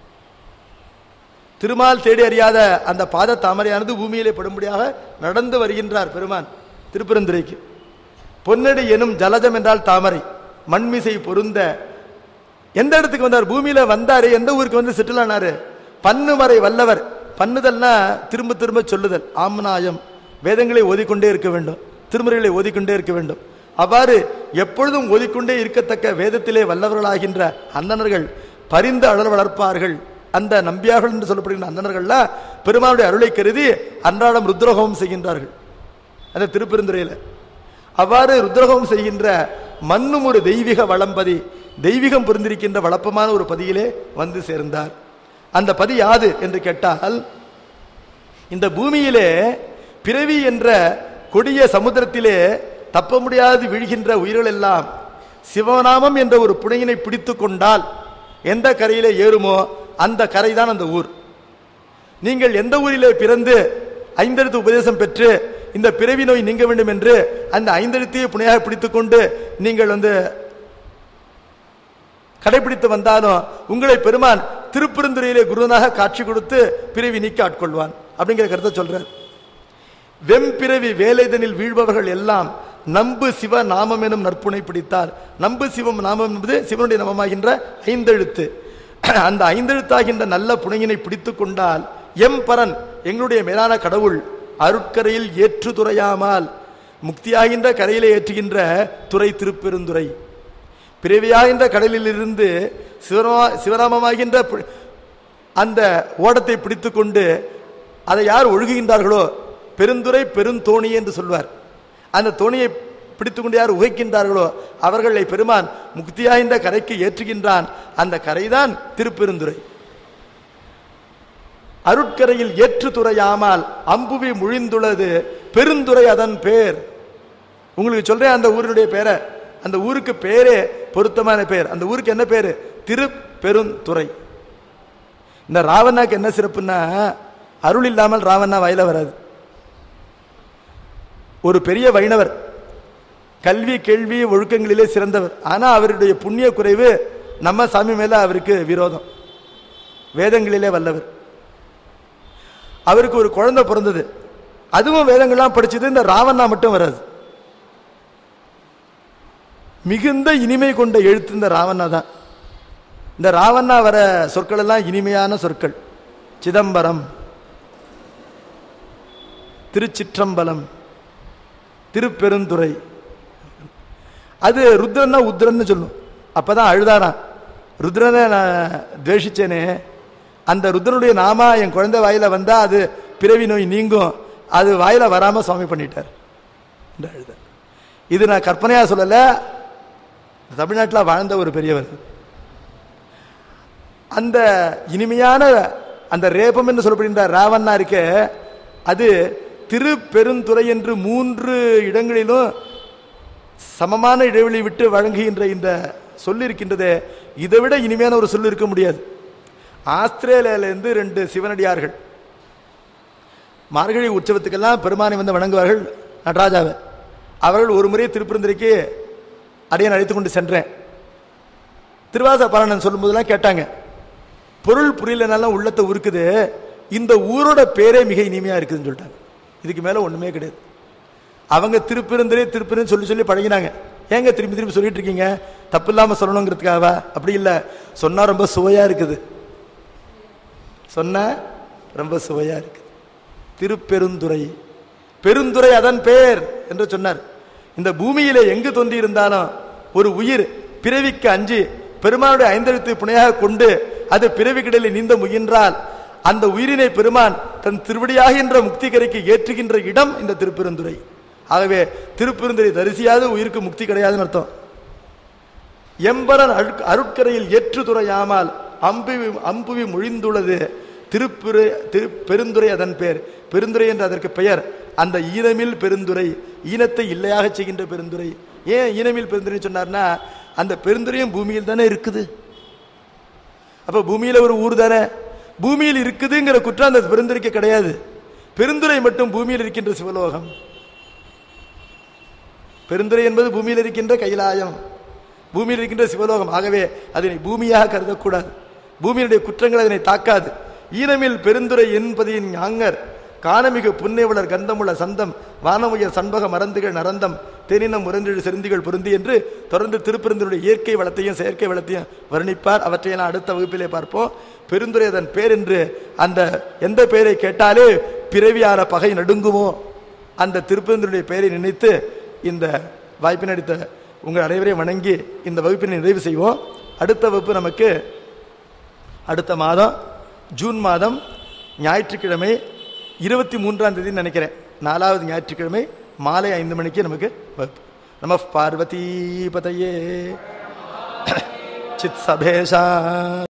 திருமால் தேடி அறியாத அந்த பாத தாமரையானது பூமியிலே படும்படியாக நடந்து வருகின்றார் பெருமான் திருப்பெருந்துரைக்கு பொன்னடி எனும் ஜலஜம் என்றால் தாமரை மண்மிசை பொருந்த எந்த இடத்துக்கு வந்தார் பூமியில வந்தாரு எந்த ஊருக்கு வந்து செட்டில் ஆனாரு பன்னுமறை வல்லவர் பண்ணுதல்னா திரும்ப திரும்ப சொல்லுதல் ஆம்நாயம் வேதங்களை ஓதிக்கொண்டே இருக்க வேண்டும் திருமுறைகளை ஓதிக்கொண்டே இருக்க வேண்டும் அவ்வாறு எப்பொழுதும் ஓதிக்கொண்டே இருக்கத்தக்க வேதத்திலே வல்லவர்களாகின்ற அந்தணர்கள் பரிந்து அழல் வளர்ப்பார்கள் அந்த நம்பியார்கள் என்று சொல்லப்படுகின்ற அந்தணர்கள்லாம் பெருமானுடைய அருளை கருதி அன்றாடம் ருத்ரஹோமம் செய்கின்றார்கள் அந்த திருப்பெருந்துறையில அவ்வாறு ருத்ரகோமம் செய்கின்ற மண்ணும் ஒரு தெய்வீக வளம்பதி தெய்வீகம் புரிந்திருக்கின்ற வளப்பமான ஒரு பதியிலே வந்து சேர்ந்தார் அந்த பதி யாது என்று கேட்டால் இந்த பூமியிலே பிறவி என்ற கொடிய சமுத்திரத்திலே தப்ப முடியாது வீழ்கின்ற உயிர்கள் எல்லாம் சிவநாமம் என்ற ஒரு புனையினை பிடித்து கொண்டால் எந்த கரையிலே ஏறுமோ அந்த கரைதான் அந்த ஊர் நீங்கள் எந்த ஊரிலே பிறந்து ஐந்தெழுத்து உபதேசம் பெற்று இந்த பிறவி நோய் நீங்க வேண்டும் என்று அந்த ஐந்தெழுத்தையே புனையாக பிடித்துக்கொண்டு நீங்கள் வந்து கடைபிடித்து வந்தாலும் உங்களை பெருமான் திருப்பெருந்துறையிலே குருவனாக காட்சி கொடுத்து பிறவி நீக்க ஆட்கொள்வான் அப்படிங்கிற கருத்தை சொல்றார் வெம்பிறவி வேலைதனில் வீழ்பவர்கள் எல்லாம் நம்பு சிவ நாமம் எனும் நற்புனை பிடித்தார் நம்பு சிவம் நாமம் என்பது சிவனுடைய நாமமாகின்ற ஐந்தெழுத்து அந்த ஐந்தெழுத்தாகின்ற நல்ல புனையினை பிடித்து கொண்டால் எம் பரன் எங்களுடைய மேலான கடவுள் அருட்கரையில் ஏற்று துறையாமல் முக்தியாகின்ற கரையிலே ஏற்றுகின்ற துறை திருப்பெருந்துறை பிறவியாகின்ற கடலிலிருந்து சிவநாம சிவநாமமாகின்ற பு- அந்த ஓடத்தை பிடித்துக்கொண்டு அதை யார் ஒழுகுகின்றார்களோ பெருந்துரை பெருந்தோணி என்று சொல்வார் அந்த தோணியை பிடித்துக்கொண்டு யார் உகைக்கின்றார்களோ அவர்களை பெருமான் முக்தியாகின்ற கரைக்கு ஏற்றுகின்றான் அந்த கரைதான் திருப்பெருந்துறை அருட்கரையில் ஏற்று துறையாமல் அம்புவி முழிந்துள்ளது பெருந்துறை அதன் பேர் உங்களுக்கு சொல்றேன் அந்த ஊரினுடைய பேரை அந்த ஊருக்கு பேரே பொருத்தமான பேர் அந்த ஊருக்கு என்ன பேரு திருப்பெருந்துறை இந்த ராவணாக்கு என்ன சிறப்புன்னா அருள் இல்லாமல் ராவணா வாயில வராது ஒரு பெரிய வைணவர் கல்வி கேள்வி ஒழுக்கங்களிலே சிறந்தவர் ஆனா அவருடைய புண்ணிய குறைவு நம்ம சாமி மேல அவருக்கு விரோதம் வேதங்களிலே வல்லவர் அவருக்கு ஒரு குழந்தை பிறந்தது அதுவும் வேதங்கள்லாம் படிச்சது இந்த ராவணா மட்டும் வராது மிகுந்த இனிமை கொண்ட எழுத்து இந்த ராவணா தான் இந்த ராவணா வர சொற்கள் எல்லாம் இனிமையான சொற்கள் சிதம்பரம் திருச்சிற்றம்பலம் திருப்பெருந்துறை அது ருத்ரன்னா உத்ரன்னு சொல்லும் அப்பதான் அழுதாராம் ருத்ரனை நான் துவேஷிச்சேனே அந்த ருத்ரனுடைய நாமா என் குழந்தை வாயில வந்தா அது பிறவி நோய் நீங்கும் அது வாயில வராம சுவாமி பண்ணிட்டார் என்று அழுதார் இது நான் கற்பனையா சொல்லல தமிழ்நாட்டில் வாழ்ந்த ஒரு பெரியவர் அந்த இனிமையான அந்த ரேபம் என்று சொல்லப்படுகின்ற ராவண்ணா இருக்க அது திருப்பெருந்துறை என்று மூன்று இடங்களிலும் சமமான இடைவெளி விட்டு வழங்குகின்ற இந்த சொல் இருக்கின்றதே இதை விட இனிமையான ஒரு சொல் இருக்க முடியாது ஆஸ்திரேலியாவிலிருந்து ரெண்டு சிவனடியார்கள் மார்கழி உற்சவத்துக்கெல்லாம் பெருமானை வந்து வணங்குவார்கள் நடராஜாவை அவர்கள் ஒரு முறை திருப்பெருந்துறைக்கு அடியன் அழைத்து கொண்டு சென்றேன் திருவாச பாலனன் சொல்லும்போதெல்லாம் கேட்டாங்க பொருள் புரியலனாலும் உள்ளத்தை உருக்குது இந்த ஊரோட பேரே மிக இனிமையா இருக்குதுன்னு சொல்லிட்டாங்க இதுக்கு மேல ஒண்ணுமே கிடையாது அவங்க திருப்பெருந்துரை திருப்பெருன்னு சொல்லி சொல்லி பழகினாங்க ஏங்க திரும்பி திரும்பி சொல்லிட்டு இருக்கீங்க தப்பு இல்லாம சொல்லணுங்கிறதுக்காகவா அப்படி இல்ல சொன்னா ரொம்ப சுவையா இருக்குது சொன்ன ரொம்ப சுவையா இருக்கு திருப்பெருந்துறை பெருந்துறை அதன் பேர் என்று சொன்னார் இந்த பூமியிலே எங்கு தோன்றி இருந்தாலும் ஒரு உயிர் பிறவிக்கு அஞ்சு பெருமானுடைய ஐந்தெழுத்து புனையாக கொண்டு அது பிறவி கடலில் நீந்த முயன்றால் அந்த உயிரினை பெருமான் தன் திருவடியாகின்ற முக்தி கரைக்கு ஏற்றுகின்ற இடம் இந்த திருப்பெருந்துறை ஆகவே திருப்பெருந்துறை தரிசியாது உயிருக்கு முக்தி கிடையாதுன்னு அர்த்தம் எம்பரன் அருட்- அருட்கரையில் ஏற்று துறையாமல் அம்புவி அம்புவி மொழிந்துள்ளது திருப்பெரு திரு பெருந்துரை அதன் பேர் பெருந்துரை என்று அதற்கு பெயர் அந்த ஈனமில் பெருந்துரை ஈனத்தை இல்லையாக செய்கின்ற பெருந்துரை ஏன் ஈனமில் பெருந்துரை சொன்னார்னா அந்த பெருந்துரையும் பூமியில் தானே இருக்குது அப்ப பூமியில ஒரு ஊர் தானே பூமியில் இருக்குதுங்கிற குற்றம் அந்த பெருந்துரைக்கு கிடையாது பெருந்துரை மட்டும் பூமியில் இருக்கின்ற சிவலோகம் பெருந்துரை என்பது பூமியில் இருக்கின்ற கைலாயம் பூமியில் இருக்கின்ற சிவலோகம் ஆகவே அதனை பூமியாக கருதக்கூடாது பூமியினுடைய குற்றங்கள் அதனை தாக்காது ஈனமில் பெருந்துரை என்பதின் ஞாங்கர் காணமிகு புன்னைவளர் கந்தமுள்ள சந்தம் வானமுயர் சண்பக மறந்துகள் நரந்தம் தெனினம் முரண்டிடு செருந்திகள் பொருந்தி என்று தொடர்ந்து திருப்பெருந்துடைய இயற்கை வளத்தையும் செயற்கை வளத்தையும் வர்ணிப்பார் அவற்றையெல்லாம் அடுத்த வகுப்பிலே பார்ப்போம் பெருந்துரை அதன் பேர் என்று அந்த எந்த பெயரை கேட்டாலே பிறவியான பகை நடுங்குமோ அந்த திருப்பெருந்துடைய பெயரை நினைத்து இந்த வாய்ப்பினை அடித்த உங்கள் அனைவரையும் வணங்கி இந்த வகுப்பினை நிறைவு செய்வோம் அடுத்த வகுப்பு நமக்கு அடுத்த மாதம் ஜூன் மாதம் ஞாயிற்றுக்கிழமை இருபத்தி மூன்றாம் தேதி நினைக்கிறேன் நாலாவது ஞாயிற்றுக்கிழமை மாலை ஐந்து மணிக்கு நமக்கு வகுப்பு நம பார்வதி பதையே சித் சபேஷா